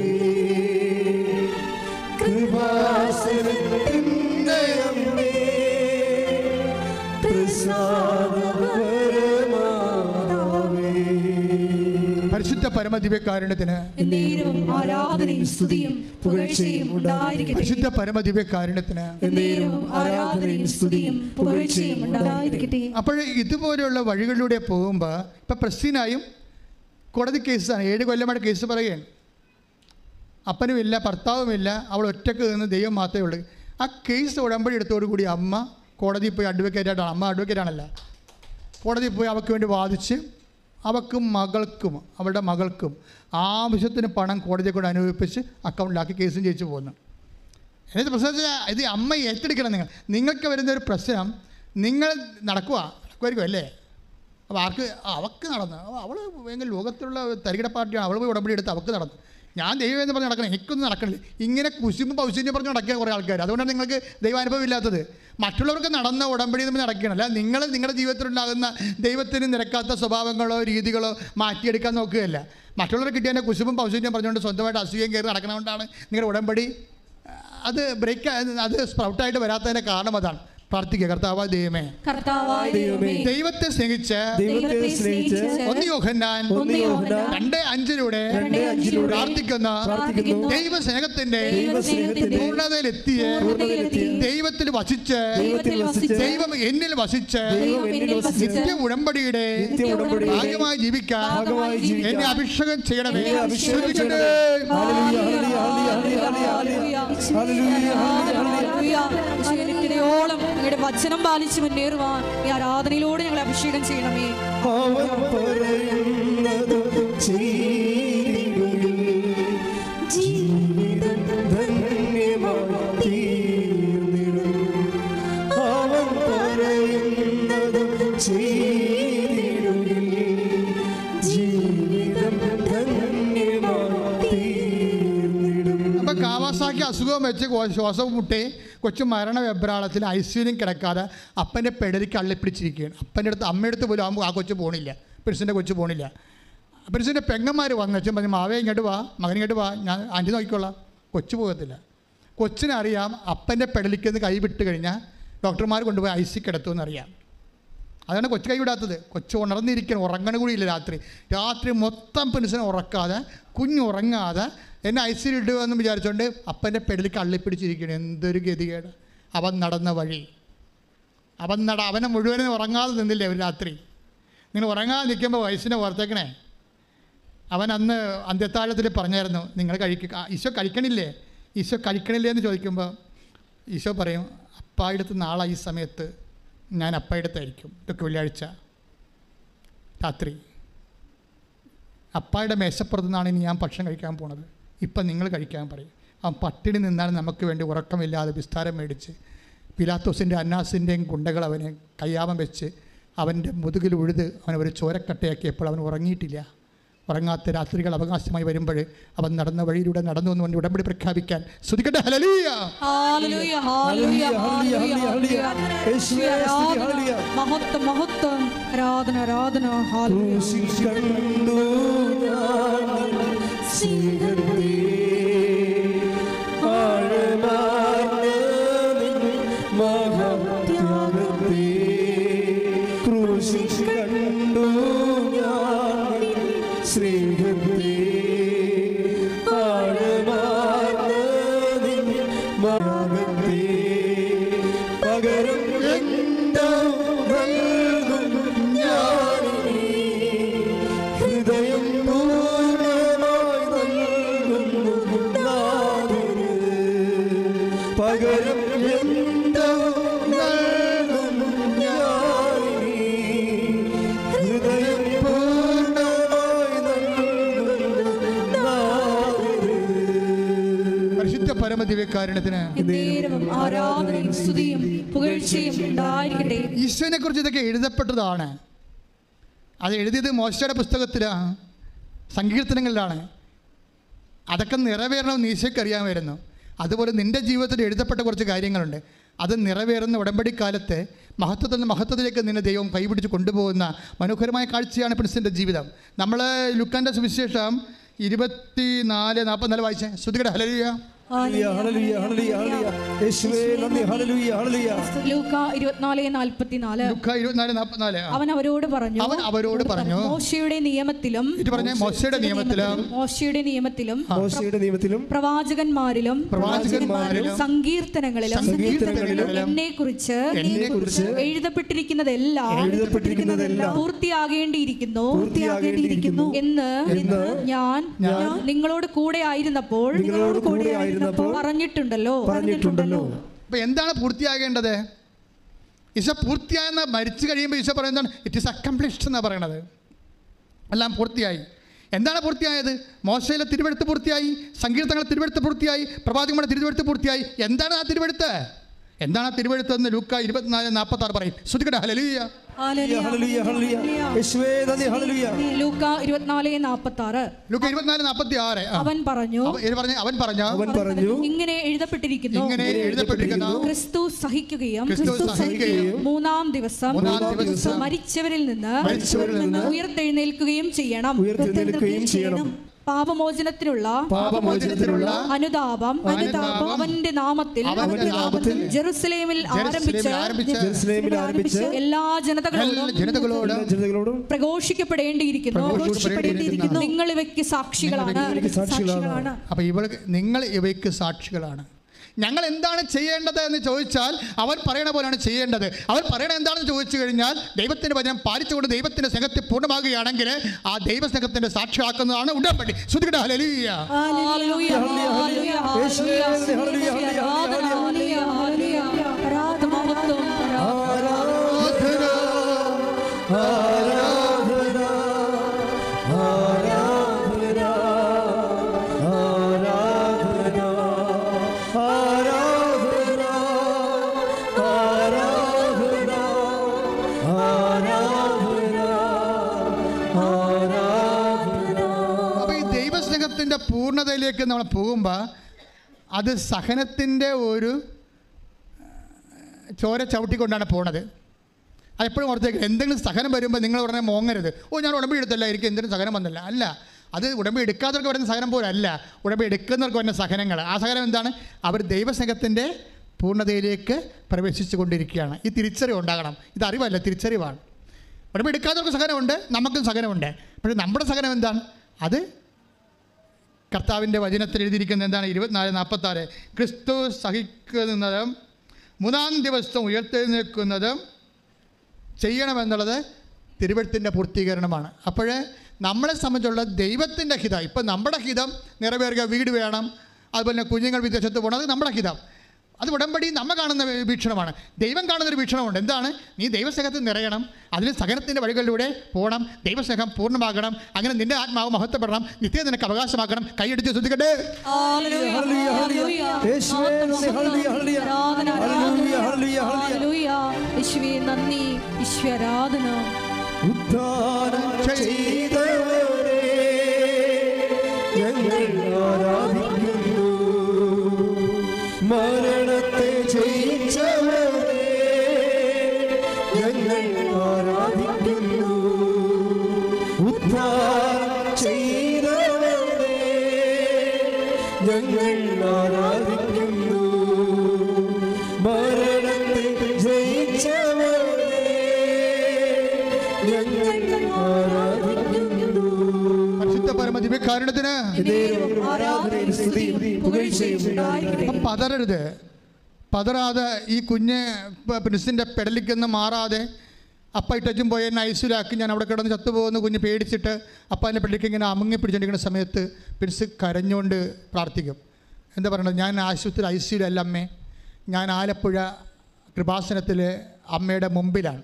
കൃപാസനത്തിൻ്റെ അമ്മേ, പ്രസാദപരമാതാവേ. പരിശുദ്ധ പരമദിവ്യകാരുണ്യത്തിന് എന്നേരവും ആരാധനയും സ്തുതിയും പുകഴ്ചയും ഉണ്ടായിരിക്കട്ടെ പരിശുദ്ധ പരമദിവ്യകാരുണ്യത്തിന് എന്നേരവും ആരാധനയും സ്തുതിയും പുകഴ്ചയും ഉണ്ടായിരിക്കട്ടെ അപ്പോൾ ഇതുപോലെയുള്ള വഴികളിലൂടെ പോകുമ്പോൾ ഇപ്പം പ്രസ്തീനായും കോടതി കേസാണ് ഏഴ് കൊല്ലമായിട്ട് കേസ് പറയുകയാണ് അപ്പനുമില്ല ഭർത്താവുമില്ല അവൾ ഒറ്റക്ക് നിന്ന് ദൈവം മാത്രമേ ഉള്ളൂ ആ കേസ് ഉടമ്പടി എടുത്തോടുകൂടി അമ്മ കോടതിയിൽ പോയി അഡ്വക്കേറ്റായിട്ടാണ് അമ്മ അഡ്വക്കേറ്റാണല്ല കോടതിയിൽ പോയി അവൾക്ക് വേണ്ടി വാദിച്ച് അവൾക്കും മകൾക്കും അവളുടെ മകൾക്കും ആവശ്യത്തിന് പണം കോടതിയെ കൊണ്ട് അനുഭവിപ്പിച്ച് അക്കൗണ്ടിലാക്കി കേസും ജയിച്ചു പോകുന്നു എന്നിട്ട് പ്രശ്നം വെച്ചാൽ ഇത് അമ്മ ഏറ്റെടുക്കണം നിങ്ങൾ നിങ്ങൾക്ക് വരുന്ന ഒരു പ്രശ്നം നിങ്ങൾ നടക്കുക നടക്കുമായിരിക്കും അല്ലേ അപ്പോൾ ആർക്ക് അവൾക്ക് നടന്നു അവൾ ഭയങ്കര ലോകത്തിലുള്ള തരികിട പാർട്ടിയാണ് അവൾ പോയി ഉടമ്പടി എടുത്ത് അവൾക്ക് നടന്നു ഞാൻ ദൈവം എന്ന് പറഞ്ഞ് നടക്കണം എനിക്കൊന്നും നടക്കണില്ല ഇങ്ങനെ കുശുമ്പ് പൗശല്യം പറഞ്ഞ് നടക്കുക കുറേ ആൾക്കാർ അതുകൊണ്ടാണ് നിങ്ങൾക്ക് ദൈവാനുഭവം ഇല്ലാത്തത് മറ്റുള്ളവർക്ക് നടന്ന ഉടമ്പടി നമ്മൾ നടക്കണം അല്ല നിങ്ങൾ നിങ്ങളുടെ ജീവിതത്തിലുണ്ടാകുന്ന ദൈവത്തിന് നിരക്കാത്ത സ്വഭാവങ്ങളോ രീതികളോ മാറ്റിയെടുക്കാൻ നോക്കുകയല്ല മറ്റുള്ളവർ കിട്ടിയതിൻ്റെ കുശുമ്പും പൗശല്യം പറഞ്ഞുകൊണ്ട് സ്വന്തമായിട്ട് അസൂയം കയറി നടക്കണതുകൊണ്ടാണ് നിങ്ങളുടെ ഉടമ്പടി അത് ബ്രേക്ക് അത് സ്പ്രൗട്ടായിട്ട് വരാത്തതിൻ്റെ കാരണം അതാണ് പ്രാർത്ഥിക്കുക കർത്താവ് ദൈവമേ കർത്താവായ ദൈവമേ ദൈവത്തെ സ്നേഹിച്ച് ദൈവത്തെ സ്നേഹിച്ച് ഒന്ന് യോഹന്നാൻ ഒന്ന് യോഹന്നാൻ രണ്ട് അഞ്ചിലൂടെ രണ്ട് അഞ്ചിലൂടെ പ്രാർത്ഥിക്കുന്ന പ്രാർത്ഥിക്കുന്നു. ദൈവസ്നേഹത്തിന്റെ ദൈവസ്നേഹത്തിന്റെ പൂർണ്ണതയിലെത്തിയ പൂർണ്ണതയിലെത്തിയ ദൈവത്തിൽ വസിച്ച് ദൈവത്തിൽ വസിച്ച് ദൈവം എന്നിൽ വസിച്ച് ദൈവം എന്നിൽ വസിച്ച് നിത്യ ഉടമ്പടിയുടെ നിത്യ ഉടമ്പടിയുടെ ഭാഗമായി ജീവിക്കാൻ ഭാഗമായി ജീവിക്കാൻ എന്നെ അഭിഷേകം ചെയ്യണമേ എന്നെ അഭിഷേകം ശ്രദ്ധിക്കട്ടെ. ോളം നിങ്ങളുടെ വചനം പാലിച്ച് മുന്നേറുവാൻ ഈ ആരാധനയിലൂടെ ഞങ്ങളെ അഭിഷേകം ചെയ്യണമേ അവൻ പറയുന്നത് ചെയ്തിടുകിൽ ജീവിതം ധന്യമായി തീർന്നിടും അവൻ പറയുന്നത് ചെയ്തിടുകിൽ ജീവിതം ധന്യമായി തീർന്നിടും അപ്പൊ കാവാസാക്കി അസുഖം വെച്ച് കോ- ശ്വാസം മുട്ടി കൊച്ചു മരണ വെബ്രാളത്തിൽ ഐശ്വര്യം കിടക്കാതെ അപ്പൻ്റെ പെടലിക്ക് അള്ളിപ്പിടിച്ചിരിക്കുകയാണ് അപ്പൻ്റെ അടുത്ത് അമ്മയുടെ അടുത്ത് പോലും ആകുമ്പോൾ ആ കൊച്ചു പോണില്ല പെരുസിൻ്റെ കൊച്ചു പോണില്ല പെരുസിൻ്റെ പെങ്ങന്മാർ വന്നു വെച്ചാൽ പറഞ്ഞു മാവേ ഇങ്ങോട്ട് വാ മകൻ ഇങ്ങോട്ട് വാ ഞാൻ ആൻറ്റി നോക്കിക്കോളാം കൊച്ചു പോകത്തില്ല കൊച്ചിനറിയാം അപ്പൻ്റെ പെടലിക്ക് കൈ വിട്ട് കഴിഞ്ഞാൽ ഡോക്ടർമാർ കൊണ്ടുപോയി ഐ സി കിടത്തുമെന്നറിയാം അതാണ് കൊച്ചു കൈ വിടാത്തത് കൊച്ചു ഉണർന്നിരിക്കണം ഉറങ്ങണ കൂടിയില്ല രാത്രി രാത്രി മൊത്തം പെൻസിനെ ഉറക്കാതെ കുഞ്ഞ് ഉറങ്ങാതെ എന്നെ ഐ സി ഇടുക എന്ന് വിചാരിച്ചുകൊണ്ട് അപ്പൻ്റെ പെടലിക്ക് അള്ളിപ്പിടിച്ചിരിക്കണം എന്തൊരു ഗതികേട് അവൻ നടന്ന വഴി അവൻ നട അവനെ മുഴുവനും ഉറങ്ങാതെ നിന്നില്ലേ ഒരു രാത്രി നിങ്ങൾ ഉറങ്ങാതെ നിൽക്കുമ്പോൾ വയസ്സിനെ ഓർത്തേക്കണേ അവൻ അന്ന് അന്ത്യത്താഴത്തിൽ പറഞ്ഞായിരുന്നു നിങ്ങൾ കഴിക്കുക ആ, ഈശോ കഴിക്കണില്ലേ ഈശോ കഴിക്കണില്ലേ എന്ന് ചോദിക്കുമ്പോൾ ഈശോ പറയും അപ്പായിടത്ത് നാളെ ഈ സമയത്ത് ഞാൻ അപ്പായിടത്തായിരിക്കും ഇതൊക്കെ വെള്ളിയാഴ്ച രാത്രി അപ്പായുടെ മേശപ്പുറത്ത് നിന്നാണ് ഇനി ഞാൻ ഭക്ഷണം കഴിക്കാൻ പോണത് ഇപ്പം നിങ്ങൾ കഴിക്കാൻ പറയും അവൻ പട്ടിണി നിന്നാണ് നമുക്ക് വേണ്ടി ഉറക്കമില്ലാതെ വിസ്താരം മേടിച്ച് പിലാത്തോസിൻ്റെ അന്നാസിൻ്റെയും ഗുണ്ടകൾ അവനെ കയ്യാമം വെച്ച് അവൻ്റെ മുതുകിൽ ഉഴുത് അവനെ ഒരു ചോരക്കട്ടയാക്കിയപ്പോൾ അവൻ ഉറങ്ങിയിട്ടില്ല ഉറങ്ങാത്ത രാത്രികൾ അവകാശമായി വരുമ്പോൾ അവൻ നടന്ന വഴിയിലൂടെ നടന്നു എന്ന് പറഞ്ഞ് ഉടമ്പടി പ്രഖ്യാപിക്കാൻ ശ്രുതിക്കട്ടെ ഹലലീയ ഹല്ലേലൂയ, ഹല്ലേലൂയ, ഹല്ലേലൂയ, ഹല്ലേലൂയ, ഹല്ലേലൂയ. യേശുവേ, സ്തുതി, ആരാധന, ഹല്ലേലൂയ. മഹത്വം മഹത്വം ആരാധന ആരാധന ഹല്ലേലൂയ. ക്രൂശിൽ കണ്ടു ഞാൻ സ്നേഹത്തെ ആഴമാർന്ന നിൻ മഹാത്യാഗത്തെ ക്രൂശിൽ കണ്ടു ഞാൻ നിൻ സ്നേഹത്തെ ആഴമാർന്ന നിൻ മഹാത്യാഗത്തെ പകരം എന്തോ നൽകും ഞാനിനി ഹൃദയം പൂർണ്ണമായി നൽകുന്നു നാഥന്. പകരം എന്തോ നൽകുന്നു ഞാനിനി ഹൃദയം പൂർണ്ണമായി നൽകുന്നു നാഥന്. പരിശുദ്ധ പരമദിവ്യകാരണത്തിന് എന്നേരവും ആരാധനയും സ്തുതിയും പുകഴ്ചയും ഉണ്ടായിരിക്കട്ടെ ഈശോനെ കുറിച്ച് ഇതൊക്കെ എഴുതപ്പെട്ടതാണ് അത് എഴുതിയത് മോശയുടെ പുസ്തകത്തിലാണ് സങ്കീർത്തനങ്ങളിലാണ് അതൊക്കെ നിറവേറണമെന്ന് ഈശോയ്ക്ക് അറിയാമായിരുന്നു അതുപോലെ നിൻ്റെ ജീവിതത്തിൽ എഴുതപ്പെട്ട കുറച്ച് കാര്യങ്ങളുണ്ട് അത് നിറവേറുന്ന ഉടമ്പടിക്കാലത്ത് മഹത്വത്തിൽ നിന്ന് മഹത്വത്തിലേക്ക് നിന്നെ ദൈവം കൈപിടിച്ച് കൊണ്ടുപോകുന്ന മനോഹരമായ കാഴ്ചയാണ് പ്രിൻസിൻ്റെ ജീവിതം നമ്മൾ ലുക്കാൻ്റെ സുവിശേഷം ഇരുപത്തി നാല് നാൽപ്പത്തിനാല് വായിച്ചേ ശ്രുതികട ഹലരിയ ഹല്ലേലൂയ ഹല്ലേലൂയ ഹല്ലേലൂയ ഹല്ലേലൂയ യേശുവേ നന്ദി ഹല്ലേലൂയ ഹല്ലേലൂയ ലൂക്ക ഇരുപത്തിനാല് നാൽപ്പത്തിനാല് ലുക്ക ഇരുപത്തിനാല് നാൽപ്പത്തിനാല് ആ. അവൻ അവരോട് പറഞ്ഞു അവൻ അവരോട് പറഞ്ഞു മോശയുടെ നിയമത്തിലും ഇത് പറഞ്ഞ മോശയുടെ നിയമത്തിലും മോശയുടെ നിയമത്തിലും മോശയുടെ നിയമത്തിലും പ്രവാചകന്മാരിലും പ്രവാചകന്മാരിലും സങ്കീർത്തനങ്ങളിലും സങ്കീർത്തനങ്ങളിലും എന്നെ കുറിച്ച് എന്നെക്കുറിച്ച് എഴുതപ്പെട്ടിരിക്കുന്നതെല്ലാം എഴുതപ്പെട്ടിരിക്കുന്നതെല്ലാം പൂർത്തിയാകേണ്ടിയിരിക്കുന്നു പൂർത്തിയാകേണ്ടിയിരിക്കുന്നു എന്ന് എന്ന് ഞാൻ നിങ്ങളോട് കൂടെ ആയിരുന്നപ്പോൾ നിങ്ങളോട് കൂടെ ആയിരുന്നപ്പോൾ പറഞ്ഞിട്ടുണ്ടല്ലോ പറഞ്ഞിട്ടുണ്ടല്ലോ അപ്പൊ എന്താണ് പൂർത്തിയാകേണ്ടത് ഈശോ പൂർത്തിയായെന്ന് മരിച്ചു കഴിയുമ്പോൾ ഈശോ പറയുന്നതാണ് ഇറ്റ് ഇസ് അക്കംപ്ലിഷ്ഡ് എന്നാണ് പറയണത് എല്ലാം പൂർത്തിയായി എന്താണ് പൂർത്തിയായത് മോശയിലെ തിരുവെടുത്ത് പൂർത്തിയായി സങ്കീർത്തങ്ങളെ തിരുവെടുത്ത് പൂർത്തിയായി പ്രവാചകങ്ങളുടെ തിരുവെടുത്ത് പൂർത്തിയായി എന്താണ് ആ തിരുവെടുത്ത് എന്താണ് ആ തിരുവെടുത്ത് എന്ന് ലൂക്ക ഇരുപത്തിനാല് നാൽപ്പത്തി ആറ് പറയും ശ്രുതിക്കട്ടെ ഹലലിയ ഹല്ലേലൂയ ഹല്ലേലൂയ ഹല്ലേലൂയ യേശുവേ നന്ദി ഹല്ലേലൂയ ലൂക്ക ഇരുപത്തിനാല് നാൽപ്പത്തി ആറ് ലൂക്ക ഇരുപത്തിനാല് നാൽപ്പത്തി ആറ് അവൻ പറഞ്ഞു പറഞ്ഞ അവൻ പറഞ്ഞ അവൻ പറഞ്ഞു ഇങ്ങനെ എഴുതപ്പെട്ടിരിക്കുന്നു ഇങ്ങനെ എഴുതപ്പെട്ടിരിക്കുന്ന ക്രിസ്തു സഹിക്കുകയും ക്രിസ്തു സഹിക്കുകയും മൂന്നാം ദിവസം മൂന്നാം ദിവസം മരിച്ചവരിൽ നിന്ന് മരിച്ചവരിൽ നിന്ന് ഉയർത്തെഴുന്നേൽക്കുകയും ചെയ്യണം ഉയർത്തെഴുന്നേൽക്കുകയും ചെയ്യണം പാപമോചനത്തിനുള്ള പാപമോചനത്തിനുള്ള അനുതാപം അനുതാപം അവന്റെ നാമത്തിൽ അവന്റെ നാമത്തിൽ ജെറുസലേമിൽ ആരംഭിച്ച് ജെറുസലേമിൽ ആരംഭിച്ച് ജെറുസലേമിൽ ആരംഭിച്ച് എല്ലാ ജനതകളോടും എല്ലാ ജനതകളോട് എല്ലാ ജനതകളോടും പ്രഘോഷിക്കപ്പെടേണ്ടിയിരിക്കുന്നു പ്രഘോഷിക്കപ്പെടേണ്ടിയിരിക്കുന്നു. നിങ്ങൾ ഇവയ്ക്ക് സാക്ഷികളാണ് ഇവയ്ക്ക് സാക്ഷികളാണ് അപ്പോൾ ഇവൾ നിങ്ങൾ ഇവയ്ക്ക് സാക്ഷികളാണ് ഞങ്ങൾ എന്താണ് ചെയ്യേണ്ടത് എന്ന് ചോദിച്ചാൽ അവൻ പറയണ പോലെയാണ് ചെയ്യേണ്ടത് അവൻ പറയണ എന്താണെന്ന് ചോദിച്ചു കഴിഞ്ഞാൽ ദൈവത്തിൻ്റെ വചനം പാലിച്ചുകൊണ്ട് ദൈവത്തിൻ്റെ സ്നേഹത്തെ പൂർണ്ണമാകുകയാണെങ്കിൽ ആ ദൈവസ്നേഹത്തിൻ്റെ സാക്ഷിയാക്കുന്നതാണ് ഉടമ്പടി ശ്രുതികട ഹല്ലേലൂയ ഹല്ലേലൂയ, ഹല്ലേലൂയ, യേശുവേ, ഹല്ലേലൂയ, ഹല്ലേലൂയ, ഹല്ലേലൂയ, ആരാധന, ഹല്ലേലൂയ, ഹല്ലേലൂയ. ആരാധനാമഹത്വം, ആരാധന. ആരാധന ആരാധന ആരാധന ആരാധന ആരാധന ആരാധന ആരാധന അപ്പോൾ ഈ ദൈവസ്നേഹത്തിൻ്റെ പൂർണ്ണതയിലേക്ക് നമ്മൾ പോകുമ്പോൾ അത് സഹനത്തിൻ്റെ ഒരു ചോര ചവിട്ടിക്കൊണ്ടാണ് പോണത് അതെപ്പോഴും ഓർത്തേക്ക് എന്തെങ്കിലും സഹനം വരുമ്പോൾ നിങ്ങൾ ഉടനെ മോങ്ങരുത് ഓ ഞാൻ ഉടമ്പടി എടുത്തല്ല എനിക്ക് എന്തിനും സഹനം വന്നില്ല അല്ല അത് ഉടമ്പടി എടുക്കാത്തവർക്ക് വരുന്ന സഹനം പോലും അല്ല ഉടമ്പടി എടുക്കുന്നവർക്ക് വരുന്ന സഹനങ്ങൾ ആ സഹനം എന്താണ് അവർ ദൈവസ്നേഹത്തിൻ്റെ പൂർണ്ണതയിലേക്ക് പ്രവേശിച്ചു കൊണ്ടിരിക്കുകയാണ് ഈ തിരിച്ചറിവ് ഉണ്ടാകണം ഇത് അറിവല്ല തിരിച്ചറിവാണ് ഉടമ്പടി എടുക്കാത്തവർക്ക് സഹനമുണ്ട് നമുക്കും സഹനമുണ്ട് പക്ഷേ നമ്മുടെ സഹനം എന്താണ് അത് കർത്താവിൻ്റെ വചനത്തിൽ എഴുതിയിരിക്കുന്നത് എന്താണ് ഇരുപത്തിനാല് നാൽപ്പത്താറ് ക്രിസ്തു സഹിക്കുന്നതും മൂന്നാം ദിവസം ഉയർത്തെഴുന്നേൽക്കുന്നതും ചെയ്യണമെന്നുള്ളത് തിരുവഴുത്തിൻ്റെ പൂർത്തീകരണമാണ് അപ്പോൾ നമ്മളെ സംബന്ധിച്ചുള്ള ദൈവത്തിൻ്റെ ഹിതം ഇപ്പം നമ്മുടെ ഹിതം നിറവേറുക വീട് വേണം അതുപോലെ തന്നെ കുഞ്ഞുങ്ങൾ വിദേശത്ത് പോകണം അത് നമ്മുടെ ഹിതം അത് ഉടമ്പടി നമ്മ കാണുന്ന വീക്ഷണമാണ് ദൈവം കാണുന്ന ഒരു വീക്ഷണമുണ്ട് എന്താണ് നീ ദൈവസ്നേഹത്തിൽ നിറയണം അതിന് സഹനത്തിൻ്റെ വഴികളിലൂടെ പോകണം ദൈവസ്നേഹം പൂർണ്ണമാകണം അങ്ങനെ നിന്റെ ആത്മാവ് മഹത്വപ്പെടണം നിത്യം നിനക്ക് അവകാശമാക്കണം കൈയടിച്ച് ശ്രദ്ധിക്കട്ടെ ഹല്ലേലൂയ, ഹല്ലേലൂയ, ഹല്ലേലൂയ. യേശുവേ നന്ദി, ഹല്ലേലൂയ, ഹല്ലേലൂയ. ആരാധന, ഹല്ലേലൂയ, ഹല്ലേലൂയ, ഹല്ലേലൂയ. ഹല്ലേലൂയ. യേശുവേ നന്ദി ഈശ്വരാധന ഉദ്ധാനം ചെയ്തവരെ ഞങ്ങൾ ആരാധിക്കുന്നു മരണത്തെ ജയിച്ചവരെ ഞങ്ങൾ ആരാധിക്കുന്നു ഉദ്ധാനം ചെയ്തവരെ ഞങ്ങൾ ആരാധിക്കുന്നു മരണത്തെ ജയിച്ചവരെ ഞങ്ങൾ ആരാധിക്കുന്നു പരിശുദ്ധ പരമദിവ്യകാരണത്തിന് ദൈവം ആരാധനയും സ്തുതിയും പുകഴ്ചയും ഉണ്ടായിരിക്കട്ടെ. അപ്പം പതറരുത് പതറാതെ ഈ കുഞ്ഞ് പ്രിൻസിൻ്റെ പെടലിക്കൊന്ന് മാറാതെ അപ്പ ഇട്ടച്ചും പോയി എന്നെ ഐശ്വര്യാക്കി ഞാൻ അവിടെ കിടന്ന് ചത്തുപോകുന്ന കുഞ്ഞ് പേടിച്ചിട്ട് അപ്പ എൻ്റെ പെടലിക്ക് ഇങ്ങനെ അമുങ്ങി പിടിച്ചിരിക്കുന്ന സമയത്ത് പ്രിൻസ് കരഞ്ഞുകൊണ്ട് പ്രാർത്ഥിക്കും എന്താ പറയണത് ഞാൻ ആശുപത്രി ഐശ്വര്യമല്ല അമ്മേ ഞാൻ ആലപ്പുഴ കൃപാസനത്തിൽ അമ്മയുടെ മുമ്പിലാണ്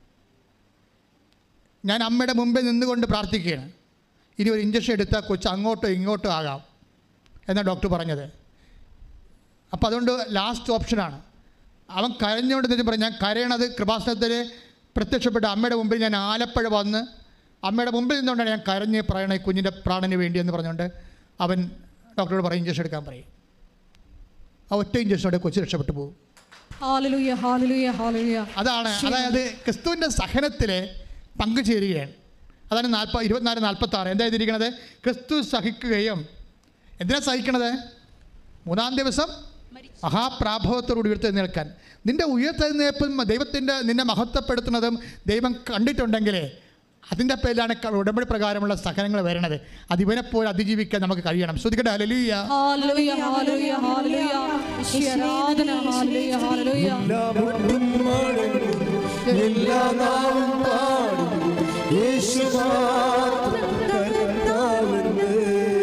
ഞാൻ അമ്മയുടെ മുമ്പിൽ നിന്നുകൊണ്ട് പ്രാർത്ഥിക്കുകയാണ് ഇനി ഒരു ഇഞ്ചക്ഷൻ എടുത്താൽ കൊച്ച് അങ്ങോട്ടോ ഇങ്ങോട്ടോ ആകാം എന്നാണ് ഡോക്ടർ പറഞ്ഞത് അപ്പോൾ അതുകൊണ്ട് ലാസ്റ്റ് ഓപ്ഷനാണ് അവൻ കരഞ്ഞുകൊണ്ട് തന്നെ പറഞ്ഞു ഞാൻ കരയണത് കൃപാസനത്തിൽ പ്രത്യക്ഷപ്പെട്ട അമ്മയുടെ മുമ്പിൽ ഞാൻ ആലപ്പുഴ വന്ന് അമ്മയുടെ മുമ്പിൽ നിന്നുകൊണ്ടാണ് ഞാൻ കരഞ്ഞ് പറയണ ഈ കുഞ്ഞിൻ്റെ പ്രാണന് വേണ്ടി എന്ന് പറഞ്ഞുകൊണ്ട് അവൻ ഡോക്ടറോട് പറയും ഇഞ്ചക്ഷൻ എടുക്കാൻ പറയും ആ ഒറ്റ ഇഞ്ചക്ഷനോടെ കൊച്ചു രക്ഷപ്പെട്ടു പോകും ഹാലലൂയ ഹാലലൂയ ഹാലലൂയ അതാണ് അതായത് ക്രിസ്തുവിൻ്റെ സഹനത്തിൽ പങ്കുചേരുകയാണ് അതാണ് നാൽപ്പ ഇരുപത്തിനാല് നാൽപ്പത്തി ആറ് എന്താ എഴുതിയിരിക്കുന്നത് ക്രിസ്തു സഹിക്കുകയും എന്തിനാ സഹിക്കണത് മൂന്നാം ദിവസം മഹാപ്രാഭവത്തോട് ഉയർത്തെഴുന്നേൽക്കാൻ നിന്റെ ഉയർത്തെഴുന്നേൽപ്പും ദൈവത്തിൻ്റെ നിന്നെ മഹത്വപ്പെടുത്തുന്നതും ദൈവം കണ്ടിട്ടുണ്ടെങ്കിൽ അതിൻ്റെ പേരിലാണ് ക- ഉടമ്പടി പ്രകാരമുള്ള സഹനങ്ങൾ വരണത് അത് ഇവനെപ്പോലെ അതിജീവിക്കാൻ നമുക്ക് കഴിയണം ശ്രദ്ധിക്കട്ടെ അലലിയ ഹല്ലേലൂയ ഹല്ലേലൂയ ഹല്ലേലൂയ യേശുവേ ആരാധന ഹല്ലേലൂയ ഹല്ലേലൂയ എല്ലാ മുട്ടും മടങ്ങും എല്ലാ നാവും പാടും യേശു മാത്രം കർത്താവെന്ന്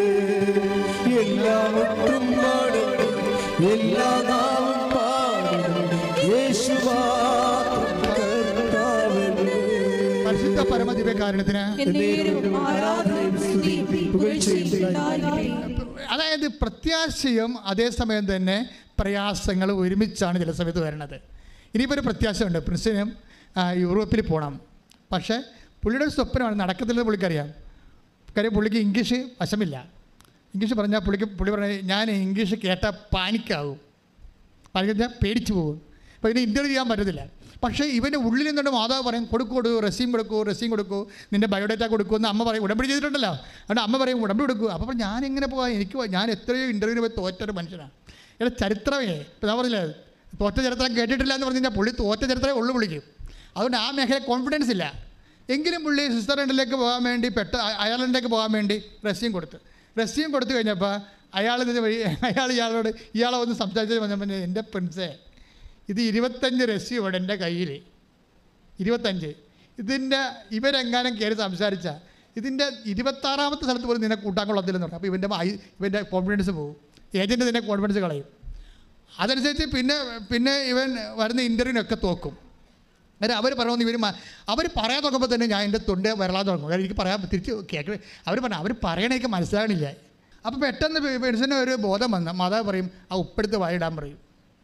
എല്ലാ മുട്ടും മടങ്ങും എല്ലാ നാവും പാടും യേശു മാത്രം കർത്താവെന്ന് പരിശുദ്ധ പരമദിവ്യകാരണത്തിന് എന്നേരും ആരാധനയും സ്തുതിയും പുകഴ്ചയും ഉണ്ടായിരിക്കട്ടെ അതായത് പ്രത്യാശയും അതേസമയം തന്നെ പ്രയാസങ്ങൾ ഒരുമിച്ചാണ് ചില സമയത്ത് വരുന്നത് ഇനിയിപ്പോൾ ഒരു പ്രത്യാശയുണ്ട് പ്രിൻസിനും ആ, യൂറോപ്പിൽ പോകണം പക്ഷേ പുള്ളിയുടെ ഒരു സ്വപ്നമാണ് നടക്കത്തില്ലെന്ന് പുള്ളിക്കറിയാം കാര്യം പുള്ളിക്ക് ഇംഗ്ലീഷ് വശമില്ല ഇംഗ്ലീഷ് പറഞ്ഞാൽ പുള്ളിക്ക് പുള്ളി പറഞ്ഞ ഞാൻ ഇംഗ്ലീഷ് കേട്ടാൽ പാനിക്കാവും പറഞ്ഞാൽ പേടിച്ചു പോകും അപ്പോൾ ഇതിന് ഇൻ്റർവ്യൂ ചെയ്യാൻ പറ്റത്തില്ല പക്ഷേ ഇവൻ്റെ ഉള്ളിൽ നിന്നുകൊണ്ട് മാതാവ് പറയും കൊടുക്കൂ കൊടുക്കൂ റെസ്യൂം കൊടുക്കൂ റെസ്യൂം കൊടുക്കൂ നിൻ്റെ ബയോഡേറ്റ കൊടുക്കൂ എന്ന് അമ്മ പറയും ഉടമ്പടി ചെയ്തിട്ടുണ്ടല്ലോ അതുകൊണ്ട് അമ്മ പറയും ഉടമ്പടി കൊടുക്കൂ അപ്പോൾ ഞാൻ എങ്ങനെ പോകാം എനിക്ക് പോ- ഞാൻ എത്രയോ ഇൻ്റർവ്യൂവിന് പോയി തോറ്റൊരു മനുഷ്യനാണ് ഇവിടെ ചരിത്രമേ ഇപ്പോൾ ഞാൻ പറഞ്ഞില്ലേ തോറ്റ ചരിത്രം കേട്ടിട്ടില്ല എന്ന് പറഞ്ഞു കഴിഞ്ഞാൽ പുള്ളി തോറ്റ ചരിത്രമേ ഉള്ളു വിളിക്കും അതുകൊണ്ട് ആ മേഖല കോൺഫിഡൻസ് ഇല്ല എങ്കിലും പുള്ളി സ്വിറ്റ്സർലൻഡിലേക്ക് പോകാൻ വേണ്ടി പെട്ട അയർലൻഡിലേക്ക് പോകാൻ വേണ്ടി റെസ്യൂം കൊടുത്തു റെസ്യൂം കൊടുത്തു കഴിഞ്ഞപ്പോൾ അയാൾ ഇതിന് വഴി അയാൾ ഇയാളോട് ഇയാളെ ഒന്ന് സംസാരിച്ചത് പറഞ്ഞപ്പോൾ എൻ്റെ പ്രിൻസേ ഇത് ഇരുപത്തഞ്ച് റെസ്യൂമാണ് എൻ്റെ കയ്യിൽ ഇരുപത്തഞ്ച് ഇതിൻ്റെ ഇവരെങ്ങാനും കയറി സംസാരിച്ച ഇതിൻ്റെ ഇരുപത്താറാമത്തെ സ്ഥലത്ത് പോലും നിന്നെ കൂട്ടാൻ കൊള്ളത്തില്ലെന്ന് പറഞ്ഞു അപ്പോൾ ഇവൻ്റെ ഐ- ഇവൻ്റെ കോൺഫിഡൻസ് പോകും ഏജൻറ്റ് നിന്നെ കോൺഫിഡൻസ് കളയും അതനുസരിച്ച് പിന്നെ പിന്നെ ഇവൻ വരുന്ന ഇൻ്റർവ്യൂവിനൊക്കെ തോക്കും അന്നേരം അവർ പറഞ്ഞു ഇവർ അവർ പറയാൻ തുടങ്ങുമ്പോൾ തന്നെ ഞാൻ എൻ്റെ തൊണ്ട് വരളാൻ തുടങ്ങും കാരണം എനിക്ക് പറയാൻ തിരിച്ച് കേൾക്കണേ അവർ പറഞ്ഞു അവർ പറയണേക്ക് മനസ്സിലാകണില്ല അപ്പോൾ പെട്ടെന്ന് പെൻഷന് ഒരു ബോധം വന്ന മാതാവ് പറയും ആ ഉപ്പെടുത്ത് വായിടാൻ പറയും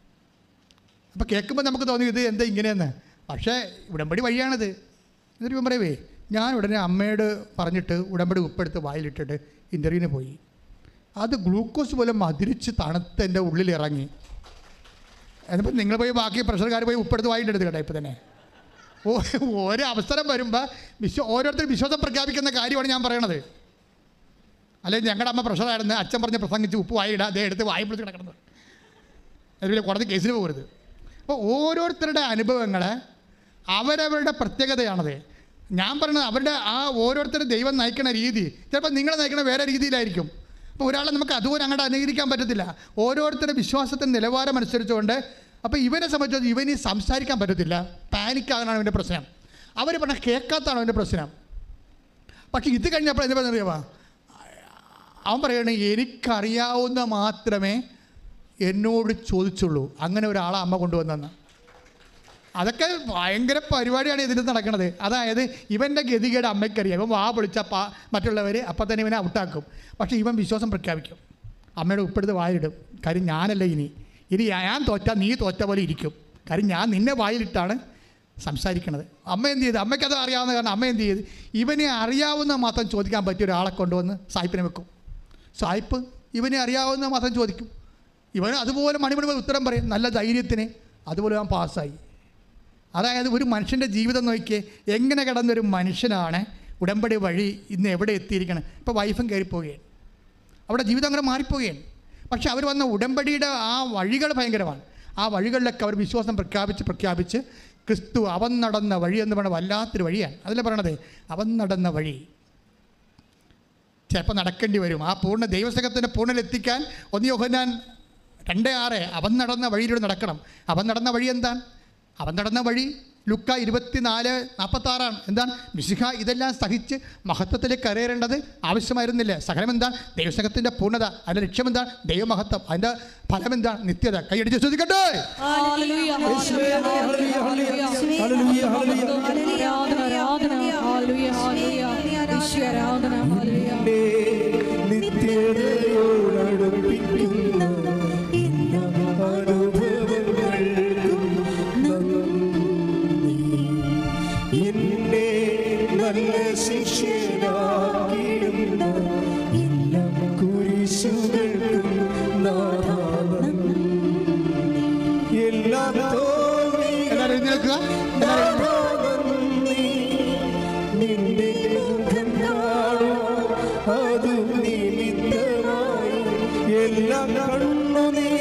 അപ്പോൾ കേൾക്കുമ്പോൾ നമുക്ക് തോന്നി ഇത് എന്താ ഇങ്ങനെയെന്ന് പക്ഷേ ഉടമ്പടി വഴിയാണത് എന്നിട്ട് ഇവൻ പറയവേ ഞാൻ ഉടനെ അമ്മയോട് പറഞ്ഞിട്ട് ഉടമ്പടി ഉപ്പെടുത്ത് വായിലിട്ടിട്ട് ഇൻ്റർവ്യൂവിന് പോയി അത് ഗ്ലൂക്കോസ് പോലെ മധുരിച്ച് തണുത്ത് എൻ്റെ ഉള്ളിൽ ഇറങ്ങി എന്നിപ്പോൾ നിങ്ങൾ പോയി ബാക്കി പ്രഷർക്കാർ പോയി ഉപ്പെടുത്ത് വായിട്ടെടുത്ത് കേട്ടോ ഇപ്പോൾ തന്നെ ഓ ഓരോ അവസരം വരുമ്പോൾ വിശ്വ ഓരോരുത്തർ വിശ്വാസം പ്രഖ്യാപിക്കുന്ന കാര്യമാണ് ഞാൻ പറയണത് അല്ലെങ്കിൽ ഞങ്ങളുടെ അമ്മ പ്രഷറായിരുന്നു അച്ഛൻ പറഞ്ഞ് പ്രസംഗിച്ച് ഉപ്പ് വായിടാം അതേ എടുത്ത് വായി പിടിച്ച് കിടക്കുന്നത് അതുപോലെ കോടതി കേസിന് പോകരുത് അപ്പോൾ ഓരോരുത്തരുടെ അനുഭവങ്ങൾ അവരവരുടെ പ്രത്യേകതയാണത് ഞാൻ പറയുന്നത് അവരുടെ ആ ഓരോരുത്തരുടെ ദൈവം നയിക്കുന്ന രീതി ചിലപ്പോൾ നിങ്ങളെ നയിക്കുന്ന വേറെ രീതിയിലായിരിക്കും അപ്പോൾ ഒരാളെ നമുക്ക് അതുപോലെ അങ്ങോട്ട് അനുകരിക്കാൻ പറ്റത്തില്ല ഓരോരുത്തരുടെ വിശ്വാസത്തിൻ്റെ നിലവാരം അനുസരിച്ചുകൊണ്ട് അപ്പോൾ ഇവനെ സംബന്ധിച്ച് ഇവന് സംസാരിക്കാൻ പറ്റത്തില്ല പാനിക്കാകാനാണ് ഇവൻ്റെ പ്രശ്നം അവർ പറഞ്ഞാൽ കേൾക്കാത്തതാണ് അവൻ്റെ പ്രശ്നം പക്ഷേ ഇത് കഴിഞ്ഞപ്പോൾ എന്താ പറയുക അവൻ പറയണേ എനിക്കറിയാവുന്ന മാത്രമേ എന്നോട് ചോദിച്ചുള്ളൂ അങ്ങനെ ഒരാളെ അമ്മ കൊണ്ടുവന്നെന്ന് അതൊക്കെ ഭയങ്കര പരിപാടിയാണ് ഇതിൽ നടക്കുന്നത് അതായത് ഇവൻ്റെ ഗതികേട് അമ്മയ്ക്കറിയാം ഇവൻ വാ പൊളിച്ച പാ മറ്റുള്ളവർ അപ്പം തന്നെ ഇവനെ ഔട്ടാക്കും പക്ഷേ ഇവൻ വിശ്വാസം പ്രഖ്യാപിക്കും അമ്മയുടെ ഉപ്പെടുത്ത് വായിലിടും കാര്യം ഞാനല്ല ഇനി ഇനി ഞാൻ തോറ്റാൽ നീ തോറ്റ പോലെ ഇരിക്കും കാര്യം ഞാൻ നിന്നെ വായിലിട്ടാണ് സംസാരിക്കണത് അമ്മ എന്ത് ചെയ്ത് അമ്മയ്ക്കത് അറിയാവുന്ന കാരണം അമ്മ എന്ത് ചെയ്ത് ഇവനെ അറിയാവുന്ന മാത്രം ചോദിക്കാൻ പറ്റിയ ഒരാളെ കൊണ്ടുവന്ന് സായിപ്പിനെ വെക്കും സായിപ്പ് ഇവനെ അറിയാവുന്ന മാത്രം ചോദിക്കും ഇവന് അതുപോലെ മണിമണി പോലെ ഉത്തരം പറയും നല്ല ധൈര്യത്തിന് അതുപോലെ അവൻ പാസ്സായി അതായത് ഒരു മനുഷ്യൻ്റെ ജീവിതം നോക്കിയേ എങ്ങനെ കിടന്നൊരു മനുഷ്യനാണ് ഉടമ്പടി വഴി ഇന്ന് എവിടെ എത്തിയിരിക്കണം ഇപ്പോൾ വൈഫും കയറിപ്പോവുകയാണ് അവിടെ ജീവിതം അങ്ങനെ മാറിപ്പോവുകയാണ് പക്ഷെ അവർ വന്ന ഉടമ്പടിയുടെ ആ വഴികൾ ഭയങ്കരമാണ് ആ വഴികളിലൊക്കെ അവർ വിശ്വാസം പ്രഖ്യാപിച്ച് പ്രഖ്യാപിച്ച് ക്രിസ്തു അവൻ നടന്ന വഴി എന്ന് പറയുന്നത് വല്ലാത്തൊരു വഴിയാണ് അതിൽ പറയണത് അവൻ നടന്ന വഴി ചിലപ്പോൾ നടക്കേണ്ടി വരും ആ പൂർണ്ണ ദൈവസംഘത്തിൻ്റെ പൂർണ്ണലെത്തിക്കാൻ ഒന്ന് യോഹന്നാൻ രണ്ട് ആറ് അവൻ നടന്ന വഴിയിലൂടെ നടക്കണം അവൻ നടന്ന വഴി എന്താണ് അവൻ നടന്ന വഴി ലുക്ക ഇരുപത്തിനാല് നാൽപ്പത്താറാണ് എന്താണ് മിശിഹ ഇതെല്ലാം സഹിച്ച് മഹത്വത്തിലേക്ക് കയറേണ്ടത് ആവശ്യമായിരുന്നില്ല സകലം എന്താണ് ദൈവസംഘത്തിൻ്റെ പൂർണ്ണത അതിൻ്റെ ലക്ഷ്യം എന്താണ് ദൈവമഹത്വം അതിൻ്റെ ഫലം എന്താണ് നിത്യത കൈയടിച്ച് ശ്രദ്ധിക്കട്ടെ ഹല്ലേലൂയ യേശുവേ, ഹല്ലേലൂയ ഹല്ലേലൂയ, ഹല്ലേലൂയ, ഹല്ലേലൂയ. ആരാധന ആരാധന ഹല്ലേലൂയ ഹല്ലേലൂയ യേശുവേ ആരാധന ഹല്ലേലൂയ എന്നെ നിത്യതയോടടുപ്പിക്കുന്ന എല്ലാ അനുഭവങ്ങൾക്കും നന്ദി. എന്നെ നല്ല ശിഷ്യനാക്കിയിടുന്ന എല്ലാ കുരിശുകൾക്കും നാഥാ നന്ദി. എല്ലാ തോൽവി എല്ലാവരും എഴുന്നേൽക്കുക എല്ലാവരും നിന്റെ മുഖം കാണും അതും നിമിത്തമായി എല്ലാ കണ്ണുനീരും